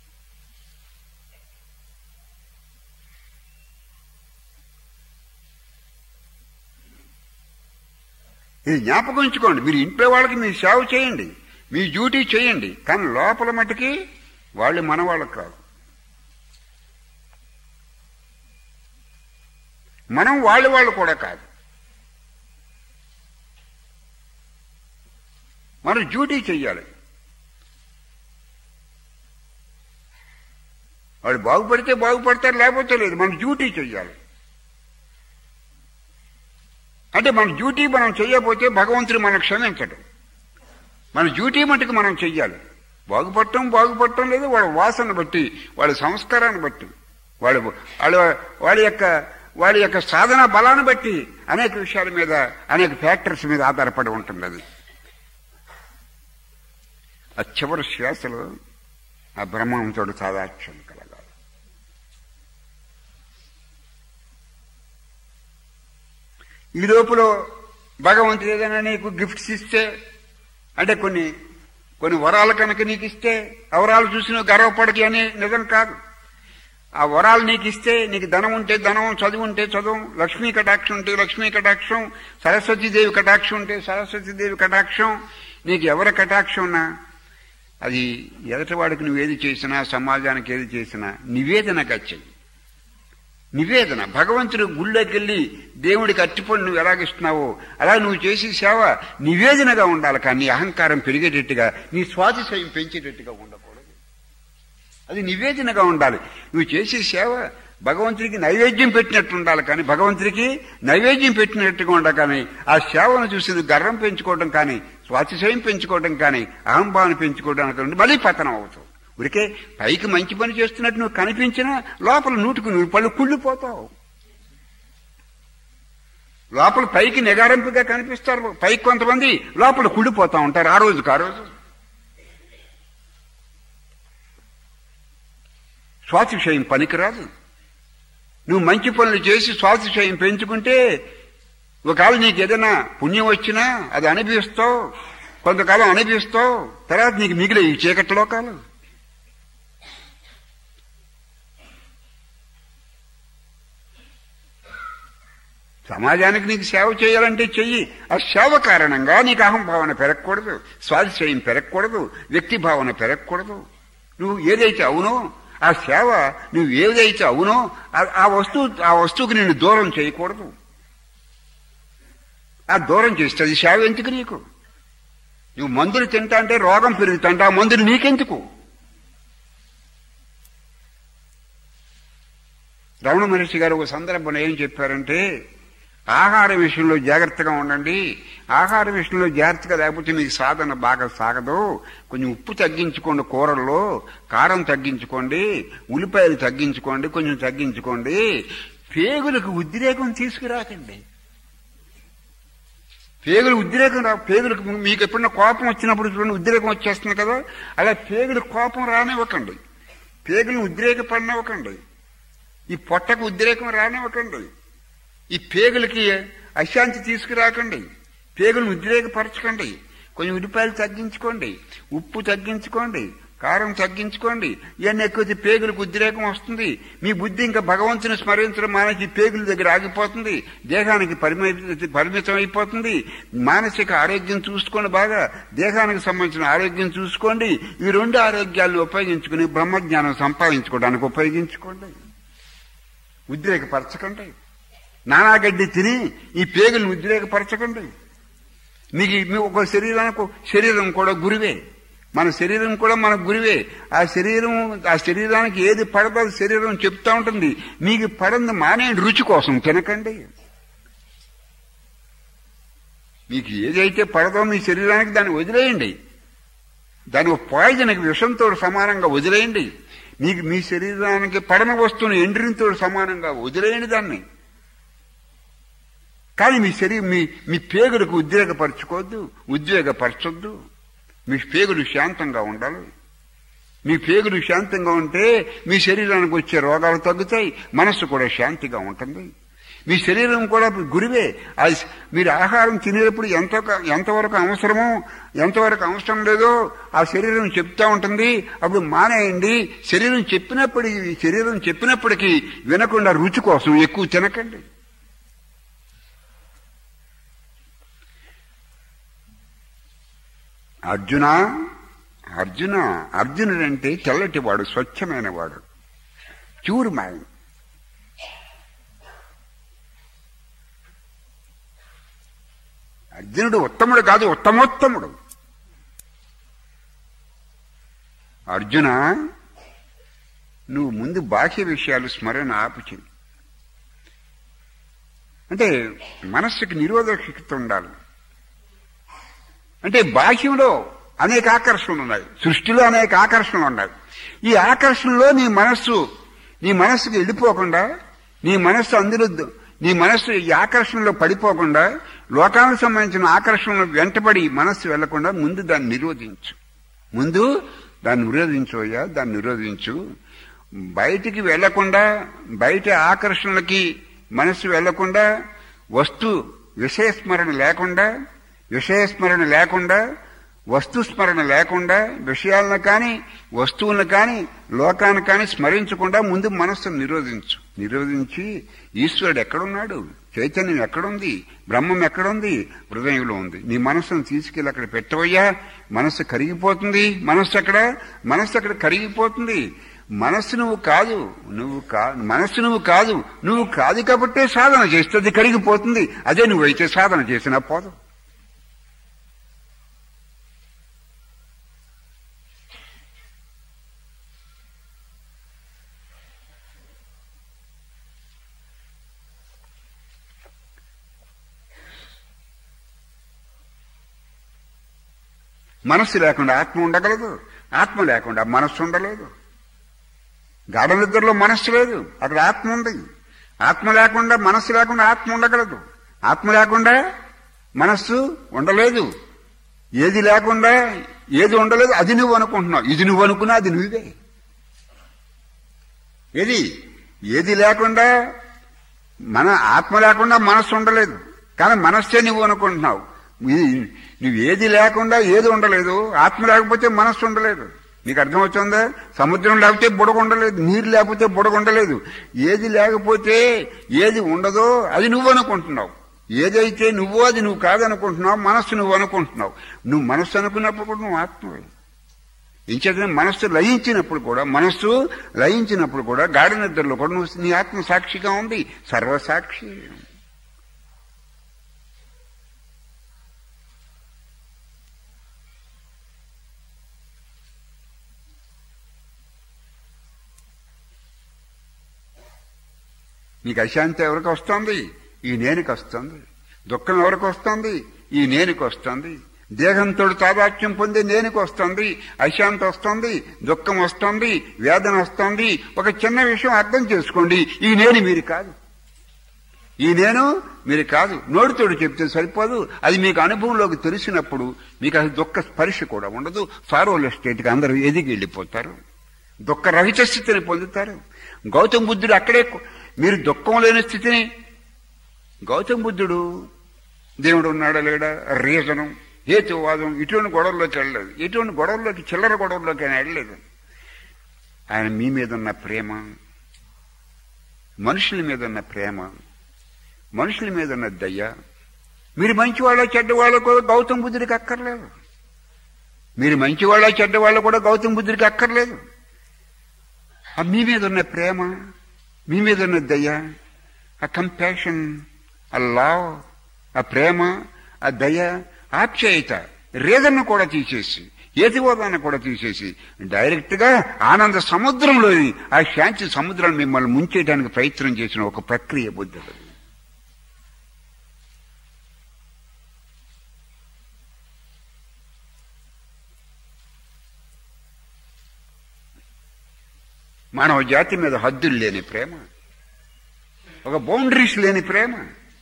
ఇది జ్ఞాపకం ఉంచుకోండి మీరు ఇంట్లో వాళ్ళకి మీ సేవ చేయండి మీ డ్యూటీ చేయండి కానీ లోపల మటుకి వాళ్ళు మన వాళ్ళు కాదు మనం వాళ్ళు వాళ్ళు కూడా కాదు మనం డ్యూటీ చెయ్యాలి వాళ్ళు బాగుపడితే బాగుపడతారు లేకపోతే లేదు మనం డ్యూటీ చెయ్యాలి అంటే మన డ్యూటీ మనం చెయ్యకపోతే భగవంతుడు మనం క్షమించడు మన డ్యూటీ మటుకు మనం చెయ్యాలి బాగుపడటం బాగుపడటం లేదు వాళ్ళ వాసన బట్టి వాళ్ళ సంస్కారాన్ని బట్టి వాళ్ళ వాళ్ళ వాళ్ళ యొక్క వాళ్ళ యొక్క సాధన బలాన్ని బట్టి అనేక విషయాల మీద అనేక ఫ్యాక్టర్స్ మీద ఆధారపడి ఉంటుంది అది ఆ చివరి శ్వాసలో ఆ బ్రహ్మంతో సాదాక్ష్యం కలగాలి ఈ లోపల భగవంతుడు ఏదైనా నీకు గిఫ్ట్స్ ఇస్తే అంటే కొన్ని కొన్ని వరాలు కనుక నీకు ఇస్తే ఆ వరాలు చూసి నువ్వు గర్వపడకి అని నిజం కాదు ఆ వరాలు నీకు ఇస్తే నీకు ధనం ఉంటే ధనం చదువు ఉంటే చదువు లక్ష్మీ కటాక్షం ఉంటే లక్ష్మీ కటాక్షం సరస్వతీదేవి కటాక్షం ఉంటే సరస్వతీదేవి కటాక్షం నీకు ఎవరి కటాక్షం ఉన్నా అది ఎదటివాడికి నువ్వు ఏది చేసినా సమాజానికి ఏది చేసినా నివేదనగా చెయ్యి నివేదన భగవంతుడు గుళ్ళోకి వెళ్ళి దేవుడికి అట్టిపడి నువ్వు ఎలాగిస్తున్నావో అలా నువ్వు చేసే సేవ నివేదనగా ఉండాలి కానీ నీ అహంకారం పెరిగేటట్టుగా నీ స్వాతిశయం పెంచేటట్టుగా ఉండకూడదు అది నివేదనగా ఉండాలి నువ్వు చేసే సేవ భగవంతుడికి నైవేద్యం పెట్టినట్టు ఉండాలి కానీ భగవంతుడికి నైవేద్యం పెట్టినట్టుగా ఉండాలి కానీ ఆ సేవను చూసి నువ్వు గర్వం పెంచుకోవడం కానీ స్వాతిశయం పెంచుకోవడం కానీ అహంభావం పెంచుకోవడానికి మళ్ళీ పతనం అవుతావు ఉరికే పైకి మంచి పని చేస్తున్నట్టు నువ్వు కనిపించినా లోపల నూటుకు నువ్వు పళ్ళు కుళ్ళిపోతావు లోపల పైకి నిగారింపుగా కనిపిస్తారు పైకి కొంతమంది లోపల కుళ్ళిపోతా ఉంటారు ఆ రోజుకి ఆ రోజు స్వాతిశయం పనికిరాదు నువ్వు మంచి పనులు చేసి స్వాతిశయం పెంచుకుంటే ఒకవేళ నీకు ఏదైనా పుణ్యం వచ్చినా అది అనుభవిస్తావు కొంతకాలం అనుభవిస్తావు తర్వాత నీకు మిగిలే ఈ చీకటి లోకాలు సమాజానికి నీకు సేవ చేయాలంటే చెయ్యి ఆ సేవ కారణంగా నీకు అహంభావన పెరగకూడదు స్వాతిశయం పెరగకూడదు వ్యక్తి భావన పెరగకూడదు నువ్వు ఏదైతే అవునో ఆ సేవ నువ్వు ఏదైతే అవునో ఆ వస్తువు ఆ వస్తువుకి నిన్ను దూరం చేయకూడదు ఆ దూరం చేస్తే అది సేవ ఎందుకు నీకు నువ్వు మందులు తింటా అంటే రోగం పెరుగుతుంటే ఆ మందులు నీకెందుకు రమణ మహర్షి గారు ఒక సందర్భంలో ఏం చెప్పారంటే ఆహార విషయంలో జాగ్రత్తగా ఉండండి ఆహార విషయంలో జాగ్రత్తగా లేకపోతే మీకు సాధన బాగా సాగదు కొంచెం ఉప్పు తగ్గించుకోండి కూరల్లో కారం తగ్గించుకోండి ఉల్లిపాయలు తగ్గించుకోండి కొంచెం తగ్గించుకోండి పేగులకు ఉద్రేకం తీసుకురాకండి పేగులు ఉద్రేకం రా పేగులకు మీకు ఎప్పుడన్నా కోపం వచ్చినప్పుడు చూడండి ఉద్రేకం వచ్చేస్తుంది కదా అలా పేగులకు కోపం రానివ్వకండి పేగులను ఉద్రేకపడినివ్వకండి ఈ పొట్టకు ఉద్రేకం రానివ్వకండి ఈ పేగులకి అశాంతి తీసుకురాకండి పేగులను ఉద్రేకపరచకండి కొంచెం ఉల్లిపాయలు తగ్గించుకోండి ఉప్పు తగ్గించుకోండి కారం తగ్గించుకోండి ఇవన్నీ ఎక్కువ పేగులకు ఉద్రేకం వస్తుంది మీ బుద్ధి ఇంకా భగవంతుని స్మరించడం మానేసి పేగుల దగ్గర ఆగిపోతుంది దేహానికి పరిమిత పరిమితం అయిపోతుంది మానసిక ఆరోగ్యం చూసుకోండి బాగా దేహానికి సంబంధించిన ఆరోగ్యం చూసుకోండి ఈ రెండు ఆరోగ్యాలను ఉపయోగించుకుని బ్రహ్మజ్ఞానం సంపాదించుకోవడానికి ఉపయోగించుకోండి ఉద్రేకపరచకండి నానాగడ్డి తిని ఈ పేగులను ఉద్రేకపరచకండి మీకు మీ ఒక శరీరానికి శరీరం కూడా గురివే మన శరీరం కూడా మన గురివే ఆ శరీరం ఆ శరీరానికి ఏది పడదో శరీరం చెప్తా ఉంటుంది మీకు పడింది మానేయండి రుచి కోసం తినకండి మీకు ఏదైతే పడదో మీ శరీరానికి దాన్ని వదిలేయండి దాని పాయిజన్కి విషంతో సమానంగా వదిలేయండి మీకు మీ శరీరానికి పడన వస్తువుని ఎండ్రితో సమానంగా వదిలేయండి దాన్ని కానీ మీ శరీరం మీ మీ పేగులకు ఉద్రేకపరచుకోవద్దు ఉద్వేగపరచొద్దు మీ పేగులు శాంతంగా ఉండాలి మీ పేగులు శాంతంగా ఉంటే మీ శరీరానికి వచ్చే రోగాలు తగ్గుతాయి మనస్సు కూడా శాంతిగా ఉంటుంది మీ శరీరం కూడా గురివే అది మీరు ఆహారం తినేటప్పుడు ఎంత ఎంతవరకు అవసరమో ఎంతవరకు అవసరం లేదో ఆ శరీరం చెప్తా ఉంటుంది అప్పుడు మానేయండి శరీరం చెప్పినప్పటికీ శరీరం చెప్పినప్పటికీ వినకుండా రుచి కోసం ఎక్కువ తినకండి అర్జున అర్జున అర్జునుడు అంటే తెల్లటి వాడు స్వచ్ఛమైన వాడు ప్యూర్ మైండ్ అర్జునుడు ఉత్తముడు కాదు ఉత్తమోత్తముడు అర్జున నువ్వు ముందు బాహ్య విషయాలు స్మరణ ఆపుచి అంటే మనస్సుకి నిరోధకత ఉండాలి అంటే బాహ్యంలో అనేక ఆకర్షణలు ఉన్నాయి సృష్టిలో అనేక ఆకర్షణలు ఉన్నాయి ఈ ఆకర్షణలో నీ మనస్సు నీ మనస్సుకి వెళ్ళిపోకుండా నీ మనస్సు అందులో నీ మనస్సు ఈ ఆకర్షణలో పడిపోకుండా లోకానికి సంబంధించిన ఆకర్షణలు వెంటబడి మనస్సు వెళ్లకుండా ముందు దాన్ని నిరోధించు ముందు దాన్ని నిరోధించవయ్యా దాన్ని నిరోధించు బయటికి వెళ్లకుండా బయట ఆకర్షణలకి మనస్సు వెళ్లకుండా వస్తు విషయస్మరణ లేకుండా విషయస్మరణ లేకుండా వస్తు స్మరణ లేకుండా విషయాలను కానీ వస్తువులను కానీ లోకాన్ని కానీ స్మరించకుండా ముందు మనస్సును నిరోధించు నిరోధించి ఈశ్వరుడు ఎక్కడున్నాడు చైతన్యం ఎక్కడుంది బ్రహ్మం ఎక్కడుంది హృదయంలో ఉంది నీ మనస్సును తీసుకెళ్ళి అక్కడ పెట్టవయ్యా మనస్సు కరిగిపోతుంది మనస్సు అక్కడ మనస్సు అక్కడ కరిగిపోతుంది మనస్సు నువ్వు కాదు నువ్వు కా మనస్సు నువ్వు కాదు నువ్వు కాదు కాబట్టే సాధన చేస్తుంది కరిగిపోతుంది అదే నువ్వైతే సాధన చేసినా పోదు మనస్సు లేకుండా ఆత్మ ఉండగలదు ఆత్మ లేకుండా మనస్సు ఉండలేదు గాఢ నిద్రలో మనస్సు లేదు అక్కడ ఆత్మ ఉంది ఆత్మ లేకుండా మనస్సు లేకుండా ఆత్మ ఉండగలదు ఆత్మ లేకుండా మనస్సు ఉండలేదు ఏది లేకుండా ఏది ఉండలేదు అది నువ్వు అనుకుంటున్నావు ఇది నువ్వు అనుకున్నా అది నువ్వే ఏది ఏది లేకుండా మన ఆత్మ లేకుండా మనస్సు ఉండలేదు కానీ మనస్సే నువ్వు అనుకుంటున్నావు ఇది- నువ్వు ఏది లేకుండా ఏది ఉండలేదు ఆత్మ లేకపోతే మనస్సు ఉండలేదు నీకు అర్థమవుతుందా సముద్రం లేకపోతే బుడగ ఉండలేదు నీరు లేకపోతే బుడగ ఉండలేదు ఏది లేకపోతే ఏది ఉండదో అది నువ్వు అనుకుంటున్నావు ఏదైతే నువ్వు అది నువ్వు కాదనుకుంటున్నావు మనస్సు నువ్వు అనుకుంటున్నావు నువ్వు మనస్సు అనుకున్నప్పుడు కూడా నువ్వు ఆత్మవే ఇంచేతనే మనస్సు లయించినప్పుడు కూడా మనస్సు లయించినప్పుడు కూడా గాఢ నిద్రలో కూడా నువ్వు నీ ఆత్మ సాక్షిగా ఉంది సర్వసాక్షి నీకు అశాంతి ఎవరికి వస్తుంది ఈ నేనుకి వస్తుంది దుఃఖం ఎవరికి వస్తుంది ఈ నేనుకి వస్తుంది దేహంతో తాదాత్మ్యం పొంది నేనుకి వస్తుంది అశాంతి వస్తుంది దుఃఖం వస్తుంది వేదన వస్తుంది ఒక చిన్న విషయం అర్థం చేసుకోండి ఈ నేను మీరు కాదు ఈ నేను మీరు కాదు నోటితోడు చెప్తే సరిపోదు అది మీకు అనుభవంలోకి తెలిసినప్పుడు మీకు అది దుఃఖ స్పర్శ కూడా ఉండదు సారోల స్టేట్కి అందరూ ఎదిగి వెళ్ళిపోతారు దుఃఖ రహిత స్థితిని పొందుతారు గౌతమ బుద్ధుడు అక్కడే కు- మీరు దుఃఖం లేని స్థితిని గౌతమ బుద్ధుడు దేవుడు ఉన్నాడా లేడా రీజనం హేతువాదం ఇటువంటి గొడవల్లోకి వెళ్ళలేదు ఇటువంటి గొడవల్లోకి చిల్లర గొడవల్లోకి ఆయన వెళ్ళలేదు ఆయన మీ మీద ఉన్న ప్రేమ మనుషుల మీద ఉన్న ప్రేమ మనుషుల మీద ఉన్న దయ్య మీరు మంచివాళ్ళ చెడ్డవాళ్ళ కూడా గౌతమ బుద్ధుడికి అక్కర్లేదు మీరు మంచివాళ్ళ చెడ్డవాళ్ళ కూడా గౌతమ బుద్ధుడికి అక్కర్లేదు ఆ మీ మీద ఉన్న ప్రేమ మీ మీద ఉన్న దయ ఆ కంపాషన్ ఆ లావ్ ఆ ప్రేమ ఆ దయ ఆప్యాయత రీజన్ను కూడా తీసేసి ఏతివాదాన్ని కూడా తీసేసి డైరెక్ట్ గా ఆనంద సముద్రంలోని ఆ శాంతి సముద్రాన్ని మిమ్మల్ని ముంచేయడానికి ప్రయత్నం చేసిన ఒక ప్రక్రియ బుద్ధుడు మానవ జాతి మీద హద్దులు లేని ప్రేమ ఒక బౌండరీస్ లేని ప్రేమ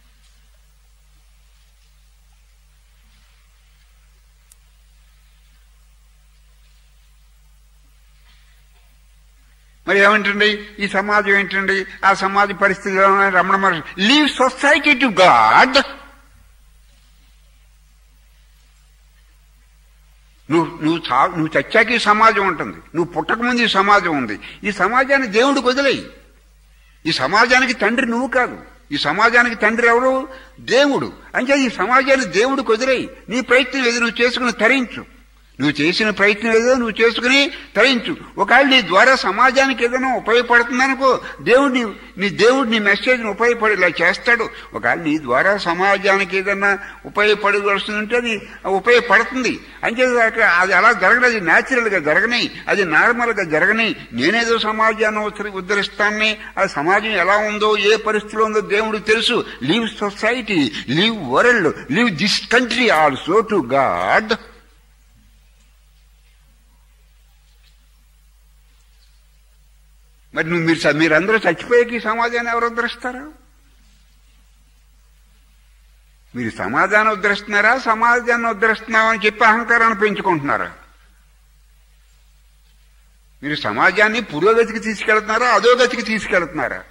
మరి ఏమంటండి ఈ సమాజం ఏంటండి ఆ సమాజ పరిస్థితిలో Ramana Maharshi leave society to God నువ్వు నువ్వు చా నువ్వు చచ్చాక ఈ సమాజం ఉంటుంది నువ్వు పుట్టక ముందు ఈ సమాజం ఉంది ఈ సమాజాన్ని దేవుడికి వదిలేయి ఈ సమాజానికి తండ్రి నువ్వు కాదు ఈ సమాజానికి తండ్రి ఎవరు దేవుడు అంటే ఈ సమాజాన్ని దేవుడికి వదిలేయి నీ ప్రయత్నం ఏది నువ్వు చేసుకుని తరించు నువ్వు చేసిన ప్రయత్నం ఏదో నువ్వు చేసుకుని తరించు ఒకవేళ నీ ద్వారా సమాజానికి ఏదైనా ఉపయోగపడుతుందనుకో దేవుడు నీ నీ దేవుడు నీ మెసేజ్ని ఉపయోగపడేలా చేస్తాడు ఒకవేళ నీ ద్వారా సమాజానికి ఏదైనా ఉపయోగపడవలసిందంటే అది ఉపయోగపడుతుంది అంతే అది అలా జరగదు అది న్యాచురల్గా జరగని అది నార్మల్గా జరగని నేనేదో సమాజాన్ని ఉత్తరి- ఉద్ధరిస్తానని ఆ సమాజం ఎలా ఉందో ఏ పరిస్థితిలో ఉందో దేవుడికి తెలుసు leave society leave world leave this country also to God మరి నువ్వు మీరు మీరందరూ చచ్చిపోయాక ఈ సమాజాన్ని ఎవరు ఉద్ధరిస్తారు మీరు సమాజాన్ని ఉద్ధరిస్తున్నారా సమాజాన్ని ఉద్ధరిస్తున్నామని చెప్పి అహంకారాన్ని పెంచుకుంటున్నారా మీరు సమాజాన్ని పురోగతికి తీసుకెళ్తున్నారా అధోగతికి తీసుకెళ్తున్నారా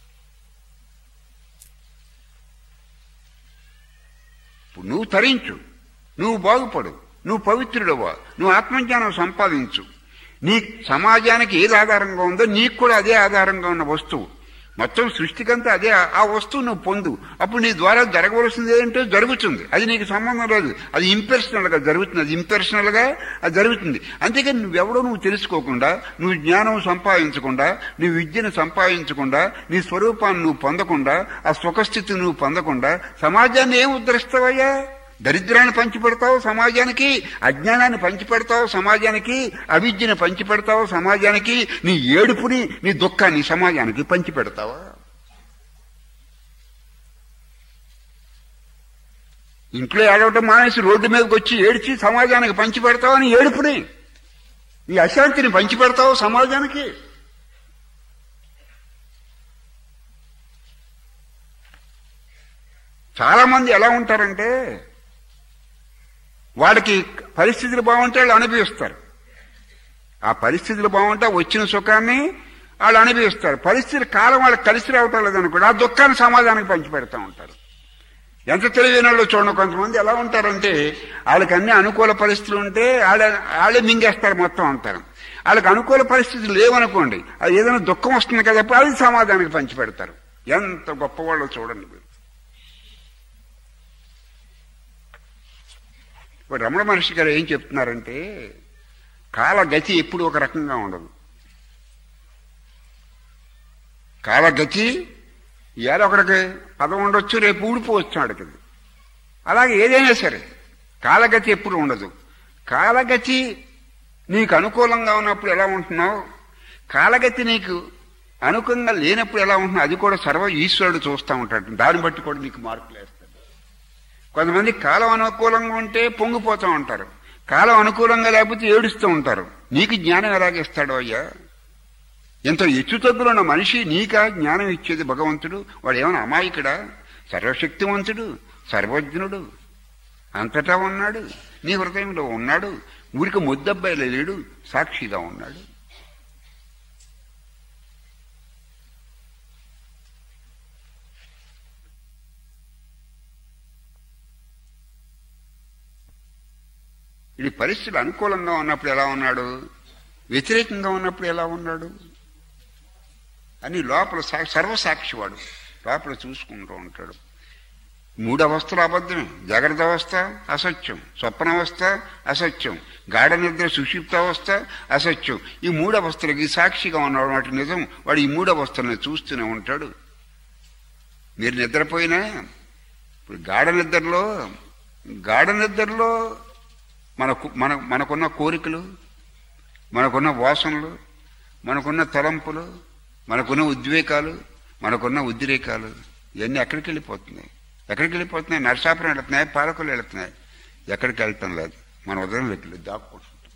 ఇప్పుడు నువ్వు తరించు నువ్వు బాగుపడు నువ్వు పవిత్రుడవా నువ్వు ఆత్మజ్ఞానం సంపాదించు నీ సమాజానికి ఏది ఆధారంగా ఉందో నీకు కూడా అదే ఆధారంగా ఉన్న వస్తువు మొత్తం సృష్టికంతా అదే ఆ- ఆ వస్తువు నువ్వు పొందు అప్పుడు నీ ద్వారా జరగవలసింది ఏంటో జరుగుతుంది అది నీకు సంబంధం లేదు అది ఇంపర్సనల్ గా జరుగుతుంది అది ఇంపర్సనల్ గా అది జరుగుతుంది అంతేకాని నువ్వెవడో నువ్వు తెలుసుకోకుండా నువ్వు జ్ఞానం సంపాదించకుండా నీ విద్యను సంపాదించకుండా నీ స్వరూపాన్ని నువ్వు పొందకుండా ఆ సుఖస్థితిని నువ్వు పొందకుండా సమాజాన్ని ఏం ఉద్ధరిస్తావయ్యా దరిద్రాన్ని పంచిపెడతావు సమాజానికి అజ్ఞానాన్ని పంచిపెడతావు సమాజానికి అవిద్యను పంచిపెడతావు సమాజానికి నీ ఏడుపుని నీ దుఃఖాన్ని సమాజానికి పంచిపెడతావా ఇంట్లో ఏడవటం మానేసి రోడ్డు మీదకి వచ్చి ఏడ్చి సమాజానికి పంచిపెడతావు అని ఏడుపుని ఈ అశాంతిని పంచిపెడతావు సమాజానికి చాలా మంది ఎలా ఉంటారంటే వాడికి పరిస్థితులు బాగుంటే వాళ్ళు అనుభవిస్తారు ఆ పరిస్థితులు బాగుంటే వచ్చిన సుఖాన్ని వాళ్ళు అనుభవిస్తారు పరిస్థితుల కాలం వాళ్ళకి కలిసి రావటం లేదనుకోండి ఆ దుఃఖాన్ని సమాజానికి పంచిపెడతా ఉంటారు ఎంత తెలివైన వాళ్ళు చూడండి కొంతమంది ఎలా ఉంటారంటే వాళ్ళకి అన్ని అనుకూల పరిస్థితులు ఉంటే వాళ్ళ వాళ్ళే మింగేస్తారు మొత్తం అంటారు వాళ్ళకి అనుకూల పరిస్థితులు లేవనుకోండి అది ఏదైనా దుఃఖం వస్తుంది కదా అది సమాజానికి పంచిపెడతారు ఎంత గొప్పవాళ్ళు చూడండి మీరు ఇప్పుడు రమణ మహర్షి గారు ఏం చెప్తున్నారంటే కాలగతి ఎప్పుడు ఒక రకంగా ఉండదు కాలగతి ఇవాళ ఒకడికి పదం ఉండొచ్చు రేపు ఊడిపోవచ్చు ఆడికి అలాగే ఏదైనా సరే కాలగతి ఎప్పుడు ఉండదు కాలగతి నీకు అనుకూలంగా ఉన్నప్పుడు ఎలా ఉంటున్నావు కాలగతి నీకు అనుకూలంగా లేనప్పుడు ఎలా ఉంటున్నావు అది కూడా సర్వ ఈశ్వరుడు చూస్తూ ఉంటాడు దాన్ని బట్టి కూడా నీకు మార్పులు వేస్తాడు కొంతమంది కాలం అనుకూలంగా ఉంటే పొంగిపోతూ ఉంటారు కాలం అనుకూలంగా లేకపోతే ఏడుస్తూ ఉంటారు నీకు జ్ఞానం ఎలాగిస్తాడో అయ్యా ఎంత ఎచ్చు తగ్గులున్న మనిషి నీకా జ్ఞానం ఇచ్చేది భగవంతుడు వాడు ఏమైనా అమాయకుడా సర్వశక్తివంతుడు సర్వజ్ఞుడు అంతటా ఉన్నాడు నీ హృదయంలో ఉన్నాడు ఊరికి ముద్దబ్బాయిలో లేడు సాక్షిగా ఉన్నాడు ఇది పరిస్థితులు అనుకూలంగా ఉన్నప్పుడు ఎలా ఉన్నాడు వ్యతిరేకంగా ఉన్నప్పుడు ఎలా ఉన్నాడు అని లోపల సా- సర్వసాక్షి వాడు లోపల చూసుకుంటూ ఉంటాడు మూడు అవస్థలు అబద్ధమే జాగ్రత్త అవస్థ అసత్యం స్వప్నావస్థ అసత్యం గాఢ నిద్ర సుషిప్త అవస్థ అసత్యం ఈ మూడు అవస్థలకి సాక్షిగా ఉన్నాడు వాటి నిజం వాడు ఈ మూడు అవస్థలను చూస్తూనే ఉంటాడు మీరు నిద్రపోయినా ఇప్పుడు గాఢ నిద్రలో గాఢ నిద్రలో మనకు మన మనకున్న కోరికలు మనకున్న వాసనలు మనకున్న తలంపులు మనకున్న ఉద్వేగాలు మనకున్న ఉద్రేకాలు ఇవన్నీ ఎక్కడికి వెళ్ళిపోతున్నాయి ఎక్కడికి వెళ్ళిపోతున్నాయి నరసాపురం వెళుతున్నాయి పాలకులు వెళుతున్నాయి ఎక్కడికి వెళ్ళటం లేదు మన ఉదయం వెళ్ళి దాక్కుంటుంది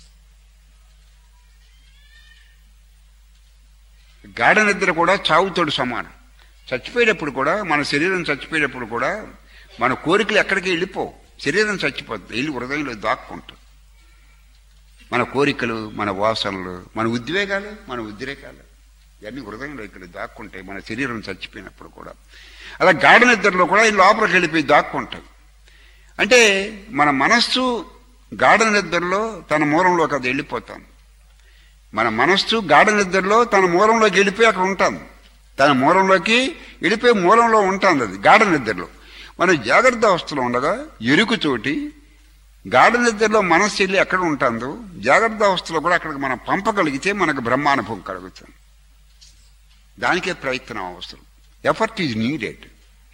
గాఢ నిద్ర కూడా చావుతోడు సమానం చచ్చిపోయేటప్పుడు కూడా మన శరీరం చచ్చిపోయేటప్పుడు కూడా మన కోరికలు ఎక్కడికి వెళ్ళిపోవు శరీరం చచ్చిపోతుంది వెళ్ళి హృదయంలో దాక్కుంటుంది మన కోరికలు మన వాసనలు మన ఉద్వేగాలు మన ఉద్రేకాలు ఇవన్నీ హృదయంలో ఇక్కడ దాక్కుంటాయి మన శరీరం చచ్చిపోయినప్పుడు కూడా అలా గాఢ నిద్రలో కూడా ఈ లోపలికి వెళ్ళిపోయి దాక్కుంటాయి అంటే మన మనస్సు గాఢ నిద్రలో తన మూలంలోకి అది వెళ్ళిపోతాం మన మనస్సు గాఢ నిద్రలో తన మూలంలోకి వెళ్ళిపోయి అక్కడ ఉంటాం తన మూలంలోకి వెళ్ళిపోయి మూలంలో ఉంటుంది అది గాఢ నిద్రలో మన జాగ్రత్త అవస్థలో ఉండగా ఎరుకుతోటి గాఢ నిద్రలో మనస్సు వెళ్ళి ఎక్కడ ఉంటుందో జాగ్రత్త అవస్థలో కూడా అక్కడికి మనం పంపగలిగితే మనకు బ్రహ్మానుభవం కలుగుతుంది దానికే ప్రయత్నం అవసరం ఎఫర్ట్ ఈజ్ నీడెడ్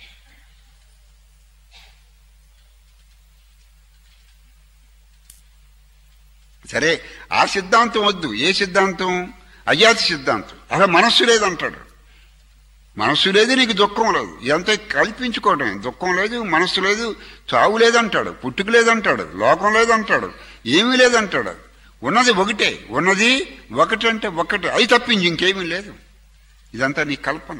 సరే ఆ సిద్ధాంతం వద్దు ఏ సిద్ధాంతం అజాతి సిద్ధాంతం అసలు మనస్సు లేదంటాడు మనస్సు లేదు నీకు దుఃఖం లేదు ఇదంతా కల్పించుకోవటం దుఃఖం లేదు మనస్సు లేదు చావు లేదంటాడు పుట్టుక లేదంటాడు లోకం లేదంటాడు ఏమీ లేదంటాడు ఉన్నది ఒకటే ఉన్నది ఒకటంటే ఒకటే అది తప్పించి ఇంకేమీ లేదు ఇదంతా నీ కల్పన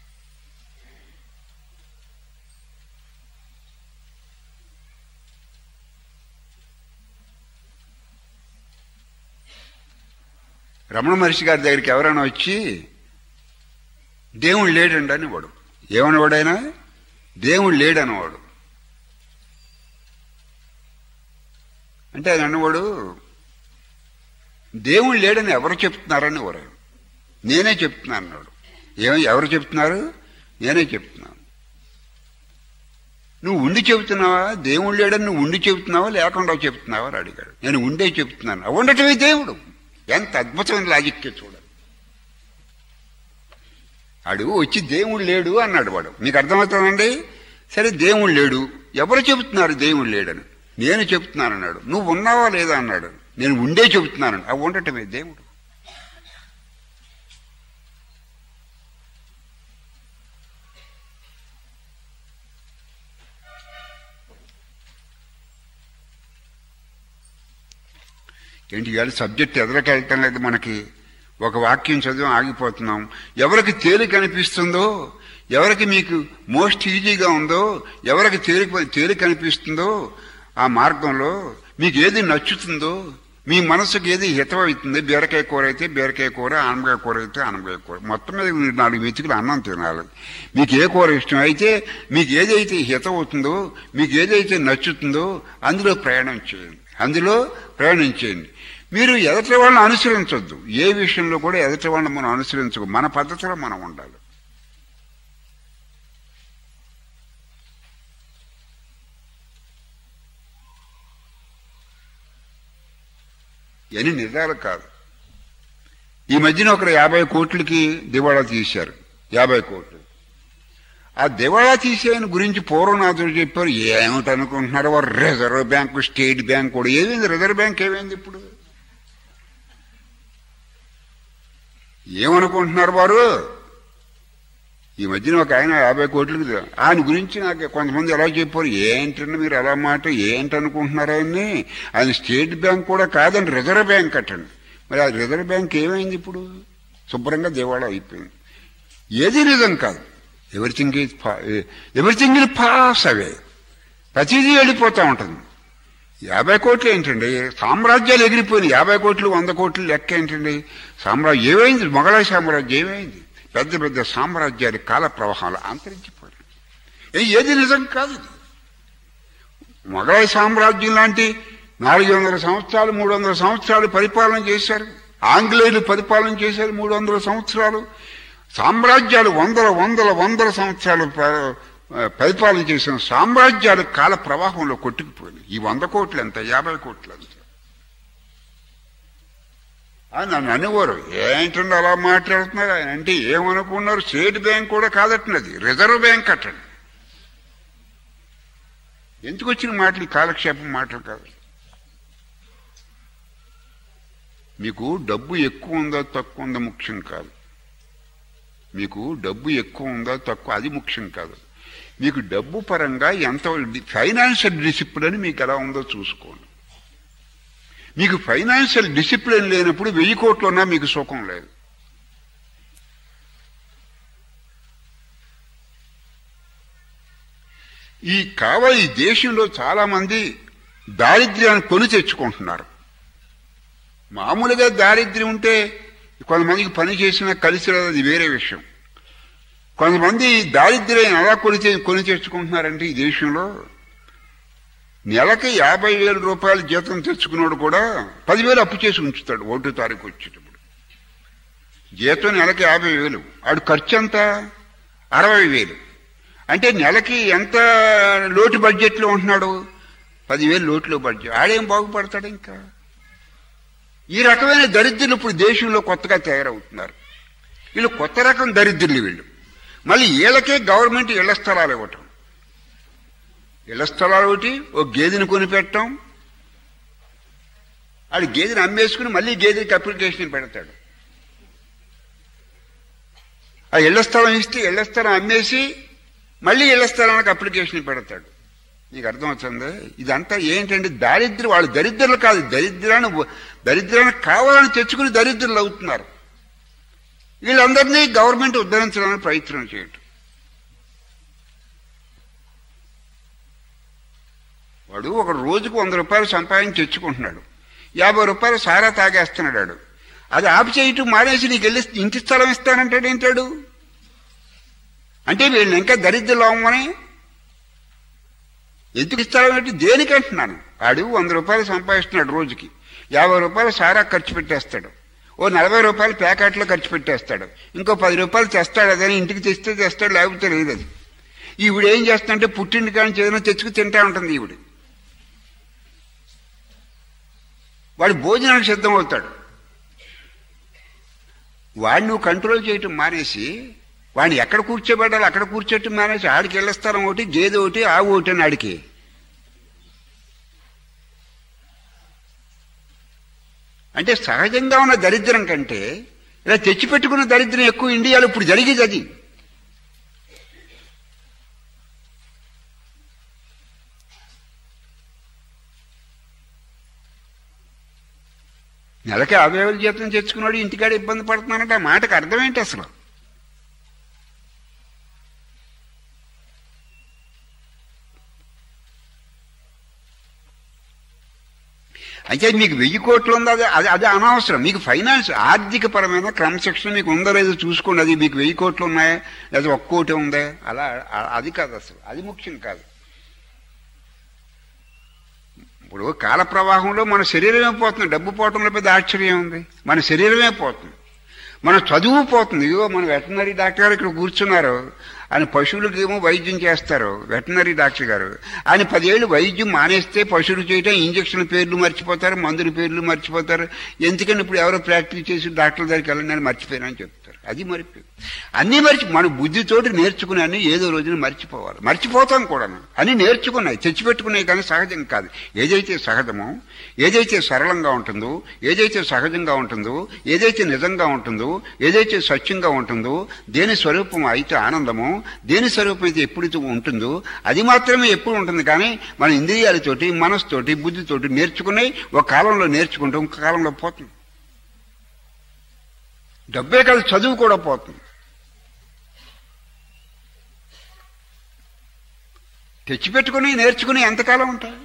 రమణ మహర్షి గారి దగ్గరికి ఎవరైనా వచ్చి దేవుడు లేడండి అని వాడు ఏమనేవాడైనా దేవుడు లేడనేవాడు అంటే ఆయన అన్నవాడు దేవుడు లేడని ఎవరు చెప్తున్నారని వారు నేనే చెప్తున్నాను అన్నాడు ఏమో ఎవరు చెప్తున్నారు నేనే చెప్తున్నాను నువ్వు ఉండి చెబుతున్నావా దేవుడు లేడని నువ్వు ఉండి చెబుతున్నావా లేకుండా చెప్తున్నావా అని అడిగాడు నేను ఉండే చెప్తున్నాను ఆ ఉండటమే దేవుడు ఎంత అద్భుతమైన లాజిక్కే చూడండి ఆడు వచ్చి దేవుడు లేడు అన్నాడు వాడు మీకు అర్థమవుతుందండి సరే దేవుడు లేడు ఎవరు చెబుతున్నారు దేవుడు లేడని నేను చెప్తున్నాను అన్నాడు నువ్వు ఉన్నావా లేదా అన్నాడు నేను ఉండే చెబుతున్నాను ఆ ఉండటమే దేవుడు ఏంటి ఇవాళ సబ్జెక్ట్ ఎదురకెళ్ళటం లేదు మనకి ఒక వాక్యం చదివి ఆగిపోతున్నాం ఎవరికి తేలిక అనిపిస్తుందో ఎవరికి మీకు మోస్ట్ ఈజీగా ఉందో ఎవరికి తేలిక తేలిక అనిపిస్తుందో ఆ మార్గంలో మీకు ఏది నచ్చుతుందో మీ మనసుకు ఏది హితమవుతుంది బీరకాయ కూర అయితే బీరకాయ కూర ఆనపకాయ కూర అయితే ఆనపకాయ కూర మొత్తం మీద మీరు నాలుగు మెతుకులు అన్నం తినాలి మీకు ఏ కూర ఇష్టం అయితే మీకు ఏదైతే హితం అవుతుందో మీకు ఏదైతే నచ్చుతుందో అందులో ప్రయాణం చేయండి అందులో ప్రయాణం చేయండి మీరు ఎదటి వాళ్ళని అనుసరించొద్దు ఏ విషయంలో కూడా ఎదటి వాళ్ళని మనం అనుసరించకు మన పద్ధతిలో మనం ఉండాలి ఇవన్నీ నిజాలు కాదు ఈ మధ్యన ఒకరు యాభై కోట్లకి దివాళా తీశారు యాభై కోట్లు ఆ దివాళా తీసేయని గురించి పూర్వనాథుడు చెప్పారు ఏమిటి అనుకుంటున్నారు వారు రిజర్వ్ బ్యాంకు స్టేట్ బ్యాంక్ కూడా ఏమైంది రిజర్వ్ బ్యాంక్ ఏమైంది ఇప్పుడు ఏమనుకుంటున్నారు వారు ఈ మధ్యన ఒక ఆయన యాభై కోట్లకి ఆయన గురించి నాకు కొంతమంది ఎలా చెప్పారు ఏంటంటే మీరు ఎలా మాట ఏంటనుకుంటున్నారు ఆయన్ని ఆయన స్టేట్ బ్యాంక్ కూడా కాదండి రిజర్వ్ బ్యాంక్ అట్టండి మరి ఆ రిజర్వ్ బ్యాంక్ ఏమైంది ఇప్పుడు శుభ్రంగా దేవాళ అయిపోయింది ఏది నిజం కాదు everything is everything will pass away ప్రతిదీ వెళ్ళిపోతూ ఉంటుంది యాభై కోట్లు ఏంటండి సామ్రాజ్యాలు ఎగిరిపోయినాయి యాభై కోట్లు వంద కోట్లు లెక్క ఏంటండి సామ్రాజ్యం ఏమైంది మొఘలాయ సామ్రాజ్యం ఏమైంది పెద్ద పెద్ద సామ్రాజ్యాలు కాల ప్రవాహాలు అంతరించిపోయాయి ఏది నిజం కాదు మొఘలాయ సామ్రాజ్యం లాంటి నాలుగు వందల సంవత్సరాలు మూడు వందల సంవత్సరాలు పరిపాలన చేశారు ఆంగ్లేయులు పరిపాలన చేశారు మూడు వందల సంవత్సరాలు సామ్రాజ్యాలు వందల వందల వందల సంవత్సరాలు పరిపాలన చేసిన సామ్రాజ్యాలు కాల ప్రవాహంలో కొట్టుకుపోయినాయి ఈ వంద కోట్లు ఎంత యాభై కోట్లు ఎంత నన్ను అనేవారు ఏంటండి అలా మాట్లాడుతున్నారు ఆయన అంటే ఏమనుకున్నారు స్టేట్ బ్యాంక్ కూడా కాదట్టినది రిజర్వ్ బ్యాంక్ అట్టండి ఎందుకు వచ్చిన మాటలు కాలక్షేపం మాటలు కాదు మీకు డబ్బు ఎక్కువ ఉందా తక్కువ ఉందా ముఖ్యం కాదు మీకు డబ్బు ఎక్కువ ఉందా తక్కువ అది ముఖ్యం కాదు మీకు డబ్బు పరంగా ఎంత ఫైనాన్షియల్ డిసిప్లిన్ మీకు ఎలా ఉందో చూసుకోండి మీకు ఫైనాన్షియల్ డిసిప్లిన్ లేనప్పుడు వెయ్యి కోట్లు ఉన్నా మీకు సుఖం లేదు ఈ కావ ఈ దేశంలో చాలా మంది దారిద్ర్యాన్ని కొని తెచ్చుకుంటున్నారు మామూలుగా దారిద్ర్యం ఉంటే కొంతమందికి పని చేసినా కలిసి రాదు అది వేరే విషయం కొంతమంది దారిద్ర్యం ఎలా కొని కొని తెచ్చుకుంటున్నారంటే ఈ దేశంలో నెలకి యాభై వేల రూపాయల జీతం తెచ్చుకున్నాడు కూడా పదివేలు అప్పు చేసి ఉంచుతాడు ఒకటో తారీఖు వచ్చేటప్పుడు జీతం నెలకి యాభై వేలు ఆడు ఖర్చు ఎంత అరవై వేలు అంటే నెలకి ఎంత లోటు బడ్జెట్లో ఉంటున్నాడు పదివేలు లోట్లో పడ్డా ఆడేం బాగుపడతాడు ఇంకా ఈ రకమైన దరిద్రులు ఇప్పుడు దేశంలో కొత్తగా తయారవుతున్నారు వీళ్ళు కొత్త రకం దరిద్రులు వీళ్ళు మళ్ళీ వీళ్ళకే గవర్నమెంట్ ఇళ్ల స్థలాలు ఇవ్వటం ఇళ్ల స్థలాలు ఒకటి ఒక గేదెని కొనిపెట్టడం ఆడు గేదెని అమ్మేసుకుని మళ్ళీ గేదెకి అప్లికేషన్ పెడతాడు ఆ ఇళ్ల స్థలం ఇస్తే ఇళ్ల స్థలం అమ్మేసి మళ్ళీ ఇళ్ల స్థలానికి అప్లికేషన్ పెడతాడు నీకు అర్థమవుతుంది ఇదంతా ఏంటంటే దారిద్ర్యం వాళ్ళు దరిద్రులు కాదు దరిద్రాన్ని దరిద్రాన్ని కావాలని తెచ్చుకుని దరిద్రులు అవుతున్నారు వీళ్ళందరినీ గవర్నమెంట్ ఉద్ధరించడానికి ప్రయత్నం చేయటం వాడు ఒక రోజుకు వంద రూపాయలు సంపాదించి తెచ్చుకుంటున్నాడు యాభై రూపాయలు సారా తాగేస్తున్నాడు వాడు అది ఆపు చేయటం మానేసి నీకు వెళ్ళి ఇంటి స్థలం ఇస్తానంటాడు ఏంటాడు అంటే వీళ్ళని ఇంకా దరిద్రులు అవ్వమని ఎందుకు స్థలం ఏంటి దేనికి అంటున్నాను వాడు వంద రూపాయలు సంపాదిస్తున్నాడు రోజుకి యాభై రూపాయలు సారా ఖర్చు పెట్టేస్తాడు ఓ నలభై రూపాయలు ప్యాకెట్లో ఖర్చు పెట్టేస్తాడు ఇంకో పది రూపాయలు తెస్తాడు అదని ఇంటికి తెస్తే తెస్తాడు లేకపోతే లేదు అది ఈవిడ ఏం చేస్తుందంటే పుట్టింటి కానీ ఏదైనా తెచ్చుకు తింటా ఉంటుంది ఈవిడ వాడు భోజనానికి సిద్ధం అవుతాడు వాడిని నువ్వు కంట్రోల్ చేయటం మానేసి వాడిని ఎక్కడ కూర్చోబెట్టాలి అక్కడ కూర్చోటం మానేసి ఆడికి ఇళ్ల స్థలం ఒకటి గేదె ఒకటి ఆవు ఒకటి అని ఆడికి అంటే సహజంగా ఉన్న దరిద్రం కంటే ఇలా తెచ్చిపెట్టుకున్న దరిద్రం ఎక్కువ ఇండియాలో ఇప్పుడు జరిగేది అది నెలకి యాభై వేల జీతం తెచ్చుకున్నాడు ఇంటికాడ ఇబ్బంది పడుతున్నానంటే ఆ మాటకు అర్థం ఏంటి అసలు అయితే మీకు వెయ్యి కోట్లు ఉంది అది అది అది అనవసరం మీకు ఫైనాన్స్ ఆర్థిక పరమైన క్రమశిక్షణ మీకు ఉందో లేదో చూసుకోండి అది మీకు వెయ్యి కోట్లు ఉన్నాయా లేదా ఒక్క కోటి ఉందా అలా అ- అది కాదు అసలు అది ముఖ్యం కాదు ఇప్పుడు కాల ప్రవాహంలో మన శరీరమే పోతుంది డబ్బు పోవటంలో పెద్ద ఆశ్చర్యం ఉంది మన శరీరమే పోతుంది మన చదువు పోతుంది ఇగో మన వెటనరీ డాక్టర్ గారు ఇక్కడ కూర్చున్నారు ఆయన పశువులకు ఏమో వైద్యం చేస్తారు వెటనరీ డాక్టర్ గారు ఆయన పదేళ్ళు వైద్యం మానేస్తే పశువులు చేయటం ఇంజక్షన్ పేర్లు మర్చిపోతారు మందుల పేర్లు మర్చిపోతారు ఎందుకని ఇప్పుడు ఎవరో ప్రాక్టీస్ చేసి డాక్టర్ దగ్గరికి వెళ్ళండి నేను మర్చిపోయినా అని చెప్తారు అది మర్చిపోయి అన్నీ మర్చి మన బుద్ధితోటి నేర్చుకునే అన్ని ఏదో రోజున మర్చిపోవాలి మర్చిపోతాం కూడా అన్ని నేర్చుకున్నాయి తెచ్చిపెట్టుకున్నాయి కానీ సహజం కాదు ఏదైతే సహజమో ఏదైతే సరళంగా ఉంటుందో ఏదైతే సహజంగా ఉంటుందో ఏదైతే నిజంగా ఉంటుందో ఏదైతే సత్యంగా ఉంటుందో దేని స్వరూపం అయితే ఆనందమో దేని స్వరూపం అయితే ఎప్పుడు ఉంటుందో అది మాత్రమే ఎప్పుడు ఉంటుంది కానీ మన ఇంద్రియాలతోటి మనసుతోటి బుద్ధితోటి నేర్చుకున్నాయి ఒక కాలంలో నేర్చుకుంటాం ఒక కాలంలో పోతుంది డబ్బే కాదు చదువు కూడా పోతుంది తెచ్చిపెట్టుకుని నేర్చుకుని ఎంతకాలం ఉంటాయి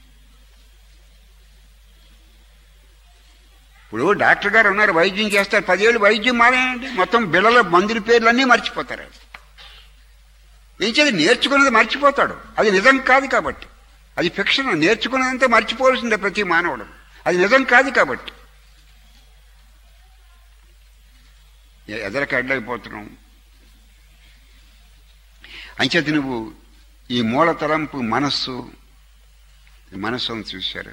ఇప్పుడు డాక్టర్ గారు ఉన్నారు వైద్యం చేస్తారు పదేళ్ళు వైద్యం మానేయండి మొత్తం బిళ్ళల మందుల పేర్లన్నీ మర్చిపోతారు ఏం చేయాలి నేర్చుకున్నది మర్చిపోతాడు అది నిజం కాదు కాబట్టి అది ఫిక్షన్ నేర్చుకున్నదంతా మర్చిపోవాల్సిందే ప్రతి మానవుడు అది నిజం కాదు కాబట్టి ఎ- ఎదరికి అడ్డైపోతున్నాం అంచేత నువ్వు ఈ మూల తలంపు మనస్సు ఈ మనస్సును చూశారు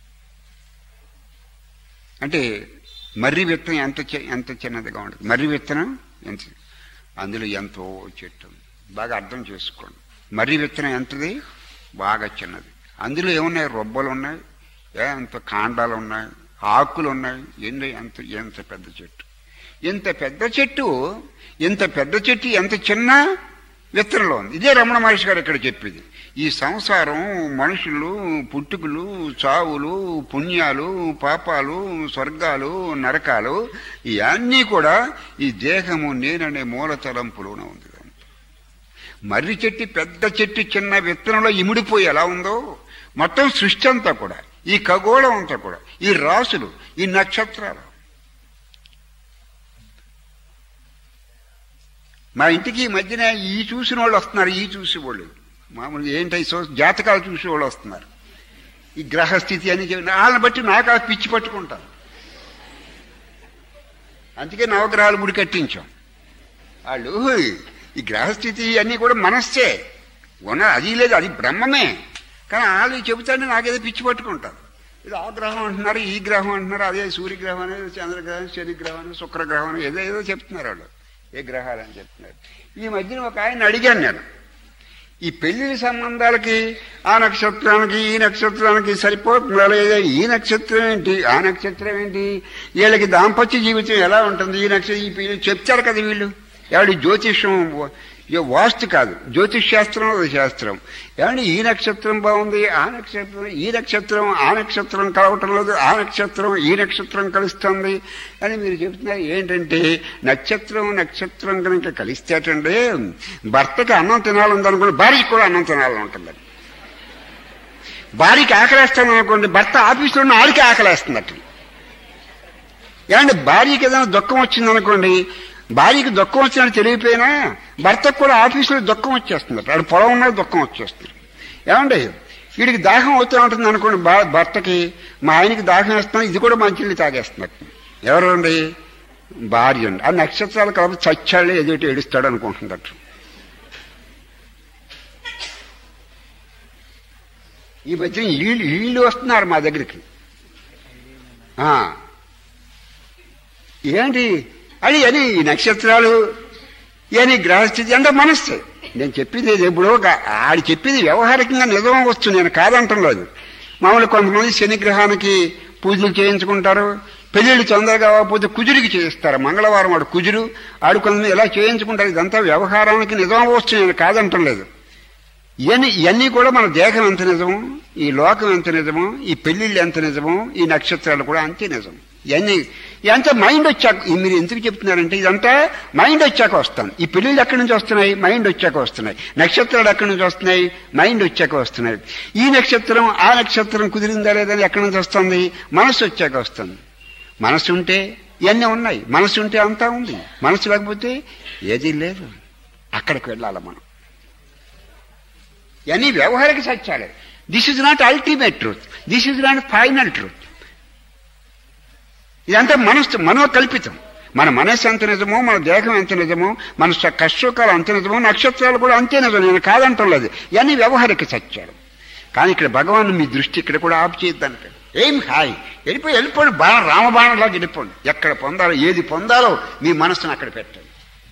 అంటే మర్రి విత్తనం ఎంత చి- ఎంత చిన్నదిగా ఉంటుంది మర్రి విత్తనం ఎంత అందులో ఎంతో చెట్టు ఉంది. బాగా అర్థం చేసుకోండి మర్రి విత్తనం ఎంతది బాగా చిన్నది అందులో ఏమున్నాయి రొబ్బలు ఉన్నాయి ఏ అంత కాండాలు ఉన్నాయి ఆకులు ఉన్నాయి ఎన్ని ఎంత ఎంత పెద్ద చెట్టు ఇంత పెద్ద చెట్టు ఇంత పెద్ద చెట్టు ఎంత చిన్న విత్తనంలో ఉంది ఇదే రమణ మహర్షి గారు ఇక్కడ చెప్పేది ఈ సంసారం మనుషులు పుట్టుకులు చావులు పుణ్యాలు పాపాలు స్వర్గాలు నరకాలు ఇవన్నీ కూడా ఈ దేహము నేననే మూల తలంపులోనే ఉంది మర్రి చెట్టు పెద్ద చెట్టు చిన్న విత్తనంలో ఇమిడిపోయి ఎలా ఉందో మొత్తం సృష్టి అంతా కూడా ఈ ఖగోళం అంతా కూడా ఈ రాసులు ఈ నక్షత్రాలు మా ఇంటికి ఈ మధ్యన ఈ చూసిన వాళ్ళు వస్తున్నారు ఈ చూసి వాళ్ళు మామూలుగా ఏంటి సో జాతకాలు చూసి వాళ్ళు వస్తున్నారు ఈ గ్రహస్థితి అని చెప్పి వాళ్ళని బట్టి నాకు ఆ పిచ్చి పట్టుకుంటాను అందుకే నవగ్రహాలు ముడి కట్టించాం వాళ్ళు ఈ గ్రహస్థితి అన్నీ కూడా మనస్సే ఉన్న అది లేదు అది బ్రహ్మమే కానీ వాళ్ళు చెబుతాంటే నాకేదో పిచ్చి పట్టుకుంటారు ఇది ఆ గ్రహం అంటున్నారు ఈ గ్రహం అంటున్నారు అదే సూర్యగ్రహం అనేది చంద్రగ్రహం శనిగ్రహం అని శుక్రగ్రహం అని ఏదో ఏదో చెప్తున్నారు వాళ్ళు ఏ గ్రహాలని చెప్తున్నారు ఈ మధ్యన ఒక ఆయన అడిగాను నేను ఈ పెళ్లి సంబంధాలకి ఆ నక్షత్రానికి ఈ నక్షత్రానికి సరిపోతుందా లేదా ఈ నక్షత్రం ఏంటి ఆ నక్షత్రం ఏంటి వీళ్ళకి దాంపత్య జీవితం ఎలా ఉంటుంది ఈ నక్షత్రం ఈ వీళ్ళు చెప్తారు కదా వీళ్ళు ఎవడి జ్యోతిష్యం ఇక వాస్తు కాదు జ్యోతిష్ శాస్త్రం అది శాస్త్రం ఏమంటే ఈ నక్షత్రం బాగుంది ఆ నక్షత్రం ఈ నక్షత్రం ఆ నక్షత్రం కలవటం లేదు ఆ నక్షత్రం ఈ నక్షత్రం కలుస్తుంది అని మీరు చెప్తున్నారు ఏంటంటే నక్షత్రం నక్షత్రం కనుక కలిస్తేటండి భర్తకి అన్నం తినాలందనుకోండి భార్యకి కూడా అన్నం తినాలని ఉంటుంది భార్యకి ఆకలేస్తాను అనుకోండి భర్త ఆఫీసులో ఉన్న ఆడికి ఆకలేస్తుందట ఏమంటే భార్యకి ఏదైనా దుఃఖం వచ్చిందనుకోండి భార్యకి దుఃఖం వచ్చినట్టు తెలియపోయినా భర్తకు కూడా ఆఫీసులో దుఃఖం వచ్చేస్తుంది ఆడు పొలం ఉన్న దుఃఖం వచ్చేస్తుంది ఏమండి వీడికి దాహం అవుతూ ఉంటుంది అనుకోండి భా- భర్తకి మా ఆయనకి దాహం వేస్తున్నా ఇది కూడా మంచిని తాగేస్తున్నట్టు ఎవరండి భార్య అండి ఆ నక్షత్రాలు కలిపి చచ్చాళ్ళే ఎదుటి ఏడుస్తాడు అనుకుంటున్నట్టు ఈ మధ్య వీళ్ళు వీళ్ళు వస్తున్నారు మా దగ్గరికి ఆ. ఏంటి అది అని ఈ నక్షత్రాలు అని గ్రహస్థితి అంటే మనస్సు నేను చెప్పింది ఇది ఎప్పుడో గా- ఆడు చెప్పింది వ్యవహారికంగా నిజం వచ్చు నేను కాదంటం లేదు మామూలు కొంతమంది శనిగ్రహానికి పూజలు చేయించుకుంటారు పెళ్లిళ్ళు తొందరగా అవ్వకపోతే కుజుడికి చేయిస్తారు మంగళవారం వాడు కుజుడు ఆడు కొంతమంది ఇలా చేయించుకుంటారు ఇదంతా వ్యవహారానికి నిజం అవ్వచ్చు నేను కాదంటం లేదు ఇవన్నీ ఇవన్నీ కూడా మన దేహం ఎంత నిజము ఈ లోకం ఎంత నిజము ఈ పెళ్లిళ్ళు ఎంత నిజము ఈ నక్షత్రాలు కూడా అంతే నిజం ఇవన్నీ ఇదంతా మైండ్ వచ్చాక ఈ మీరు ఎందుకు చెప్తున్నారంటే ఇదంతా మైండ్ వచ్చాక వస్తాను ఈ పెళ్లిళ్ళు ఎక్కడి నుంచి వస్తున్నాయి మైండ్ వచ్చాక వస్తున్నాయి నక్షత్రాలు ఎక్కడి నుంచి వస్తున్నాయి మైండ్ వచ్చాక వస్తున్నాయి ఈ నక్షత్రం ఆ నక్షత్రం కుదిరిందా లేదని ఎక్కడి నుంచి వస్తుంది మనసు వచ్చాక వస్తుంది మనసు ఉంటే ఇవన్నీ ఉన్నాయి మనసు ఉంటే అంతా ఉంది మనసు లేకపోతే ఏదీ లేదు అక్కడికి వెళ్ళాలి మనం ఇవన్నీ వ్యవహారిక సత్యాలే this is not ultimate truth this is not final truth ఇదంతా మనస్సు మనోకల్పితం మన మనస్సు ఎంత నిజమో మన దేహం ఎంత నిజమో మన స- కష్టసుఖాలు అంత నిజమో నక్షత్రాలు కూడా అంతే నిజం నేను కాదంటం లేదు ఇవన్నీ వ్యవహారిక సత్యాలు కానీ ఇక్కడ భగవాన్ మీ దృష్టి ఇక్కడ కూడా ఆపు చేయొద్దంటే ఏం హాయ్ వెళ్ళిపోయి వెళ్ళిపోండి బాణ రామబాణంలాగా వెళ్ళిపోండి ఎక్కడ పొందాలో ఏది పొందాలో మీ మనస్సును అక్కడ పెట్టండి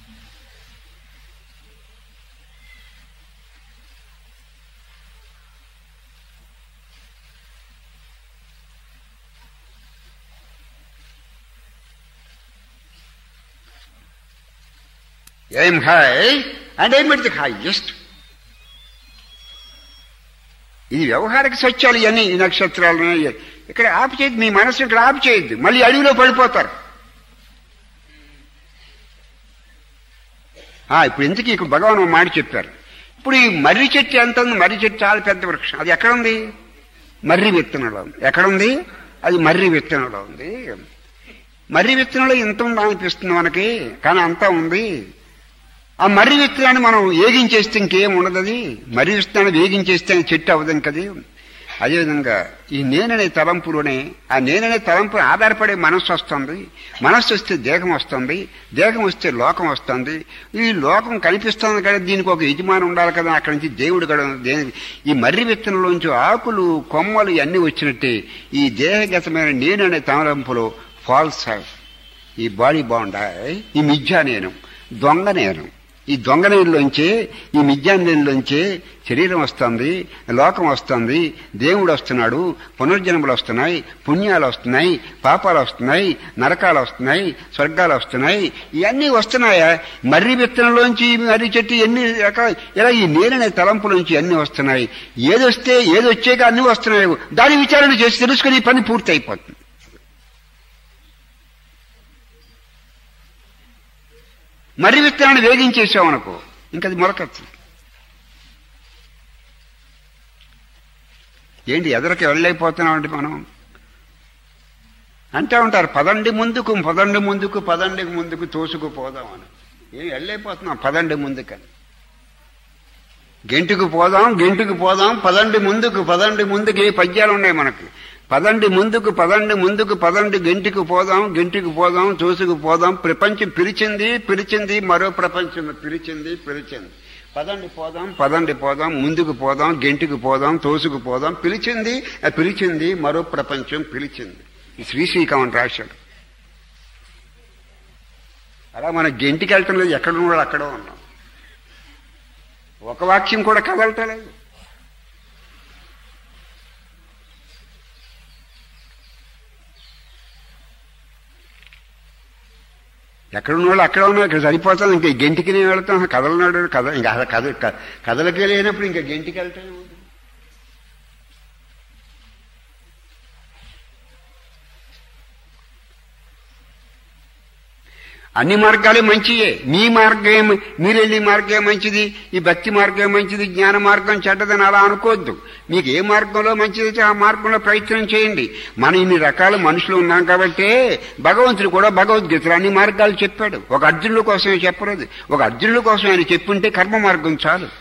ఏం హాయ్ అండ్ ఏం పెడితే హాయ్ జస్ట్ ఇది వ్యవహారిక సత్యాలు ఇవన్నీ ఈ నక్షత్రాలు ఇక్కడ ఆపు చేయద్దు మీ మనసు ఇక్కడ ఆపు చేయొద్దు మళ్ళీ అడవిలో పడిపోతారు ఆ, ఇప్పుడు ఎందుకు ఇక్కడ భగవాన్ ఒక మాట చెప్పారు ఇప్పుడు ఈ మర్రి చెట్టు ఎంత ఉంది మర్రి చెట్టు చాలా పెద్ద వృక్షం అది ఎక్కడ ఉంది మర్రి విత్తనంలో ఉంది ఎక్కడుంది అది మర్రి విత్తనంలో ఉంది మర్రి విత్తనంలో ఇంత ఉందా అనిపిస్తుంది మనకి కానీ అంతా ఉంది ఆ మర్రి విత్తనాన్ని మనం వేగించేస్తే ఇంకేం ఉండదు అది మర్రి విత్తనాన్ని వేగించేస్తే అది చెట్టు అవ్వదు కది అదేవిధంగా ఈ నేననే తలంపులోనే ఆ నేననే తలంపు ఆధారపడే మనస్సు వస్తుంది మనస్సు వస్తే దేహం వస్తుంది దేహం వస్తే లోకం వస్తుంది ఈ లోకం కనిపిస్తుంది కదా దీనికి ఒక యజమాని ఉండాలి కదా అక్కడి నుంచి దేవుడు కూడా దే- ఈ మర్రి విత్తనంలోంచి ఆకులు కొమ్మలు ఇవన్నీ వచ్చినట్టే ఈ దేహగతమైన నేననే తలంపులో ఫాల్స్ ఈ బాడీ బాగుండా ఈ మిథ్యా నేను దొంగ నేను ఈ దొంగ నేనులోంచి ఈ మిథ్యా నేనులోంచి శరీరం వస్తుంది లోకం వస్తుంది దేవుడు వస్తున్నాడు పునర్జన్మలు వస్తున్నాయి పుణ్యాలు వస్తున్నాయి పాపాలు వస్తున్నాయి నరకాలు వస్తున్నాయి స్వర్గాలు వస్తున్నాయి ఇవన్నీ వస్తున్నాయా మర్రి విత్తనంలోంచి మర్రి చెట్టు ఎన్ని రకాల ఇలా ఈ నేరనే తలంపులోంచి అన్ని వస్తున్నాయి ఏదొస్తే ఏదొచ్చాక అన్ని వస్తున్నాయి దాని విచారణ చేసి తెలుసుకుని ఈ పని పూర్తి అయిపోతుంది మర్రి విత్తనాన్ని వేగించేసామనుకో ఇంకా అది మొలకచ్చు ఏంటి ఎదరికి వెళ్ళైపోతున్నామంటే మనం అంటూ ఉంటారు పదండి ముందుకు పదండి ముందుకు పదండి ముందుకు తోసుకుపోదామని ఏం వెళ్ళైపోతున్నాం పదండి ముందుకని గెంటుకు పోదాం గెంటుకు పోదాం పదండి ముందుకు పదండి ముందుకు ఏ పద్యాలు ఉన్నాయి మనకి పదండి ముందుకు పదండి ముందుకు పదండి గెంటికి పోదాం గెంటికి పోదాం చూసుకు పోదాం ప్రపంచం పిలిచింది పిలిచింది మరో ప్రపంచం పిలిచింది పిలిచింది పదండి పోదాం పదండి పోదాం ముందుకు పోదాం గెంటికి పోదాం తోసుకు పోదాం పిలిచింది ఆ పిలిచింది మరో ప్రపంచం పిలిచింది ఈ శ్రీశ్రీకామని రాశాడు అలా మన గెంటికి వెళ్ళటం లేదు ఎక్కడ ఉన్నాడు అక్కడ ఉన్నాం ఒక వాక్యం కూడా కదలటలేదు ఎక్కడ ఉన్నాడు అక్కడ ఉన్నాడు ఇక్కడ సరిపోతాం ఇంకా గెంటికి నేను వెళ్తాం కదలనాడు కథ ఇంకా అసలు కథ క- కథలకి లేనప్పుడు ఇంకా గెంటికి వెళ్తాం ఏముంది? అన్ని మార్గాలు మంచియే మీ మార్గం మీరు వెళ్ళే మార్గం మంచిది ఈ భక్తి మార్గం మంచిది జ్ఞాన మార్గం చెడ్డదని అలా అనుకోవద్దు మీకు ఏ మార్గంలో మంచిది ఆ మార్గంలో ప్రయత్నం చేయండి మనం ఇన్ని రకాల మనుషులు ఉన్నాం కాబట్టి భగవంతుడు కూడా భగవద్గీతలో అన్ని మార్గాలు చెప్పాడు ఒక అర్జునుల కోసమే చెప్పలేదు ఒక అర్జునుల కోసం ఆయన చెప్పుంటే కర్మ మార్గం చాలు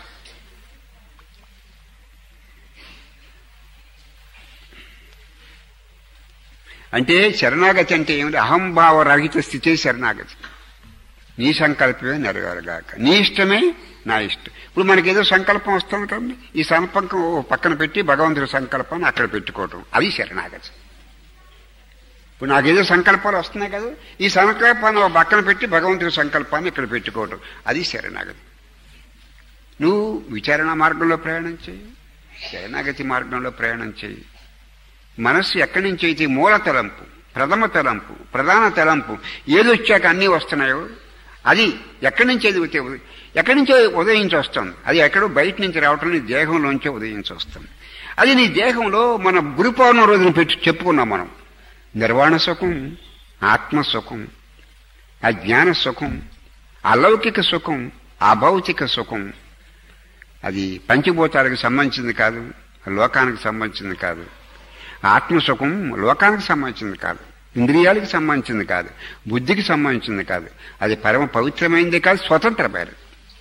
అంటే శరణాగతి అంటే ఏమిటి అహంభావ రహిత స్థితే శరణాగతి నీ సంకల్పమే నెరవేరగాక నీ ఇష్టమే నా ఇష్టం ఇప్పుడు మనకేదో సంకల్పం వస్తుంది కదండి ఈ సంకల్పం ఓ పక్కన పెట్టి భగవంతుడి సంకల్పాన్ని అక్కడ పెట్టుకోవటం అది శరణాగతి ఇప్పుడు నాకేదో సంకల్పాలు వస్తున్నాయి కదా ఈ సంకల్పాన్ని ఓ పక్కన పెట్టి భగవంతుడి సంకల్పాన్ని ఇక్కడ పెట్టుకోవటం అది శరణాగతి నువ్వు విచారణ మార్గంలో ప్రయాణం చేయి శరణాగతి మార్గంలో ప్రయాణం చేయి మనస్సు ఎక్కడి నుంచి అయితే మూల తలంపు ప్రథమ తలంపు ప్రధాన తలంపు ఏది వచ్చాక అన్నీ వస్తున్నాయో అది ఎక్కడి నుంచి అది ఉతే- ఎక్కడి నుంచో ఉదయించి వస్తుంది అది ఎక్కడో బయట నుంచి రావటం నీ దేహంలోంచే ఉదయించి వస్తుంది అది నీ దేహంలో మన గురు పౌర్ణమి రోజున పెట్టి చెప్పుకున్నాం మనం నిర్వాణ సుఖం ఆత్మ సుఖం అజ్ఞాన సుఖం అలౌకిక సుఖం అభౌతిక సుఖం అది పంచభూతాలకు సంబంధించింది కాదు లోకానికి సంబంధించింది కాదు ఆత్మసుఖం లోకానికి సంబంధించింది కాదు ఇంద్రియాలకు సంబంధించింది కాదు బుద్ధికి సంబంధించింది కాదు అది పరమ పవిత్రమైనది కాదు స్వతంత్రమైనది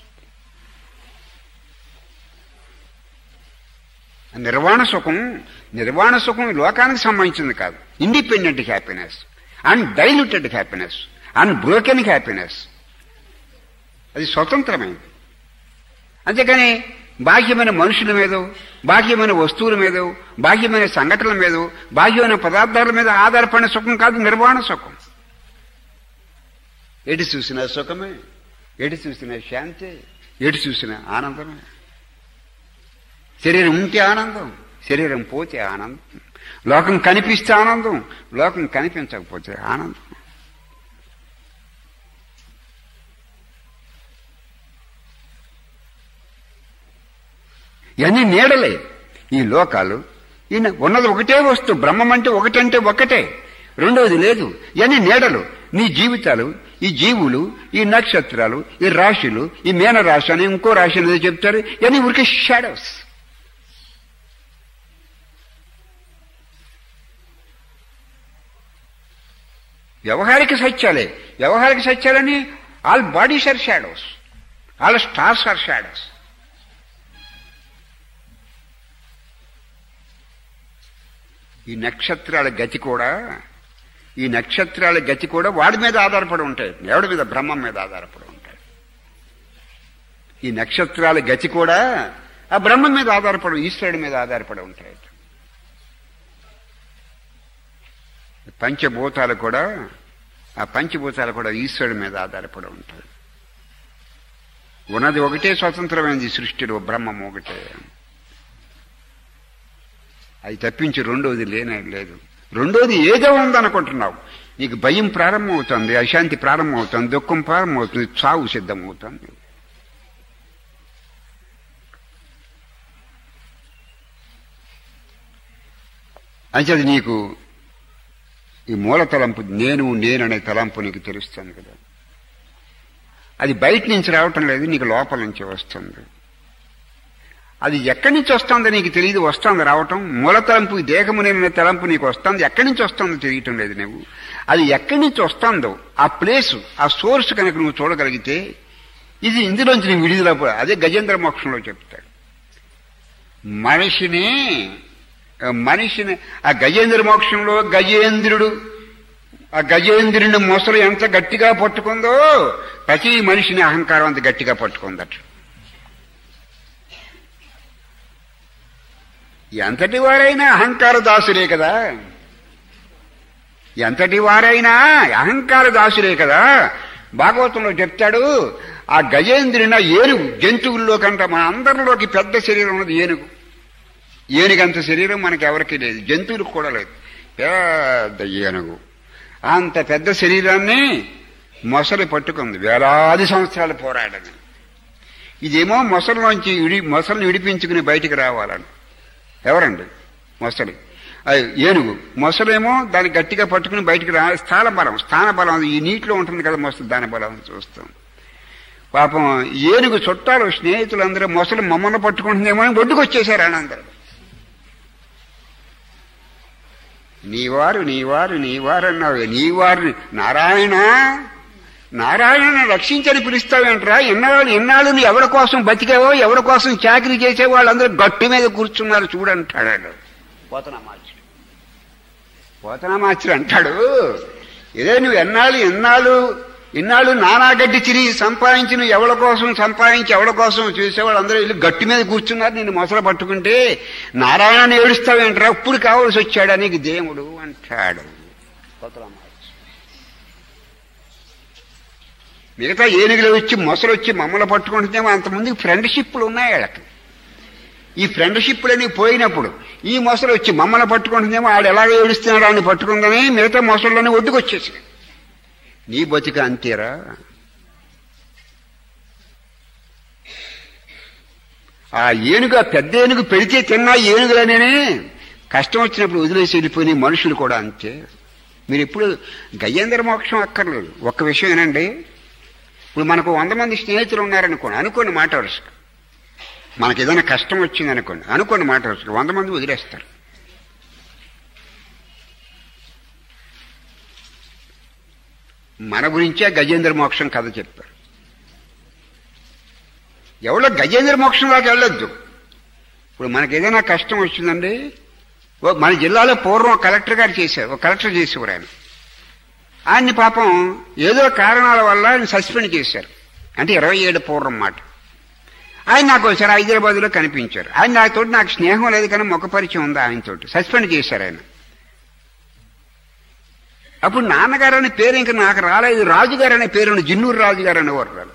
నిర్వాణ సుఖం నిర్వాణ సుఖం లోకానికి సంబంధించింది కాదు independent happiness undiluted happiness unbroken happiness అది స్వతంత్రమైనది అంతేకాని బాహ్యమైన మనుషుల మీదో బాహ్యమైన వస్తువుల మీదో బాహ్యమైన సంఘటనల మీదో బాహ్యమైన పదార్థాల మీద ఆధారపడిన సుఖం కాదు నిర్వాణ సుఖం ఎటు చూసిన సుఖమే ఎటు చూసిన శాంతి ఎటు చూసిన ఆనందమే శరీరం ఉంటే ఆనందం శరీరం పోతే ఆనందం లోకం కనిపిస్తే ఆనందం లోకం కనిపించకపోతే ఆనందం ఇవన్నీ నీడలే ఈ లోకాలు ఈయన ఉన్నది ఒకటే వస్తువు బ్రహ్మం అంటే ఒకటంటే ఒకటే రెండవది లేదు ఇవన్నీ నీడలు నీ జీవితాలు ఈ జీవులు ఈ నక్షత్రాలు ఈ రాశులు ఈ మేన రాశి అని ఇంకో రాశి అనేది చెప్తారు ఇవన్నీ ఊరికే షాడోస్ వ్యవహారిక సత్యాలే వ్యవహారిక సత్యాలని all bodies are shadows all stars are shadows ఈ నక్షత్రాల గతి కూడా ఈ నక్షత్రాల గతి కూడా వాడి మీద ఆధారపడి ఉంటాయి ఎవడి మీద బ్రహ్మం మీద ఆధారపడి ఉంటాయి ఈ నక్షత్రాల గతి కూడా ఆ బ్రహ్మం మీద ఆధారపడి ఈశ్వరుడి మీద ఆధారపడి ఉంటాయి పంచభూతాలు కూడా ఆ పంచభూతాలు కూడా ఈశ్వరుడి మీద ఆధారపడి ఉంటాయి ఉన్నది ఒకటే స్వతంత్రమైనది ఈ సృష్టిలో బ్రహ్మం ఒకటే అది తప్పించి రెండోది లేనే లేదు రెండోది ఏదో ఉందనుకుంటున్నావు నీకు భయం ప్రారంభమవుతుంది అశాంతి ప్రారంభమవుతుంది దుఃఖం ప్రారంభమవుతుంది చావు సిద్ధమవుతుంది అంచేది నీకు ఈ మూల తలంపు నేను నేననే తలంపు నీకు తెలుస్తుంది కదా అది బయట నుంచి రావటం లేదు నీకు లోపల నుంచి వస్తుంది అది ఎక్కడి నుంచి వస్తుందో నీకు తెలియదు వస్తుంది రావటం మూల తలంపు ఈ దేహము నేను తలంపు నీకు వస్తుంది ఎక్కడి నుంచి వస్తుందో తెలియటం లేదు నువ్వు అది ఎక్కడి నుంచి వస్తుందో ఆ ప్లేసు ఆ సోర్స్ కనుక నువ్వు చూడగలిగితే ఇది ఇందులోంచి నీకు విడుదల అదే గజేంద్ర మోక్షంలో చెప్తాడు మనిషిని మనిషిని ఆ గజేంద్ర మోక్షంలో గజేంద్రుడు ఆ గజేంద్రుని మొసలు ఎంత గట్టిగా పట్టుకుందో ప్రతి మనిషిని అహంకారం అంత గట్టిగా పట్టుకుందట ఎంతటి వారైనా అహంకార దాసులే కదా ఎంతటి వారైనా అహంకార దాసులే కదా భాగవతంలో చెప్తాడు ఆ గజేంద్రున ఏనుగు జంతువుల్లో కంటే మన అందరిలోకి పెద్ద శరీరం ఉన్నది ఏనుగు ఏనుగంత శరీరం మనకి ఎవరికీ లేదు జంతువులకు కూడా లేదు పెద్ద ఏనుగు అంత పెద్ద శరీరాన్ని మొసలి పట్టుకుంది వేలాది సంవత్సరాలు పోరాడని ఇదేమో మొసలిలోంచి ఇడి మొసలిని విడిపించుకుని బయటికి రావాలని ఎవరండి మొసలి అది ఏనుగు మొసలేమో దాన్ని గట్టిగా పట్టుకుని బయటికి రా స్థాన బలం స్థాన బలం ఈ నీటిలో ఉంటుంది కదా మొసలు దాని బలం చూస్తాం పాపం ఏనుగు చుట్టాలు స్నేహితులందరూ మొసలు మమ్మల్ని పట్టుకుంటుందేమో అని ఒడ్డుకు వచ్చేసారు ఆనందరూ నీవారు నీవారు నీవారు అన్నావు నీవారు నారాయణ నారాయణ రక్షించని పిలుస్తావేంట్రా ఎన్నాళ్ళు ఎన్నాళ్ళు నువ్వు ఎవరి కోసం బతికావో ఎవరి కోసం చాకరీ చేసే వాళ్ళందరూ గట్టు మీద కూర్చున్నారు చూడంటాడు పోతనామాచుడు పోతనామాచుడు అంటాడు ఏదో నువ్వు ఎన్నాళ్ళు ఎన్నాళ్ళు ఇన్నాళ్ళు నానాగడ్డి చిరి సంపాదించి నువ్వు ఎవరి కోసం సంపాదించి ఎవరి కోసం చూసేవాళ్ళు అందరూ వెళ్ళి గట్టి మీద కూర్చున్నారు నిన్ను మొసలు పట్టుకుంటే నారాయణ ఏడుస్తావేంట్రా ఇప్పుడు కావాల్సి వచ్చాడా నీకు దేవుడు అంటాడు పోతనామాచుడు మిగతా ఏనుగులు వచ్చి మొసలు వచ్చి మమ్మల్ని పట్టుకుంటుందేమో అంతమంది ఫ్రెండ్షిప్లు ఉన్నాయి వాళ్ళకి ఈ ఫ్రెండ్షిప్లని పోయినప్పుడు ఈ మొసలు వచ్చి మమ్మల్ని పట్టుకుంటుందేమో ఆడు ఎలాగ ఏడుస్తున్నాడు అని పట్టుకుందని మిగతా మొసల్లోనే ఒడ్డుకొచ్చేసి నీ బతిక అంతేరా ఆ ఏనుగు ఆ పెద్ద ఏనుగు పెడితే తిన్నా ఏనుగులనే కష్టం వచ్చినప్పుడు వదిలేసి వెళ్ళిపోయిన మనుషులు కూడా అంతే మీరు ఎప్పుడు గయ్యేంద్ర మోక్షం అక్కర్లేదు ఒక్క విషయం ఏనండి ఇప్పుడు మనకు వంద మంది స్నేహితులు ఉన్నారనుకోండి అనుకోండి మాట వరుసగా మనకి ఏదైనా కష్టం వచ్చింది అనుకోండి అనుకోండి మాట వరుసగా వంద మంది వదిలేస్తారు మన గురించే గజేంద్ర మోక్షం కథ చెప్పారు ఎవరో గజేంద్ర మోక్షంలోకి వెళ్ళొద్దు ఇప్పుడు మనకి ఏదైనా కష్టం వచ్చిందండి ఓ మన జిల్లాలో పూర్వం కలెక్టర్ గారు చేశారు ఒక కలెక్టర్ చేసేవారు ఆయన ఆయన్ని పాపం ఏదో కారణాల వల్ల ఆయన సస్పెండ్ చేశారు అంటే ఇరవై ఏడు పూర్వం మాట ఆయన నాకు ఒకసారి హైదరాబాద్లో కనిపించారు ఆయన నాతో నాకు స్నేహం లేదు కానీ ముఖ పరిచయం ఉంది ఆయనతోటి సస్పెండ్ చేశారు ఆయన అప్పుడు నాన్నగారు అనే పేరు ఇంకా నాకు రాలేదు రాజుగారు అనే పేరు జిన్నూరు రాజుగారు అనేవారు రాదు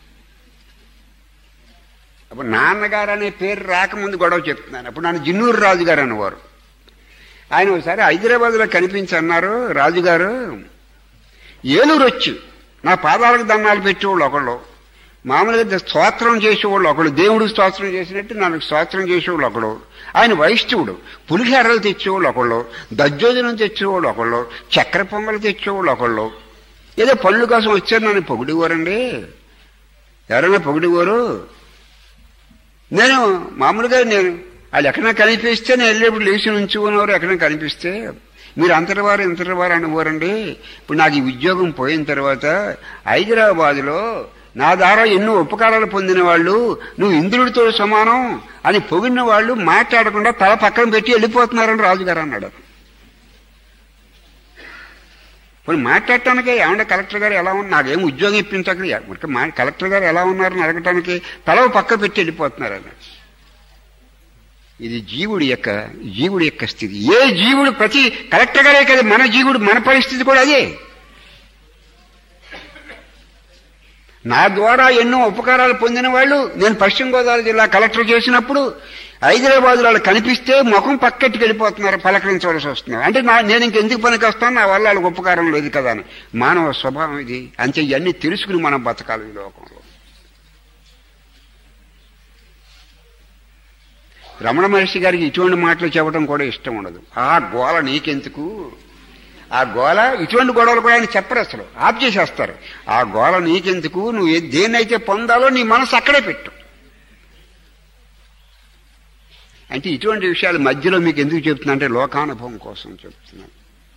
అప్పుడు నాన్నగారు అనే పేరు రాకముందు గొడవ చెప్తున్నాను అప్పుడు నన్ను జిన్నూరు రాజుగారు అనేవారు ఆయన ఒకసారి హైదరాబాద్లో కనిపించి అన్నారు రాజుగారు ఏలూరు వచ్చి నా పాదాలకు దండాలు పెట్టేవాళ్ళు ఒకళ్ళు మామూలుగా స్తోత్రం చేసేవాళ్ళు ఒకడు దేవుడు స్తోత్రం చేసినట్టు నాకు స్తోత్రం చేసేవాళ్ళు ఒకడు ఆయన వైష్ణవుడు పులిహేరలు తెచ్చేవాళ్ళు ఒకళ్ళు దజ్జోజనం తెచ్చేవాళ్ళు ఒకళ్ళు చక్కెర పొంగలు తెచ్చేవాళ్ళు ఒకళ్ళు ఏదో పళ్ళు కోసం వచ్చారు నన్ను పొగిడివారండి ఎవరైనా పొగిడివారు నేను మామూలుగా నేను వాళ్ళు ఎక్కడైనా కనిపిస్తే నేను వెళ్ళేప్పుడు లేచి నుంచి ఉన్నవారు ఎక్కడైనా కనిపిస్తే మీరు అంతటి వారు ఇంతటి వారు అనేవారండి ఇప్పుడు నాకు ఈ ఉద్యోగం పోయిన తర్వాత హైదరాబాదులో నా ద్వారా ఎన్నో ఉపకారాలు పొందిన వాళ్ళు నువ్వు ఇంద్రుడితో సమానం అని పొగిడిన వాళ్ళు మాట్లాడకుండా తల పక్కన పెట్టి వెళ్ళిపోతున్నారని రాజుగారు అన్నాడు ఇప్పుడు మాట్లాడటానికి ఏమన్నా కలెక్టర్ గారు ఎలా ఉన్నారు నాకేం ఉద్యోగం ఇప్పించక మా కలెక్టర్ గారు ఎలా ఉన్నారని అడగటానికి తల పక్క పెట్టి వెళ్ళిపోతున్నారు అన్నాడు ఇది జీవుడి యొక్క జీవుడి యొక్క స్థితి ఏ జీవుడు ప్రతి కలెక్టర్ గారే కదా మన జీవుడు మన పరిస్థితి కూడా అదే నా ద్వారా ఎన్నో ఉపకారాలు పొందిన వాళ్ళు నేను పశ్చిమ గోదావరి జిల్లా కలెక్టర్ చేసినప్పుడు హైదరాబాద్ వాళ్ళు కనిపిస్తే ముఖం పక్కెట్టుకు వెళ్ళిపోతున్నారు పలకరించవలసి వస్తున్నారు అంటే నా నేను ఇంకెందుకు పనికి వస్తాను నా వల్ల వాళ్ళకి ఉపకారం లేదు కదా అని మానవ స్వభావం ఇది అంతే ఇవన్నీ తెలుసుకుని మనం బతకాలి ఈ లోకంలో రమణ మహర్షి గారికి ఇటువంటి మాటలు చెప్పడం కూడా ఇష్టం ఉండదు ఆ గోల నీకెందుకు ఆ గోల ఇటువంటి గొడవలు కూడా ఆయన చెప్పరు అసలు ఆప్ చేసేస్తారు ఆ గోల నీకెందుకు నువ్వు ఏ- దేన్నైతే పొందాలో నీ మనసు అక్కడే పెట్టు అంటే ఇటువంటి విషయాలు మధ్యలో మీకు ఎందుకు చెప్తున్నా అంటే లోకానుభవం కోసం చెప్తున్నాను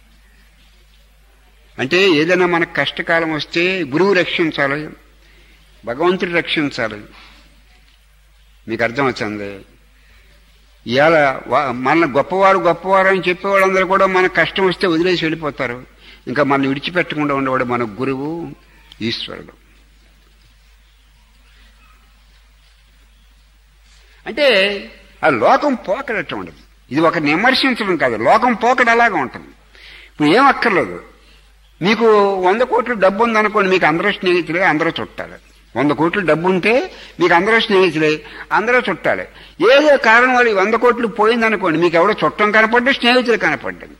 అంటే ఏదైనా మనకు కష్టకాలం వస్తే గురువు రక్షించాలి భగవంతుడు రక్షించాలి మీకు అర్థం వచ్చింది ఇవాళ వా- మన గొప్పవారు గొప్పవారు అని చెప్పేవాళ్ళందరూ కూడా మనకు కష్టం వస్తే వదిలేసి వెళ్ళిపోతారు ఇంకా మనల్ని విడిచిపెట్టకుండా ఉండేవాడు మన గురువు ఈశ్వరుడు అంటే ఆ లోకం పోకడటం ఉండదు ఇది ఒక విమర్శించడం కాదు లోకం పోకడ అలాగా ఉంటుంది ఇప్పుడు ఏం అక్కర్లేదు మీకు వంద కోట్ల డబ్బు ఉందనుకోండి మీకు అందరూ స్నేహితులే అందరూ చుట్టాలి వంద కోట్ల డబ్బు ఉంటే మీకు అందరూ స్నేహితులే అందరూ చుట్టాలి ఏదో కారణం వల్ల ఈ వంద కోట్లు పోయిందనుకోండి మీకు ఎవడో చుట్టం కనపడ్డా స్నేహితులు కనపడ్డారు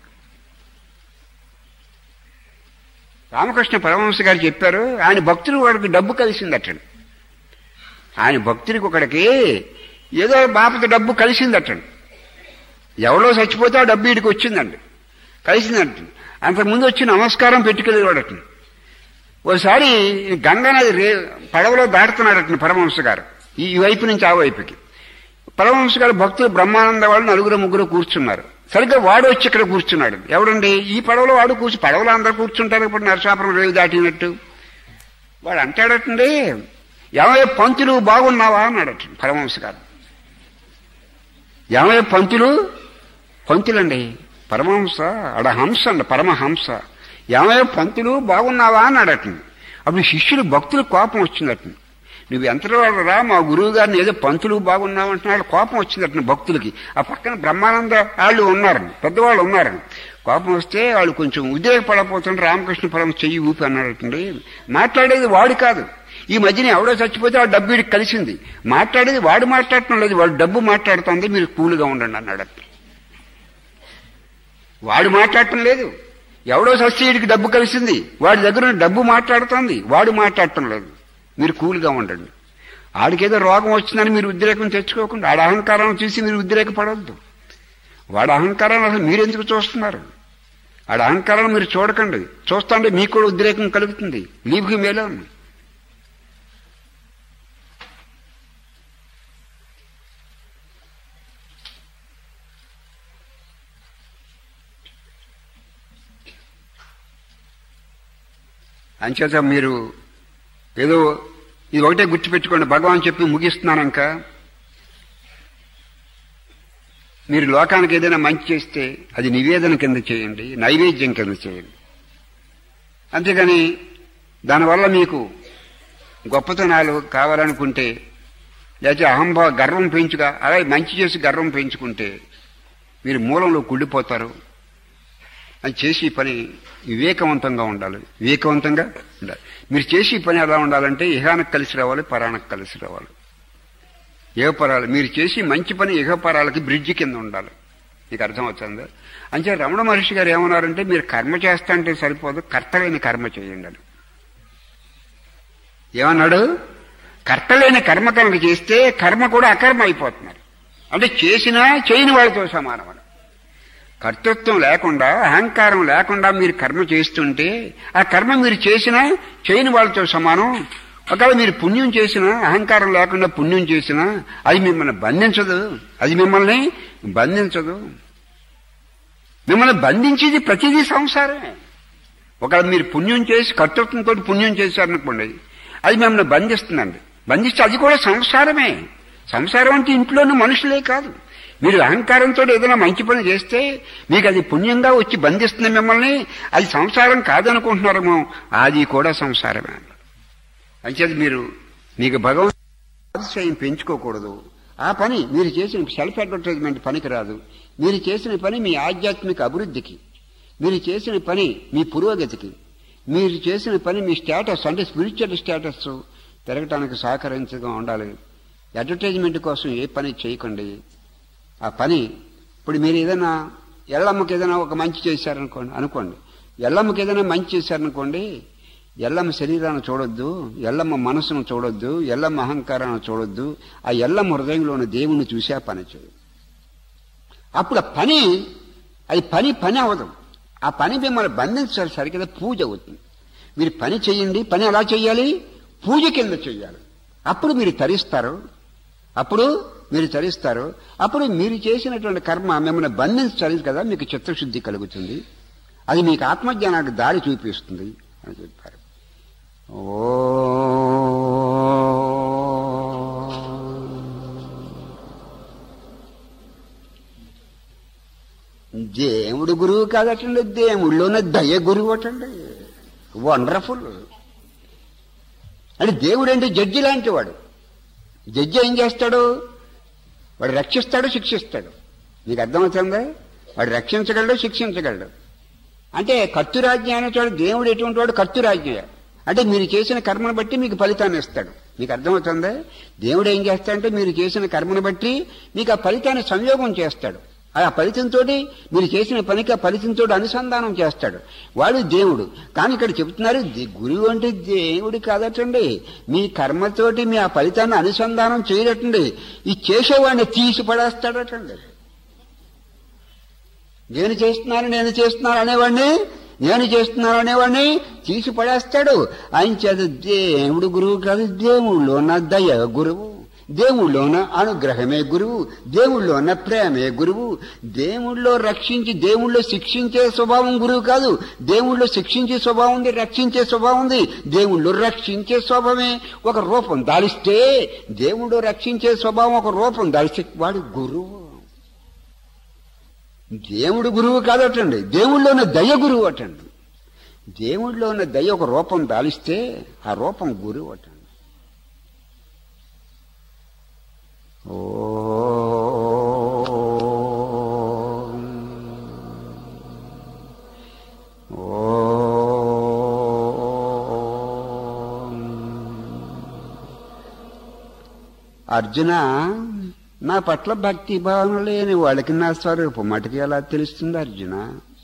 రామకృష్ణ పరమహంస గారు చెప్పారు ఆయన భక్తులు వాడికి డబ్బు కలిసిందటండి ఆయన భక్తుడికి ఒకడికి ఏదో బాపత డబ్బు కలిసిందటండి ఎవరో చచ్చిపోతే ఆ డబ్బు వీడికి వచ్చిందండి కలిసిందంట అంతకుముందు వచ్చి నమస్కారం పెట్టుకెళ్ళేవాడట ఓసారి గంగా నది రే పడవలో దాటుతున్నాడట పరమహంస గారు ఈ ఈ వైపు నుంచి ఆ వైపుకి పరమహంస గారు భక్తులు బ్రహ్మానంద వాళ్ళు నలుగురు ముగ్గురు కూర్చున్నారు సరిగ్గా వాడు వచ్చి ఇక్కడ కూర్చున్నాడు ఎవడండి ఈ పడవలో వాడు కూర్చు పడవలో అందరూ కూర్చుంటారు ఇప్పుడు నరసాపురం రేవు దాటినట్టు వాడు అంటాడటండి ఏమయ్య పంతులు బాగున్నావా అన్నాడట పరమహంస గారు ఏమయ్య పంతులు పంతులండి పరమహంస అడ హంస అండి పరమహంస ఏమయ్య పంతులు బాగున్నావా అన్నాడట అప్పుడు శిష్యులు భక్తులు కోపం వచ్చిందట నువ్వు ఎంతలో రా మా గురువు గారిని ఏదో పంతులు బాగున్నావు అంటున్నాడు కోపం వచ్చిందట భక్తులకి ఆ పక్కన బ్రహ్మానంద వాళ్ళు ఉన్నారు పెద్దవాళ్ళు ఉన్నారు కోపం వస్తే వాళ్ళు కొంచెం ఉద్రేకపడపోతుంటే రామకృష్ణ పరమ చెయ్యి ఊపి అన్నాడటండి మాట్లాడేది వాడు కాదు ఈ మధ్యన ఎవడో చచ్చిపోతే ఆ డబ్బు వీడికి కలిసింది మాట్లాడేది వాడు మాట్లాడటం లేదు వాడు డబ్బు మాట్లాడుతుంది మీరు కూల్గా ఉండండి అన్నాడట వాడు మాట్లాడటం లేదు ఎవడో సబ్సిడీకి డబ్బు కలిసింది వాడి దగ్గర ఉన్న డబ్బు మాట్లాడుతోంది వాడు మాట్లాడటం లేదు మీరు కూల్గా ఉండండి ఆడికేదో రోగం వచ్చిందని మీరు ఉద్రేకం తెచ్చుకోకుండా ఆడ అహంకారం చూసి మీరు ఉద్రేకపడవద్దు వాడి అహంకారాన్ని అసలు మీరెందుకు చూస్తున్నారు ఆడ అహంకారాన్ని మీరు చూడకండి చూస్తుంటే మీకు కూడా ఉద్రేకం కలుగుతుంది లీవ్కి మేలే ఉంది అంచేత మీరు ఏదో ఇది ఒకటే గుర్తుపెట్టుకోండి భగవాన్ చెప్పి ముగిస్తున్నాను ఇంకా మీరు లోకానికి ఏదైనా మంచి చేస్తే అది నివేదన కింద చేయండి నైవేద్యం కింద చేయండి అంతేగాని దానివల్ల మీకు గొప్పతనాలు కావాలనుకుంటే లేకపోతే అహంభావ గర్వం పెంచుగా అలాగే మంచి చేసి గర్వం పెంచుకుంటే మీరు మూలంలో కుళ్ళిపోతారు అది చేసి పని వివేకవంతంగా ఉండాలి వివేకవంతంగా ఉండాలి మీరు చేసి పని ఎలా ఉండాలంటే ఇహానికి కలిసి రావాలి పరానికి కలిసి రావాలి ఇహపరాలు మీరు చేసి మంచి పని ఇహపరాలకి బ్రిడ్జి కింద ఉండాలి మీకు అర్థం అవుతుందా అంతే రమణ మహర్షి గారు ఏమన్నారంటే మీరు కర్మ చేస్తా అంటే సరిపోదు కర్తలేని కర్మ చేయండి అని ఏమన్నాడు కర్తలేని కర్మ కనుక చేస్తే కర్మ కూడా అకర్మ అయిపోతున్నారు అంటే చేసినా చేయని వాళ్ళతో సమానం అని కర్తృత్వం లేకుండా అహంకారం లేకుండా మీరు కర్మ చేస్తుంటే ఆ కర్మ మీరు చేసినా చేయని వాళ్ళతో సమానం ఒకవేళ మీరు పుణ్యం చేసినా అహంకారం లేకుండా పుణ్యం చేసినా అది మిమ్మల్ని బంధించదు అది మిమ్మల్ని బంధించదు మిమ్మల్ని బంధించేది ప్రతిదీ సంసారమే ఒకవేళ మీరు పుణ్యం చేసి కర్తృత్వంతో పుణ్యం చేశారనుకోండి అది మిమ్మల్ని బంధిస్తుందండి బంధిస్తే అది కూడా సంసారమే సంసారం అంటే ఇంట్లోని మనుషులే కాదు మీరు అహంకారంతో ఏదైనా మంచి పని చేస్తే మీకు అది పుణ్యంగా వచ్చి బంధిస్తుంది మిమ్మల్ని అది సంసారం కాదనుకుంటున్నారేమో అది కూడా సంసారమే అంచేది మీరు మీకు భగవంతుని పెంచుకోకూడదు ఆ పని మీరు చేసిన సెల్ఫ్ అడ్వర్టైజ్మెంట్ పనికి రాదు మీరు చేసిన పని మీ ఆధ్యాత్మిక అభివృద్ధికి మీరు చేసిన పని మీ పురోగతికి మీరు చేసిన పని మీ స్టేటస్ అంటే స్పిరిచువల్ స్టేటస్ పెరగటానికి సహకరించగా ఉండాలి అడ్వర్టైజ్మెంట్ కోసం ఏ పని చేయకండి ఆ పని ఇప్పుడు మీరు ఏదైనా ఎల్లమ్మకి ఏదైనా ఒక మంచి చేశారనుకోండి అనుకోండి ఎల్లమ్మకి ఏదైనా మంచి చేశారనుకోండి ఎల్లమ్మ శరీరాన్ని చూడొద్దు ఎల్లమ్మ మనసును చూడొద్దు ఎల్లమ్మ అహంకారాన్ని చూడొద్దు ఆ ఎల్లమ్మ హృదయంలో ఉన్న దేవుణ్ణి చూసి ఆ పని చేయ అప్పుడు ఆ పని అది పని పని అవదు ఆ పని మిమ్మల్ని బంధించాలి సరికదా పూజ అవుతుంది మీరు పని చేయండి పని ఎలా చేయాలి పూజ కింద చేయాలి అప్పుడు మీరు తరిస్తారు అప్పుడు మీరు తరిస్తారు అప్పుడు మీరు చేసినటువంటి కర్మ మిమ్మల్ని బంధించాలి కదా మీకు చిత్తశుద్ధి కలుగుతుంది అది మీకు ఆత్మజ్ఞానానికి దారి చూపిస్తుంది అని చెప్పారు ఓ దేవుడు గురువు కాదటండి దేవుళ్ళలోనే దయ గురువు అటండి వండర్ఫుల్ అంటే దేవుడు అంటే జడ్జి లాంటి వాడు జడ్జి ఏం చేస్తాడు వాడు రక్షిస్తాడు శిక్షిస్తాడు మీకు అర్థమవుతుందా వాడు రక్షించగలడు శిక్షించగలడు అంటే కర్తురాజ్ఞ అనే చోట దేవుడు ఎటువంటి వాడు కర్తురాజ్ఞ అంటే మీరు చేసిన కర్మను బట్టి మీకు ఫలితాన్ని ఇస్తాడు మీకు అర్థమవుతుందా దేవుడు ఏం చేస్తాడంటే మీరు చేసిన కర్మను బట్టి మీకు ఆ ఫలితాన్ని సంయోగం చేస్తాడు ఆ ఫలితంతో మీరు చేసిన పనికి ఆ ఫలితంతో అనుసంధానం చేస్తాడు వాడు దేవుడు కానీ ఇక్కడ చెప్తున్నారు ది- గురువు అంటే దేవుడు కాదటండి మీ కర్మతోటి మీ ఆ ఫలితాన్ని అనుసంధానం చేయటండి ఈ చేసేవాడిని తీసి పడేస్తాడటండి నేను చేస్తున్నాను నేను చేస్తున్నాను అనేవాడిని నేను చేస్తున్నాను అనేవాడిని తీసి పడేస్తాడు ఆయన చేత దేవుడు గురువు కాదు దేవుళ్ళోన దయ గురువు దేవుళ్ళోన అనుగ్రహమే గురువు దేవుళ్ళోన ప్రేమే గురువు దేవుళ్ళో రక్షించి దేవుళ్ళో శిక్షించే స్వభావం గురువు కాదు దేవుళ్ళో శిక్షించే స్వభావం ఉంది రక్షించే స్వభావం ఉంది దేవుళ్ళు రక్షించే స్వభావమే ఒక రూపం దాలిస్తే దేవుడు రక్షించే స్వభావం ఒక రూపం దాలిస్తే వాడు గురువు దేవుడు గురువు కాదటండి దేవుళ్ళో ఉన్న దయ గురువు అటండి దేవుళ్ళో ఉన్న దయ ఒక రూపం దాలిస్తే ఆ రూపం గురువు అటండి ఓ అర్జున నా పట్ల భక్తి భావన లేని వాళ్ళకి నా స్వరూపం మటుకు ఎలా తెలుస్తుంది అర్జున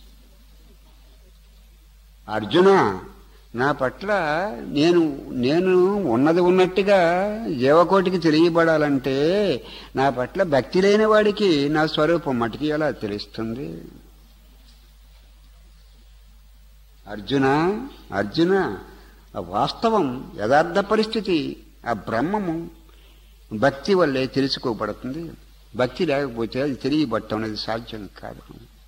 అర్జున నా పట్ల నేను నేను ఉన్నది ఉన్నట్టుగా జీవకోటికి తెలియబడాలంటే నా పట్ల భక్తి లేని వాడికి నా స్వరూపం మటుకు ఎలా తెలుస్తుంది అర్జున అర్జున ఆ వాస్తవం యథార్థ పరిస్థితి ఆ బ్రహ్మము భక్తి వల్లే తెలుసుకోబడుతుంది భక్తి లేకపోతే అది తెలియబట్టం అనేది సాధ్యం కాదు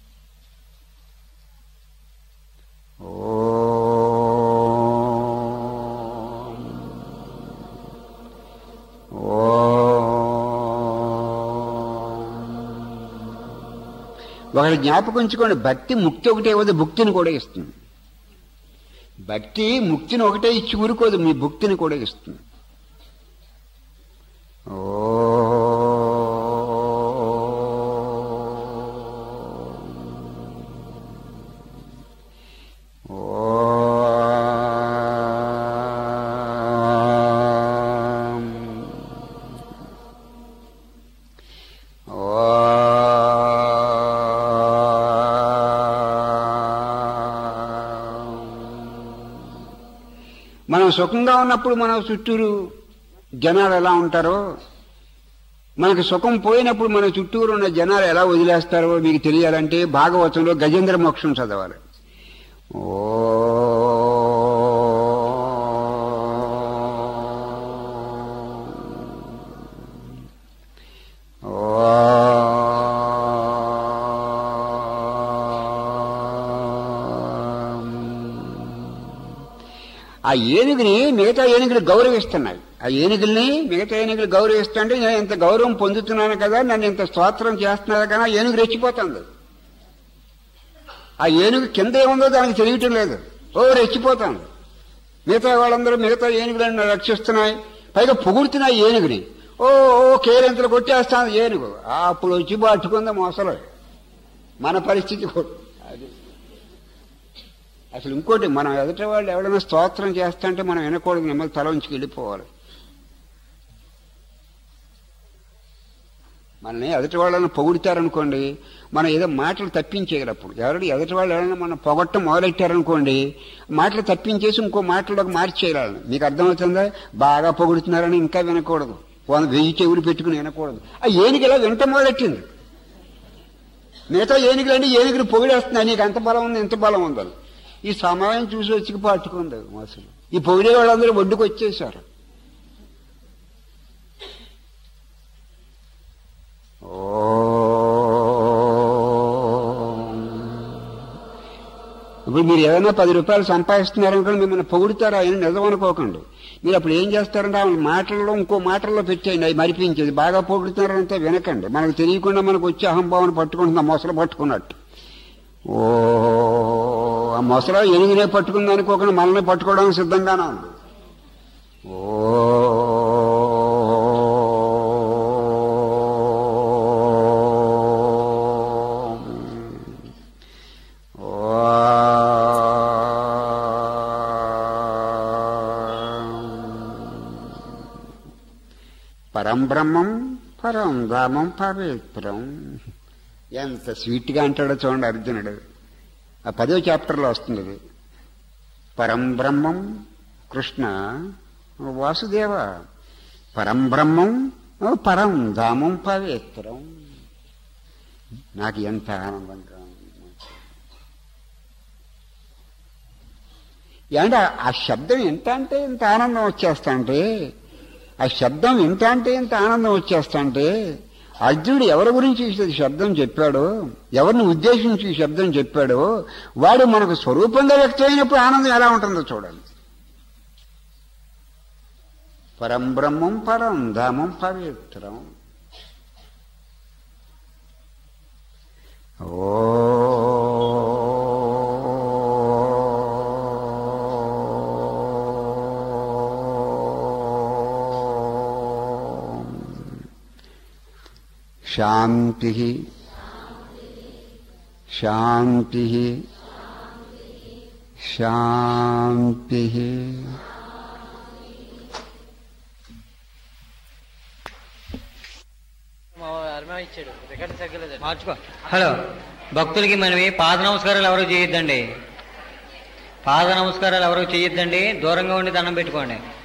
ఓ ఒకటి జ్ఞాపకం ఉంచుకోండి భక్తి ముక్తి ఒకటే ఇవ్వదు భుక్తిని కూడా ఇస్తుంది భక్తి ముక్తిని ఒకటే ఇచ్చి ఊరుకోదు మీ భుక్తిని కూడా ఇస్తుంది మనం సుఖంగా ఉన్నప్పుడు మన చుట్టూరు జనాలు ఎలా ఉంటారో మనకి సుఖం పోయినప్పుడు మన చుట్టూరు ఉన్న జనాలు ఎలా వదిలేస్తారో మీకు తెలియాలంటే భాగవతంలో గజేంద్ర మోక్షం చదవాలి ఓ ఆ ఏనుగుని మిగతా ఏనుగులు గౌరవిస్తున్నాయి ఆ ఏనుగుల్ని మిగతా ఏనుగులు గౌరవిస్తుంటే నేను ఇంత గౌరవం పొందుతున్నాను కదా నన్ను ఇంత స్తోత్రం చేస్తున్నారు కదా ఆ ఏనుగు రెచ్చిపోతుంది ఆ ఏనుగు కింద ఏముందో దానికి తెలియటం లేదు ఓ రెచ్చిపోతుంది మిగతా వాళ్ళందరూ మిగతా ఏనుగులను రక్షిస్తున్నాయి పైగా పొగుడుతున్నాయి ఏనుగుని ఓ ఓ కేరింతలు కొట్టేస్తాను ఏనుగు ఆ అప్పుడు వచ్చి పట్టుకుంది మొసలు మన పరిస్థితి కూడా అది అసలు ఇంకోటి మనం ఎదుట వాళ్ళు ఎవరైనా స్తోత్రం చేస్తుంటే మనం వినకూడదు నెమ్మది తల ఉంచుకు వెళ్ళిపోవాలి మనల్ని ఎదుటి వాళ్ళని పొగుడుతారనుకోండి మనం ఏదో మాటలు తప్పించేయగలప్పుడు ఎవరు ఎదుటి వాళ్ళు ఎవరైనా మనం పొగట్టం మొదలెట్టారనుకోండి మాటలు తప్పించేసి ఇంకో మాటలోకి మార్చేయాలని మీకు అర్థమవుతుందా బాగా పొగుడుతున్నారని ఇంకా వినకూడదు వంద వెయ్యి చెవులు పెట్టుకుని వినకూడదు ఆ ఏనుగు ఇలా వింట మొదలెట్టింది మిగతా ఏనుగులండి ఏనుగులు పొగిడేస్తున్నాయి నీకు అంత బలం ఉంది ఎంత బలం ఉందని ఈ సమయం చూసి వచ్చి పట్టుకుంది అసలు ఈ పొగిడే వాళ్ళందరూ ఒడ్డుకు వచ్చేసారు ఇప్పుడు మీరు ఏదైనా పది రూపాయలు సంపాదిస్తున్నారనుకోండి మిమ్మల్ని పొగుడుతారు ఆయన నిజం అనుకోకండి మీరు అప్పుడు ఏం చేస్తారంటే ఆమె మాటల్లో ఇంకో మాటల్లో పెట్టేయండి అవి మరిపించేది బాగా పొగుడుతున్నారంటే వినకండి మనకు తెలియకుండా మనకు వచ్చి అహంభావన పట్టుకుంటుంది మొసలు పట్టుకున్నట్టు ఓ ఆ మొసల ఎనిగినే పట్టుకుంది అనుకోకుండా మనల్ని పట్టుకోవడానికి సిద్ధంగానే ఉంది ఓ పరం బ్రహ్మం పరం ధామం పవిత్రం ఎంత స్వీట్గా అంటాడో చూడండి అర్జునుడు ఆ పదో చాప్టర్లో వస్తుంది అది పరం బ్రహ్మం కృష్ణ వాసుదేవ పరం బ్రహ్మం పరం ధామం పవిత్రం నాకు ఎంత ఆనందంగా ఉంది ఏమంటే ఆ శబ్దం ఎంత అంటే ఇంత ఆనందం వచ్చేస్తా అంటే ఆ శబ్దం ఎంత అంటే ఇంత ఆనందం వచ్చేస్తా అంటే అర్జునుడు ఎవరి గురించి ఈ శబ్దం చెప్పాడో ఎవరిని ఉద్దేశించి ఈ శబ్దం చెప్పాడో వాడు మనకు స్వరూపంగా వ్యక్తమైనప్పుడు ఆనందం ఎలా ఉంటుందో చూడండి పరం బ్రహ్మం పరం ధామం పవిత్రం శాంతి శాంతి శాంతి మార్చుకో హలో భక్తులకి మనవి పాద నమస్కారాలు ఎవరు చేయొద్దండి పాద నమస్కారాలు ఎవరు చేయొద్దండి దూరంగా ఉండి దండం పెట్టుకోండి